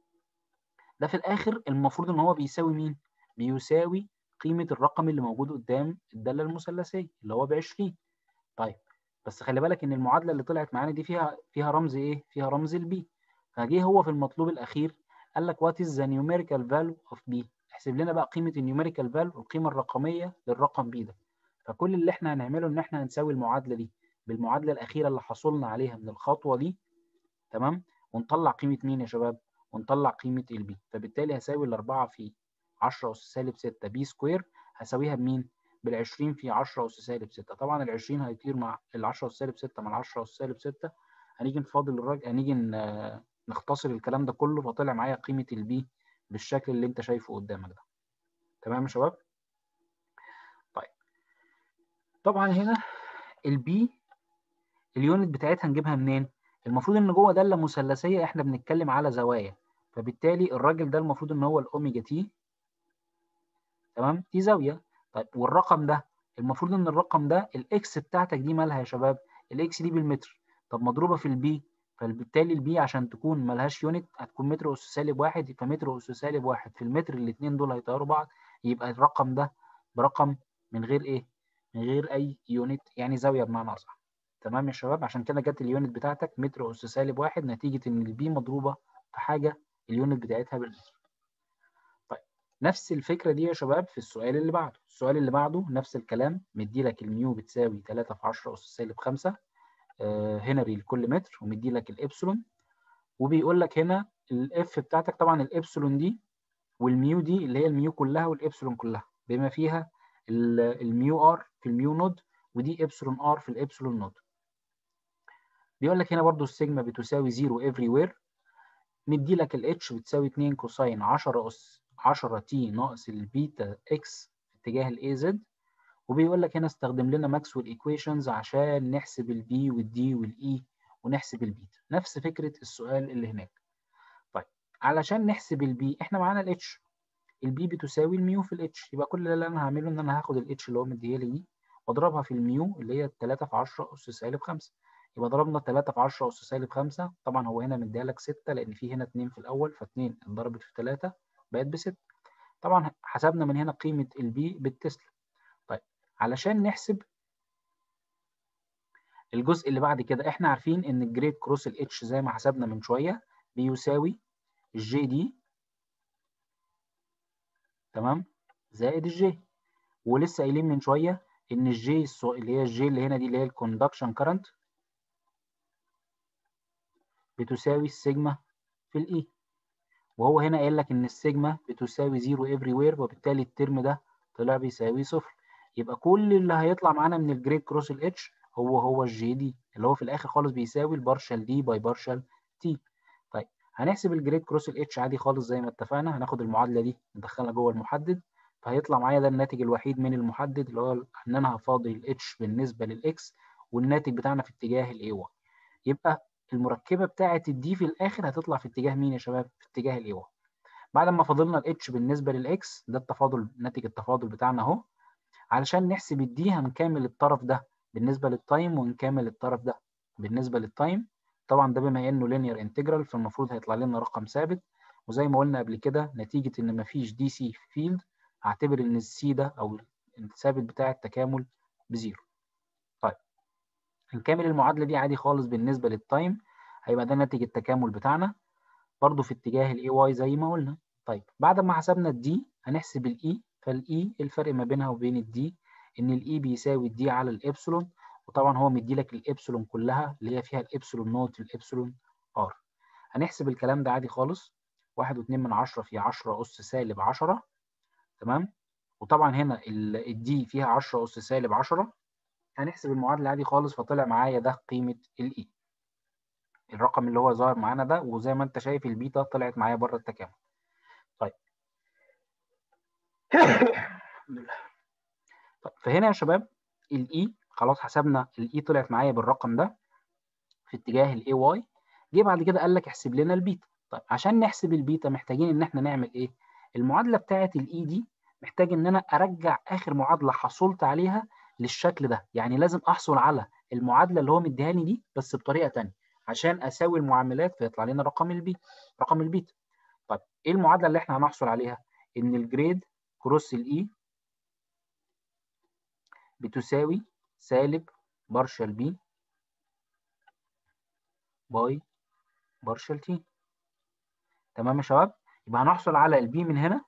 Speaker 1: ده في الاخر المفروض ان هو بيساوي مين بيساوي قيمه الرقم اللي موجود قدام الداله المثلثيه اللي هو ب 20 طيب بس خلي بالك ان المعادله اللي طلعت معانا دي فيها فيها رمز ايه فيها رمز البي فجه هو في المطلوب الاخير قال لك وات از ذا نيوميريكال فاليو اوف بي احسب لنا بقى قيمه النيوميريكال فاليو القيمه الرقميه للرقم بي ده فكل اللي احنا هنعمله ان احنا هنساوي المعادله دي بالمعادله الاخيره اللي حصلنا عليها من الخطوه دي تمام ونطلع قيمه مين يا شباب ونطلع قيمه البي فبالتالي هساوي الاربعه في 10 اس سالب 6 بي سكوير هساويها بمين بال 20 في 10 اس سالب 6 طبعا ال 20 هيطير مع ال 10 اس سالب 6 مع ال 10 اس سالب 6 هنيجي نفاضل الراجل هنيجي نختصر الكلام ده كله فطلع معايا قيمه البي بالشكل اللي انت شايفه قدامك ده تمام يا شباب طيب طبعا هنا البي اليونت بتاعتها نجيبها منين المفروض ان جوه داله مثلثيه احنا بنتكلم على زوايا فبالتالي الراجل ده المفروض ان هو الاوميجا تي تمام دي زاويه طيب والرقم ده المفروض ان الرقم ده الاكس بتاعتك دي مالها يا شباب الاكس دي بالمتر طب مضروبه في البي فبالتالي البي عشان تكون ملهاش يونت هتكون متر اس سالب واحد فمتر اس سالب واحد في المتر الاثنين دول هيطيروا بعض يبقى الرقم ده برقم من غير ايه؟ من غير اي يونت يعني زاويه بمعنى اصح تمام يا شباب عشان كده جت اليونت بتاعتك متر اس سالب واحد نتيجه ان البي مضروبه في حاجه اليونت بتاعتها بالمتر طيب نفس الفكره دي يا شباب في السؤال اللي بعده السؤال اللي بعده نفس الكلام مدي لك الميو بتساوي 3 في 10 اس سالب 5 هنري لكل متر ومدي لك الابسلون وبيقول لك هنا الاف بتاعتك طبعا الابسلون دي والميو دي اللي هي الميو كلها والابسلون كلها بما فيها الميو ار في الميو نود ودي ابسلون ار في الابسلون نود بيقول لك هنا برضو السيجما بتساوي 0 افري وير مدي لك الاتش بتساوي 2 كوساين 10 اس 10 تي ناقص البيتا اكس في اتجاه الاي زد وبيقول لك هنا استخدم لنا ماكسويل ايكويشنز عشان نحسب البي والدي والاي ونحسب البيتا نفس فكره السؤال اللي هناك طيب علشان نحسب البي احنا معانا الاتش البي بتساوي الميو في الاتش يبقى كل اللي انا هعمله ان انا هاخد الاتش اللي هو مديها لي دي واضربها في الميو اللي هي 3 في 10 اس سالب 5 يبقى ضربنا 3 في 10 اس سالب 5 طبعا هو هنا مديها لك 6 لان في هنا 2 في الاول ف2 اتضربت في 3 بقت ب 6 طبعا حسبنا من هنا قيمه البي بالتسلا طيب علشان نحسب الجزء اللي بعد كده احنا عارفين ان الجريد كروس الاتش زي ما حسبنا من شويه بيساوي الجي دي تمام زائد الجي ولسه قايلين من شويه ان الجي اللي هي الجي اللي هنا دي اللي هي الكوندكشن كارنت بتساوي السيجما في الاي وهو هنا قايل لك ان السيجما بتساوي زيرو افري وير وبالتالي الترم ده طلع بيساوي صفر يبقى كل اللي هيطلع معانا من الجريد كروس الاتش هو هو الجي دي اللي هو في الاخر خالص بيساوي البارشال دي باي بارشال تي طيب هنحسب الجريد كروس الاتش عادي خالص زي ما اتفقنا هناخد المعادله دي ندخلها جوه المحدد فهيطلع معايا ده الناتج الوحيد من المحدد اللي هو ان انا هفاضل الاتش بالنسبه للاكس والناتج بتاعنا في اتجاه الاي 1 يبقى المركبه بتاعه الدي في الاخر هتطلع في اتجاه مين يا شباب في اتجاه الاي 1 بعد ما فاضلنا الاتش بالنسبه للاكس ده التفاضل ناتج التفاضل بتاعنا اهو علشان نحسب الدي هنكامل الطرف ده بالنسبه للتايم ونكامل الطرف ده بالنسبه للتايم طبعا ده بما انه لينير انتجرال فالمفروض هيطلع لنا رقم ثابت وزي ما قلنا قبل كده نتيجه ان مفيش دي سي فيلد هعتبر ان السي ده او الثابت بتاع التكامل بزيرو طيب هنكمل المعادله دي عادي خالص بالنسبه للتايم هيبقى ده ناتج التكامل بتاعنا برضو في اتجاه الاي واي زي ما قلنا طيب بعد ما حسبنا الدي هنحسب الاي فالاي الفرق ما بينها وبين الدي ان الاي بيساوي الدي على الابسلون وطبعا هو مدي لك الابسلون كلها اللي هي فيها الابسلون نوت الابسلون ار هنحسب الكلام ده عادي خالص واحد واتنين من عشرة في عشرة أس سالب عشرة تمام وطبعا هنا الدي فيها عشرة أس سالب عشرة هنحسب المعادلة عادي خالص فطلع معايا ده قيمة الإي الرقم اللي هو ظاهر معانا ده وزي ما انت شايف البيتا طلعت معايا بره التكامل طيب طيب فهنا يا شباب الاي خلاص حسبنا الاي طلعت معايا بالرقم ده في اتجاه الاي واي جه بعد كده قال لك احسب لنا البيتا طيب عشان نحسب البيتا محتاجين ان احنا نعمل ايه المعادله بتاعه الاي دي محتاج ان انا ارجع اخر معادله حصلت عليها للشكل ده يعني لازم احصل على المعادله اللي هو مديهاني دي بس بطريقه ثانيه عشان اساوي المعاملات فيطلع لنا رقم البي رقم البيتا طيب ايه المعادله اللي احنا هنحصل عليها ان الجريد كروس الاي بتساوي سالب بارشل بي باي بارشل تي تمام يا شباب يبقى هنحصل على البي من هنا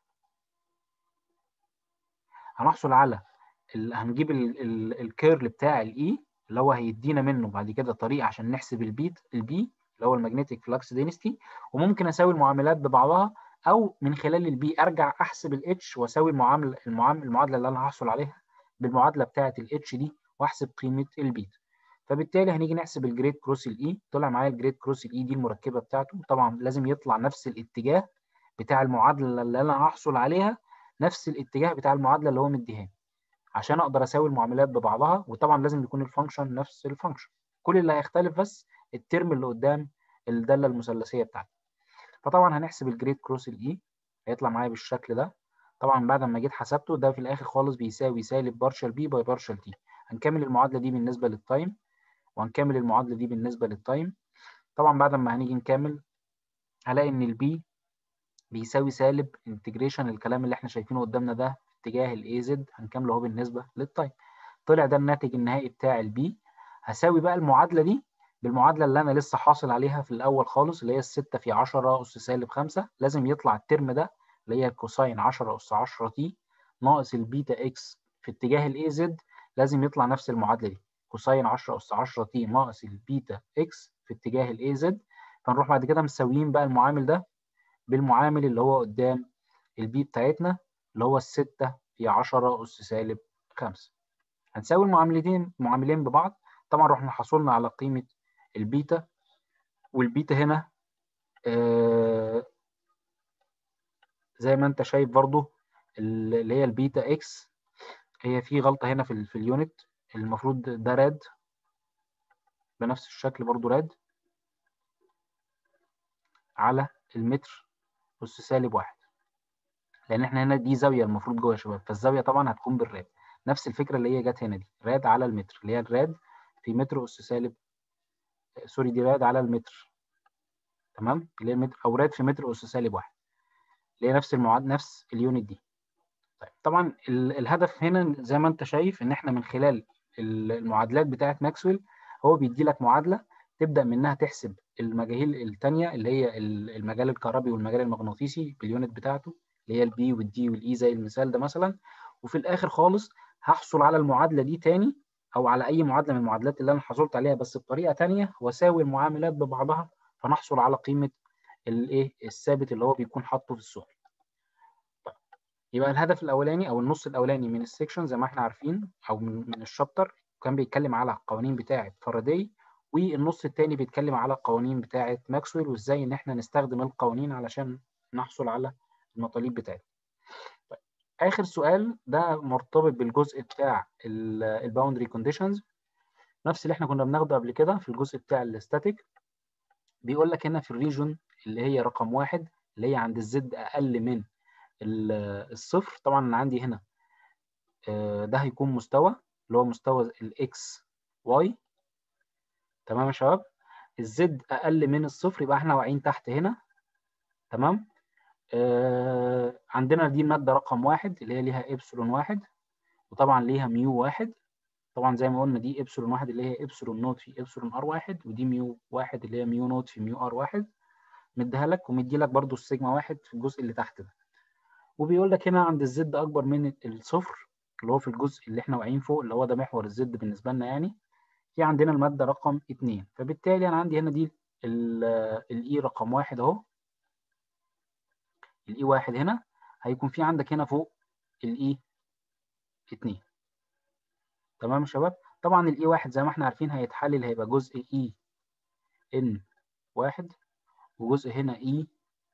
Speaker 1: هنحصل على ال... هنجيب ال... ال... الكيرل بتاع الاي اللي هو هيدينا منه بعد كده طريقه عشان نحسب البيت البي اللي هو المagnetic فلكس دينستي وممكن اساوي المعاملات ببعضها او من خلال البي ارجع احسب الاتش واساوي المعامله المعامله المعادله اللي انا هحصل عليها بالمعادله بتاعه الاتش دي واحسب قيمه البيت فبالتالي هنيجي نحسب الجريد كروس الاي طلع معايا الجريد كروس الاي دي المركبه بتاعته طبعا لازم يطلع نفس الاتجاه بتاع المعادله اللي انا هحصل عليها نفس الاتجاه بتاع المعادله اللي هو مديهاني عشان اقدر اساوي المعاملات ببعضها وطبعا لازم يكون الفانكشن نفس الفانكشن كل اللي هيختلف بس الترم اللي قدام الداله المثلثيه بتاعتي فطبعا هنحسب الجريد كروس الاي هيطلع معايا بالشكل ده طبعا بعد ما جيت حسبته ده في الاخر خالص بيساوي سالب بارشل بي باي بارشل تي هنكمل المعادله دي بالنسبه للتايم وهنكمل المعادله دي بالنسبه للتايم طبعا بعد ما هنيجي نكمل هلاقي ان البي بيساوي سالب انتجريشن الكلام اللي احنا شايفينه قدامنا ده في اتجاه الاي زد هنكمله اهو بالنسبه للتايم طلع ده الناتج النهائي بتاع البي هساوي بقى المعادله دي بالمعادله اللي انا لسه حاصل عليها في الاول خالص اللي هي الستة في 10 اس سالب 5 لازم يطلع الترم ده اللي هي كوساين 10 اس 10 تي ناقص البيتا اكس في اتجاه الاي زد لازم يطلع نفس المعادله دي كوساين 10 اس 10 تي ناقص البيتا اكس في اتجاه الاي زد فنروح بعد كده مساويين بقى المعامل ده بالمعامل اللي هو قدام البي بتاعتنا اللي هو الستة في 10 أس سالب 5 هنساوي المعاملتين معاملين ببعض طبعا رحنا حصلنا على قيمة البيتا والبيتا هنا آه زي ما انت شايف برضو اللي هي البيتا اكس هي في غلطة هنا في, في اليونت المفروض ده راد بنفس الشكل برضو راد على المتر أس سالب واحد لأن احنا هنا دي زاوية المفروض جوه يا شباب فالزاوية طبعا هتكون بالراد نفس الفكرة اللي هي جت هنا دي راد على المتر اللي هي الراد في متر أس سالب سوري دي راد على المتر تمام اللي هي متر أو راد في متر أس سالب واحد اللي هي نفس المعاد نفس اليونت دي طيب طبعا الهدف هنا زي ما انت شايف ان احنا من خلال المعادلات بتاعه ماكسويل هو بيدي لك معادله تبدا منها تحسب المجاهيل الثانيه اللي هي المجال الكهربي والمجال المغناطيسي باليونت بتاعته اللي هي البي والدي والاي زي المثال ده مثلا وفي الاخر خالص هحصل على المعادله دي تاني او على اي معادله من المعادلات اللي انا حصلت عليها بس بطريقه ثانيه واساوي المعاملات ببعضها فنحصل على قيمه الايه الثابت اللي هو بيكون حاطه في السؤال طيب يبقى الهدف الاولاني او النص الاولاني من السكشن زي ما احنا عارفين او من الشابتر كان بيتكلم على القوانين بتاعه فاراداي والنص الثاني بيتكلم على القوانين بتاعه ماكسويل وازاي ان احنا نستخدم القوانين علشان نحصل على المطالب بتاعتنا طيب. اخر سؤال ده مرتبط بالجزء بتاع الباوندري كونديشنز نفس اللي احنا كنا بناخده قبل كده في الجزء بتاع الاستاتيك بيقول لك هنا في الريجون اللي هي رقم واحد اللي هي عند الزد اقل من الصفر طبعا انا عندي هنا ده هيكون مستوى اللي هو مستوى الاكس واي تمام يا شباب الزد اقل من الصفر يبقى احنا واقعين تحت هنا تمام آه عندنا دي الماده رقم واحد اللي هي ليها ابسلون واحد وطبعا ليها ميو واحد طبعا زي ما قلنا دي ابسلون واحد اللي هي ابسلون نوت في ابسلون ار واحد ودي ميو واحد اللي هي ميو نوت في ميو ار واحد مديها لك ومدي لك برضو السيجما واحد في الجزء اللي تحت ده وبيقول لك هنا عند الزد اكبر من الصفر اللي هو في الجزء اللي احنا واقعين فوق اللي هو ده محور الزد بالنسبه لنا يعني في عندنا الماده رقم اتنين فبالتالي انا عندي هنا دي الاي رقم واحد اهو الاي واحد هنا هيكون في عندك هنا فوق الاي اتنين تمام يا شباب طبعا الاي واحد زي ما احنا عارفين هيتحلل هيبقى جزء اي ان واحد وجزء هنا اي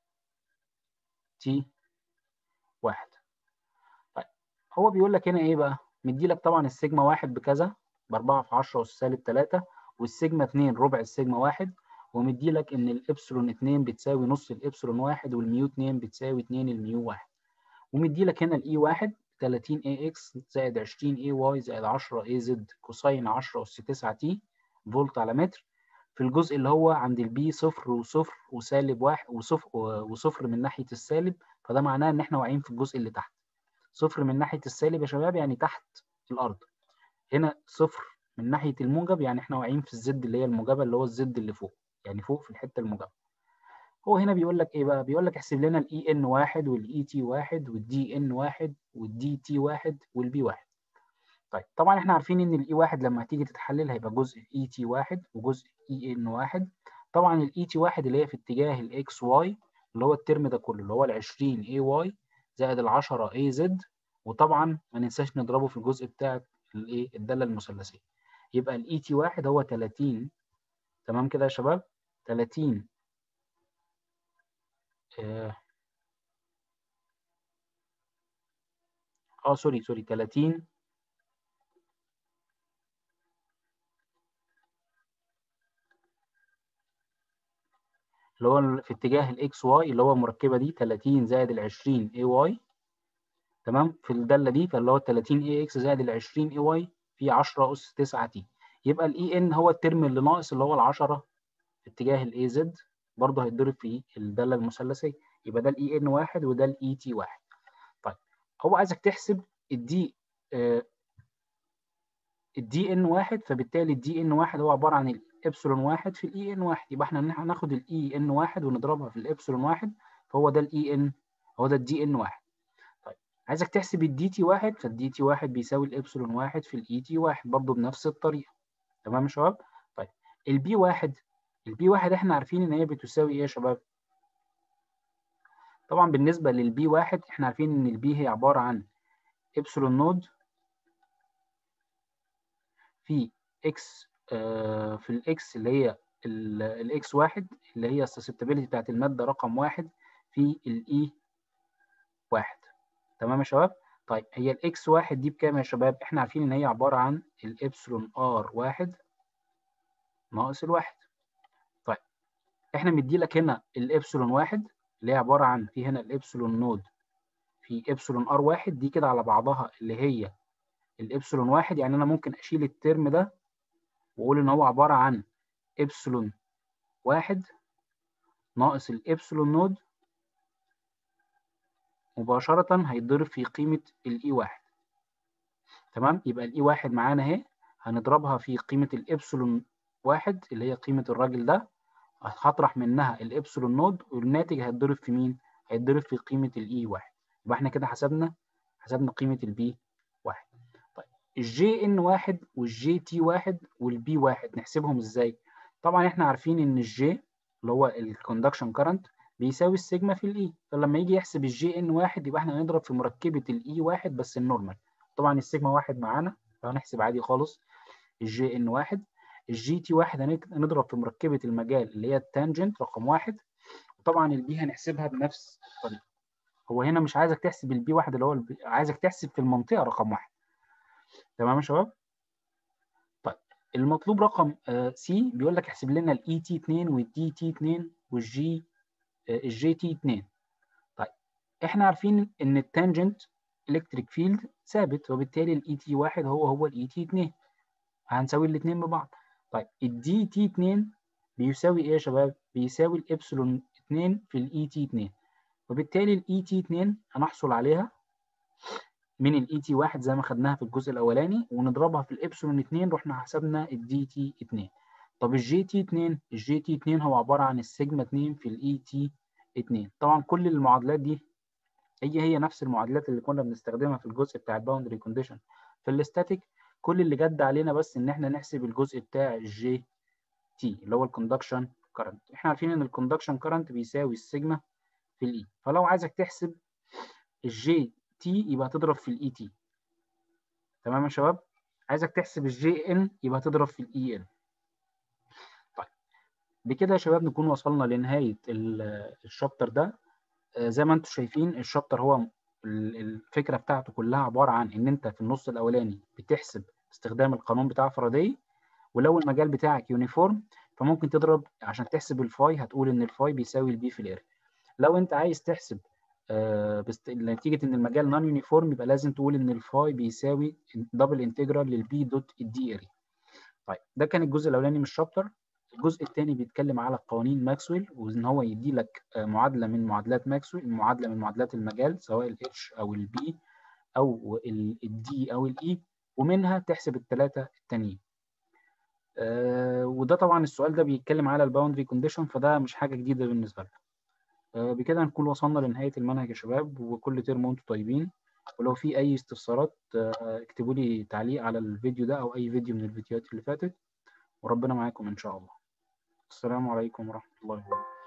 Speaker 1: تي واحد طيب هو بيقول لك هنا ايه بقى مدي لك طبعا السيجما واحد بكذا بأربعة في عشرة أس سالب تلاتة والسيجما اتنين ربع السيجما واحد ومدي لك إن الإبسلون اتنين بتساوي نص الإبسلون واحد والميو اتنين بتساوي اتنين الميو واحد ومدي لك هنا الإي واحد 30 اي اكس زائد 20 اي واي زائد 10 اي زد كوساين 10 أس 9 تي فولت على متر في الجزء اللي هو عند البي صفر وصفر وسالب واحد وصفر وصفر من ناحية السالب فده معناه إن إحنا واقعين في الجزء اللي تحت صفر من ناحية السالب يا شباب يعني تحت الأرض هنا صفر من ناحية الموجب يعني احنا واقعين في الزد اللي هي الموجبة اللي هو الزد اللي فوق يعني فوق في الحتة الموجبة هو هنا بيقول لك ايه بقى بيقول لك احسب لنا الاي ان واحد والاي تي واحد والدي ان واحد والدي تي واحد والبي واحد طيب طبعا احنا عارفين ان الاي واحد لما هتيجي تتحلل هيبقى جزء اي تي واحد وجزء اي ان واحد طبعا الاي تي واحد اللي هي في اتجاه الاكس واي اللي هو الترم ده كله اللي هو ال 20 اي واي زائد ال 10 اي زد وطبعا ما ننساش نضربه في الجزء بتاع الايه الداله المثلثيه يبقى الاي تي واحد هو 30 تمام كده يا شباب 30 اه, آه سوري سوري 30 اللي هو في اتجاه الاكس واي اللي هو المركبه دي 30 زائد ال 20 اي واي تمام في الداله دي فاللي هو 30 اي اكس زائد ال 20 اي واي في 10 اس 9 تي يبقى الاي ان هو الترم اللي ناقص اللي هو ال 10 في اتجاه الاي زد برضه هيتضرب في الداله المثلثيه يبقى ده الاي ان واحد وده الاي تي واحد طيب هو عايزك تحسب الدي آه الدي ان واحد فبالتالي الدي ان واحد هو عباره عن الابسلون واحد في الاي ان واحد يبقى احنا هناخد الاي ان واحد ونضربها في الابسلون واحد فهو ده الاي ان هو ده الدي ان واحد طيب عايزك تحسب الدي تي واحد فالدي تي واحد بيساوي الابسلون واحد في الاي تي واحد برضه بنفس الطريقه تمام يا شباب طيب البي واحد البي واحد احنا عارفين ان هي بتساوي ايه يا شباب طبعا بالنسبه للبي واحد احنا عارفين ان البي هي عباره عن ابسلون نود في اكس آه في الاكس اللي هي الاكس واحد اللي هي السسبتابيلتي بتاعت الماده رقم واحد في الاي واحد تمام يا شباب طيب هي الاكس واحد دي بكام يا شباب احنا عارفين ان هي عباره عن الابسلون ار واحد ناقص الواحد طيب احنا مدي لك هنا الابسلون واحد اللي هي عباره عن في هنا الابسلون نود في ابسلون ار واحد دي كده على بعضها اللي هي الابسلون واحد يعني انا ممكن اشيل الترم ده واقول ان هو عباره عن ابسلون واحد ناقص الابسلون نود مباشره هيتضرب في قيمه الاي واحد تمام يبقى الاي واحد معانا اهي هنضربها في قيمه الابسلون واحد اللي هي قيمه الراجل ده هطرح منها الابسلون نود والناتج هيتضرب في مين هيتضرب في قيمه الاي واحد يبقى احنا كده حسبنا حسبنا قيمه البي واحد طيب الجي ان واحد والجي تي واحد والبي واحد نحسبهم ازاي طبعا احنا عارفين ان الجي اللي هو الكوندكشن كارنت بيساوي السيجما في الاي فلما يجي يحسب الجي ان واحد يبقى احنا هنضرب في مركبه الاي واحد بس النورمال طبعا السيجما واحد معانا فهنحسب عادي خالص الجي ان واحد الجي تي واحد هنضرب في مركبه المجال اللي هي التانجنت رقم واحد وطبعا البي هنحسبها بنفس الطريقه هو هنا مش عايزك تحسب البي واحد اللي هو البي... عايزك تحسب في المنطقه رقم واحد تمام يا شباب طيب المطلوب رقم سي بيقول لك احسب لنا الاي تي 2 والدي تي 2 والجي الجي تي 2 طيب احنا عارفين ان التانجنت الكتريك فيلد ثابت وبالتالي الاي تي واحد هو هو الاي تي 2 هنساوي الاثنين ببعض طيب الدي تي 2 بيساوي ايه يا شباب بيساوي الابسلون 2 في الاي تي 2 وبالتالي الاي تي 2 هنحصل عليها من الاي تي 1 زي ما خدناها في الجزء الاولاني ونضربها في الابسلون 2 رحنا حسبنا الدي تي 2 طب الجي تي 2 الجي تي 2 هو عباره عن السيجما 2 في الاي تي 2 طبعا كل المعادلات دي هي هي نفس المعادلات اللي كنا بنستخدمها في الجزء بتاع الباوندري كونديشن في الاستاتيك كل اللي جد علينا بس ان احنا نحسب الجزء بتاع الجي تي اللي هو الكوندكشن كارنت احنا عارفين ان الكوندكشن كارنت بيساوي السيجما في الاي فلو عايزك تحسب الجي تي يبقى تضرب في الاي تي تمام يا شباب عايزك تحسب الجي ان يبقى تضرب في الاي ان طيب بكده يا شباب نكون وصلنا لنهاية الشابتر ده زي ما انتم شايفين الشابتر هو الفكرة بتاعته كلها عبارة عن ان انت في النص الاولاني بتحسب استخدام القانون بتاع فاراداي ولو المجال بتاعك يونيفورم فممكن تضرب عشان تحسب الفاي هتقول ان الفاي بيساوي البي في الاريا لو انت عايز تحسب آه بست... نتيجه ان المجال نون يونيفورم يبقى لازم تقول ان الفاي بيساوي دبل انتجرال للبي دوت الدي اريا طيب ده كان الجزء الاولاني من الشابتر الجزء الثاني بيتكلم على قوانين ماكسويل وان هو يدي لك معادله من معادلات ماكسويل معادله من معادلات المجال سواء الاتش او البي او الدي او الاي ومنها تحسب الثلاثه التانيين آه وده طبعا السؤال ده بيتكلم على الباوندري كونديشن فده مش حاجه جديده بالنسبه لنا آه بكده نكون وصلنا لنهايه المنهج يا شباب وكل ترم وانتم طيبين ولو في اي استفسارات آه اكتبوا لي تعليق على الفيديو ده او اي فيديو من الفيديوهات اللي فاتت وربنا معاكم ان شاء الله السلام عليكم ورحمه الله وبركاته